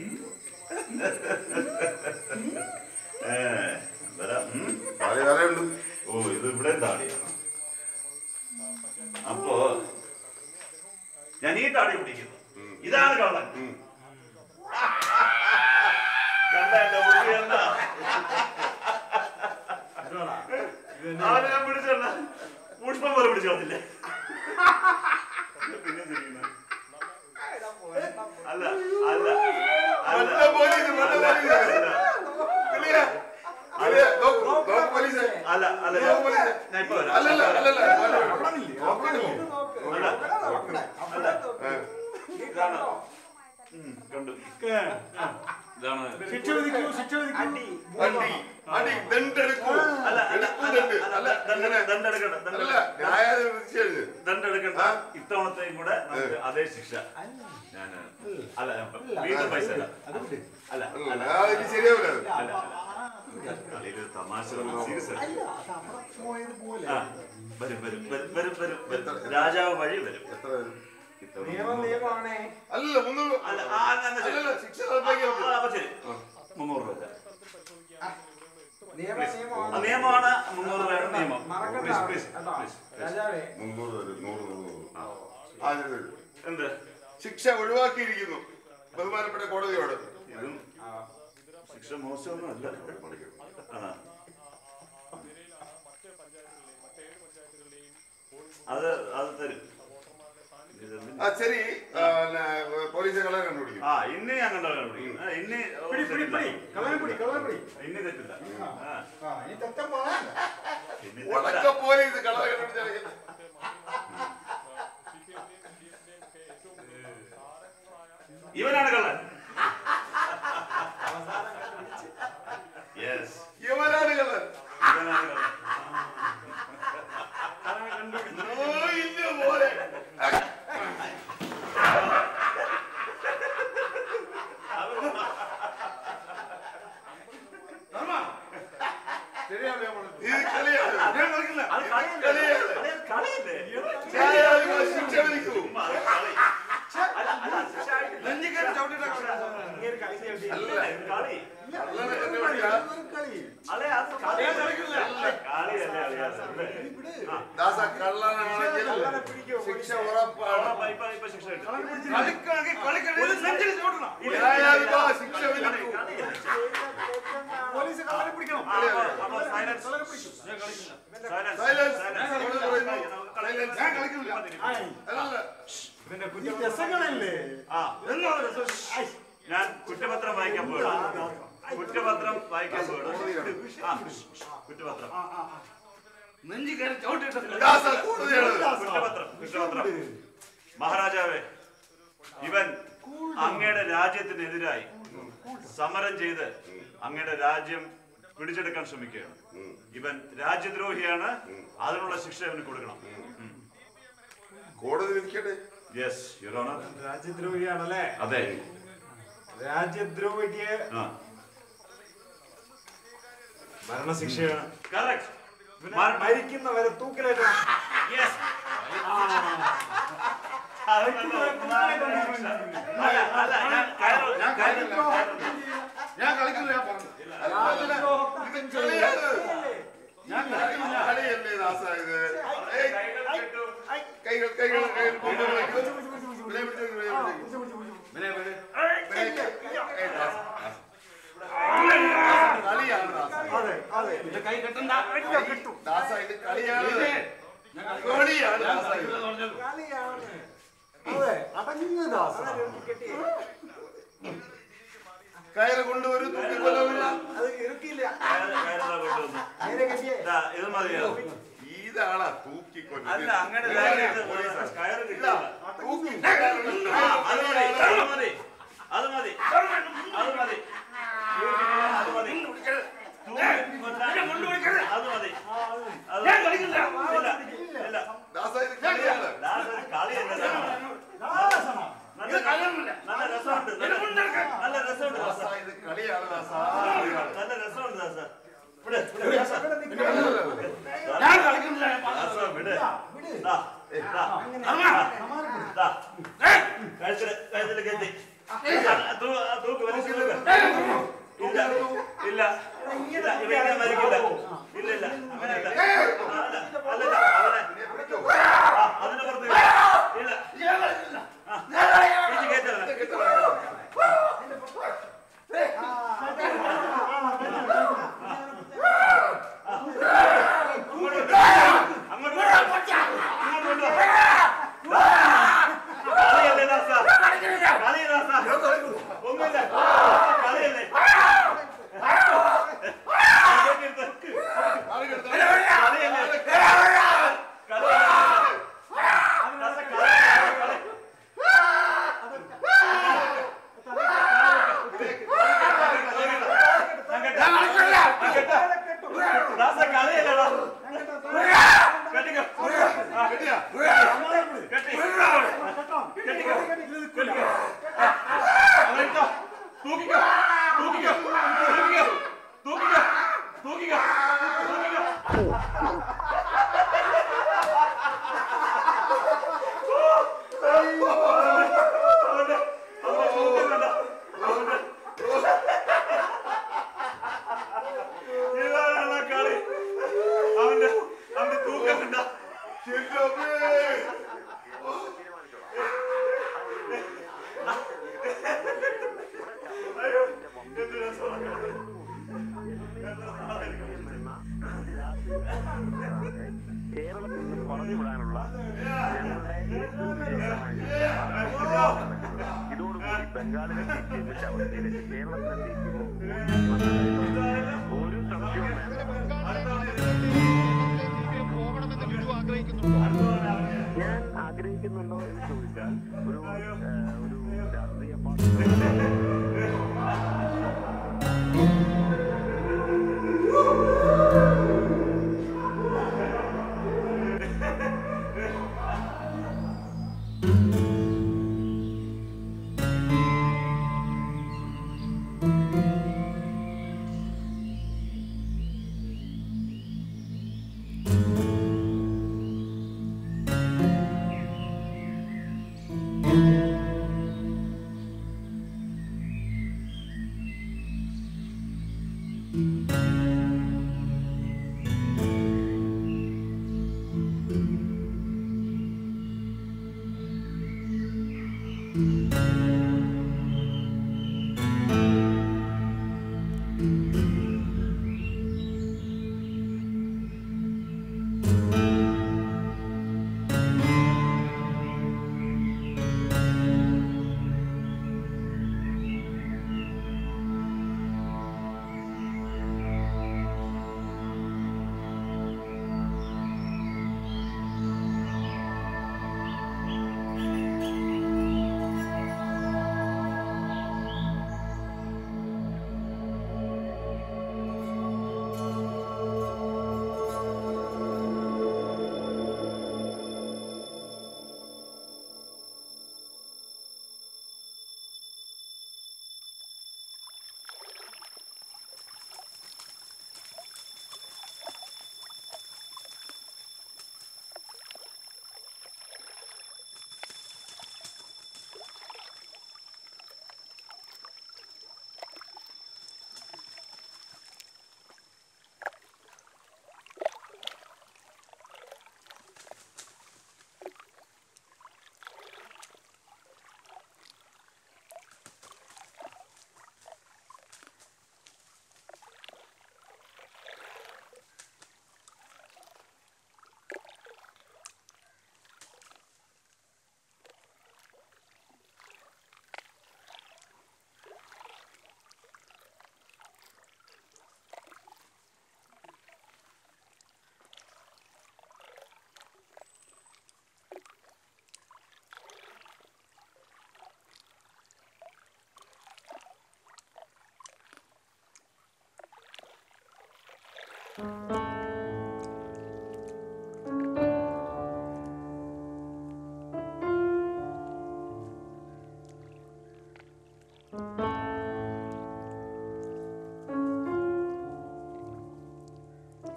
ഏ, വരാം. ഉം. ആള് വേറെ ഉണ്ട് ഓ ഇത് ഇവിടെ താടിയാണ് അപ്പോ ഞാൻ ഈ താടി പിടിക്കുന്നു ഇതാണ് കള്ളൻ ഉം. കണ്ട എന്റെ മുടി കണ്ട ആരെ ഞാൻ പിടിച്ചല്ല പുഷ്പം പോലെ പിടിച്ചു വന്നില്ലേ പിന്നെ ചിരിക്കുന്നു. അല്ല അല്ല അല്ല നല്ല പോലീസ്, നല്ല അല്ല, പോലീസ്. അല്ല. ക്ലിയർ? ക്ലിയർ? നോക്കൂ, നോക്കൂ പോലീസേ. അല്ല അല്ല നോക്കൂ പോലീസേ. ഞാൻ ഇപ്പൊ വരാം അല്ലല്ല, അല്ലല്ല. നോക്കൂ ഇതാണ് ശിക്ഷ വിധിക്കൂ ശിക്ഷ വിധിക്കൂ അടി അടി ദണ്ടെടുക്കൂ അല്ല അല്ല എടുക്കൂ അല്ല ദണ്ട് അല്ല ദണ്ഡ ദണ്ഡെടുക്കണ്ട അല്ല ന്യായാധിപ വിധിച്ചെഴുത് ദണ്ഡെടുക്കണ്ട ഇത്തവണത്തെയും കൂടെ നമുക്ക് അതേ ശിക്ഷ ഞാൻ അല്ല വീണ്ടും പൈസ തരാം. അല്ല അല്ല ആ, ഇത് ശരിയാവില്ല അത്. അല്ല അല്ല ഇതൊരു തമാശ സീരിയസ് ആ വരും വരും വരും വരും വരും വരും രാജാവ് വഴി വരും എത്ര വരും? ഇത്തവണ നിയമം നിയമമാണേ അല്ല മുന്നൂറ് അല്ല ആ, എന്നാ ശരി. അല്ലല്ല, ശിക്ഷ നടപ്പാക്കിയാൽ മതി. ആ, അപ്പൊ ശരി മുന്നൂറ് രൂപ തരാം. നിയമം ആ, നിയമമാണ് നിയമമാണ് മുന്നൂറ് വേണം നിയമം മറക്കണ്ട പ്ലീസ് പ്ലീസ് കേട്ടോ പ്ലീസ് രാജാവേ മുന്നൂറ് വരും നൂറ് നൂറ് നൂറ് ആ ഇത് വരും. എന്ത് ശിക്ഷ ഒഴിവാക്കിയിരിക്കുന്നു ബഹുമാനപ്പെട്ട കോടതിയോട് ഇതും ശിക്ഷ മോശമൊന്നും അല്ല ആ. അത് അത് തരും ഇതെന്തിന്? ആ ശരി ആ, പിന്നെ, പോലീസ് കളർ കണ്ടുപിടിക്കും ആ ഇന്ന് ഞാൻ കണ്ടോ കണ്ടുപിടിക്കും ആ, ഇന്ന് പിടി പിടി പിടി കളനെ പിടി കളനെ പിടി ഇന്ന് തെറ്റില്ല ആ. ആ ഇനി തെറ്റം പറയാൻ ഇന്ന് ഉടക്ക തെറ്റില്ല. പോലീസ് കളർ കണ്ടുപിടിച്ചാൽ ഇവനാണ് കള്ളൻ യെസ് യുവനാണ് കളർ ഇവനാണ് കള്ളൻ നോയില്ല പോലെ ശരിയാണ് ഞാൻ പറഞ്ഞത്. ഇത് കളിയാണ് ഞാൻ കളിക്കില്ല അത് കളിയല്ലേ? അത് കളിയല്ലേ? ന്യായാധിപ ശിക്ഷ വിധിക്കൂ ചുമ്മാ അത് കളി. അല്ല, അല്ല, ശിക്ഷ ആയിട്ടില്ല. നെഞ്ചി കയറി ചവിട്ടിയിട്ടാ കളി. അല്ല ഇത് കളി. അല്ല എന്നെ വിളിക്കാ കളി അല്ലേ, അത് കളി. കളിയല്ലേ, അളിയാ, അല്ലേ? ആ. ദാസ കള്ളനാണെങ്കിൽ ശിക്ഷ ഉറപ്പാണ് ആ, ഇപ്പൊ ഇപ്പൊ ശിക്ഷ കിട്ടും. കളിക്കണമെങ്കിൽ കളിക്കണം ഇത് നെഞ്ചിൽ ചവിട്ടണം ന്യായാധിപ ശിക്ഷ വിധിക്കൂ പോലീസ് കളനെ പിടിക്കണം ആ, അപ്പൊ- അപ്പൊ silence. ഞാൻ കളിക്കില്ല Silence. Silence. Silence. ഇവിടെ പറയുന്നു. നമുക്ക് കളിക്കാം. ഞാൻ കളിക്കില്ല അല്ലല്ല ഈ രസങ്ങളല്ലേ ആ, എന്താണ് രസം? ഞാൻ കുറ്റപത്രം വായിക്കാൻ പോകണം കുറ്റപത്രം വായിക്കാൻ പോകണം ആ, കുറ്റപത്രം നെഞ്ചി കയറി ചവിട്ടിയിട്ടില്ല ദാസ കോടതിയാണ് കുറ്റപത്രം കുറ്റപത്രം മഹാരാജാവേ ഇവൻ അങ്ങയുടെ രാജ്യത്തിനെതിരായി സമരം ചെയ്ത് അങ്ങയുടെ രാജ്യം പിടിച്ചെടുക്കാൻ ശ്രമിക്കുകയാണ് ഇവൻ രാജ്യദ്രോഹിയാണ് അതിനുള്ള ശിക്ഷ ഇവന് കൊടുക്കണം കോടതി വിധിക്കട്ടെ യെസ് യുറോണർ രാജ്യദ്രോഹിയാണല്ലേ അതെ രാജ്യദ്രോഹിക്ക് ആ മരണശിക്ഷയാണ് കറക്റ്റ് മരിക്കുന്നവരെ തൂക്കിലേറ്റണം യെസ് അല്ല അല്ല ഞാൻ കയറു ഞാൻ കയറില്ല ഞാൻ കളിക്കില്ല ഞാൻ പറഞ്ഞു ഇത് കളിയാണ് ഞാൻ കളിക്കില്ല കളിയല്ലേ ദാസ ഇത് ഏയ്, കൈകൾ കൈകൾ കൈകൾ കൊണ്ട് കളിക്കൂ. ഇവിടെ പിടിച്ച് വെക്ക്, ഇവിടെ പിടിച്ച് വെക്ക്. പിന്നെ പിന്നെ ഇവിടെ ഏയ്, ദാസ, ദാസ. കളിയാണ് ദാസ അതെ അതെ എന്റെ കൈ കെട്ടണ്ട കിട്ടും ദാസ ഇത് കളിയാണ് കളിയാണ് ദാസ ഇത്. കളിയാണ് അതെ അടങ്ങുന്ന ദാസ കയറ് കൊണ്ടുവരൂ തൂക്കിക്കൊല്ലവില്ല അത് ഇറുക്കില്ല കയറുന്ന കൊണ്ടുവന്നു നേരെ കെട്ടിയേ ഇതാ, ഇത് മതിയോ ഇതാളാ തൂക്കിക്കൊല്ലു അല്ല അങ്ങനെ രാജ്യത്ത് കയറ് കിട്ടില്ല തൂക്കി ആ, അത് മതി അത് മതി അത് മതി അത് മതി അത് മതി അത് മതി അത് ഇല്ല ഇല്ല ദാസ ഇത് കളിയാണ് ദാസന് കളിയല്ല നല്ല നല്ല രസമുണ്ട് നല്ല നല്ല രസമുണ്ട് ദാസ ദാസ ഇത് കളിയാണ് ദാസ നല്ല രസമുണ്ട് ദാസ വിട് വിട് ദാസ. ഞാൻ കളിക്കില്ല ഞാൻ ദാസ വിട് ദാ, ദാ. ദാ. കഴുത്തില് കഴുത്തില് കെട്ടി തൂ- തൂക്ക് വലിച്ച് തൂക്ക്. ഇല്ല ഇല്ല ഇല്ല ഇവ ഇങ്ങനെ മരിക്കില്ല ഇല്ല ഇല്ല അങ്ങനെയല്ല അല്ല അല്ല കേരളത്തിൽ നിന്ന് പറഞ്ഞു വിടാനുള്ള ഇതോടുകൂടി ബംഗാളിനെ തിരിച്ചെത്തിച്ച അവസ്ഥയിലേക്ക് കേരളത്തിനെ തിരിക്കുമ്പോൾ ഒരു സംശയവും ഞാൻ ആഗ്രഹിക്കുന്നുണ്ടോ എന്ന് ചോദിച്ചാൽ ഒരു ഏഹ്, ഒരു രാഷ്ട്രീയ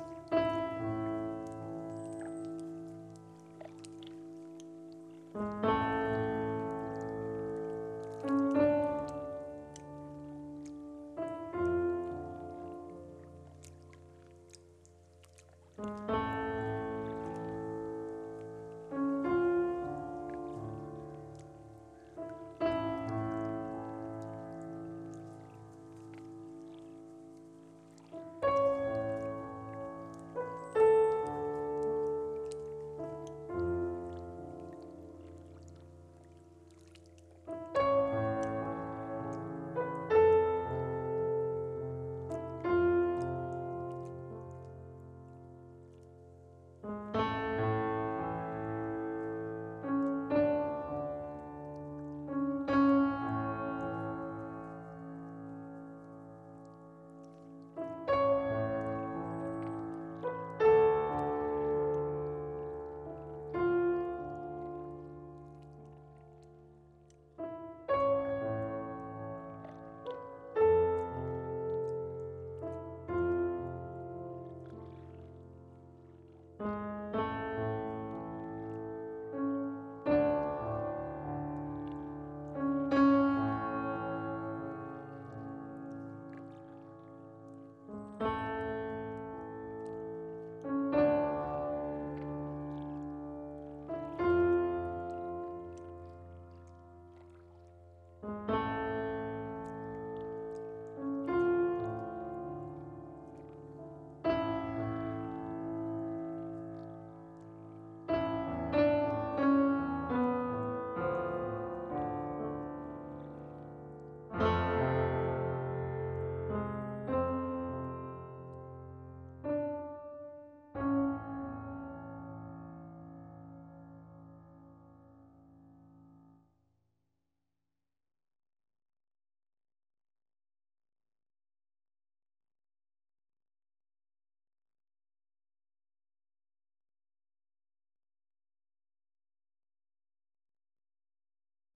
Thank you.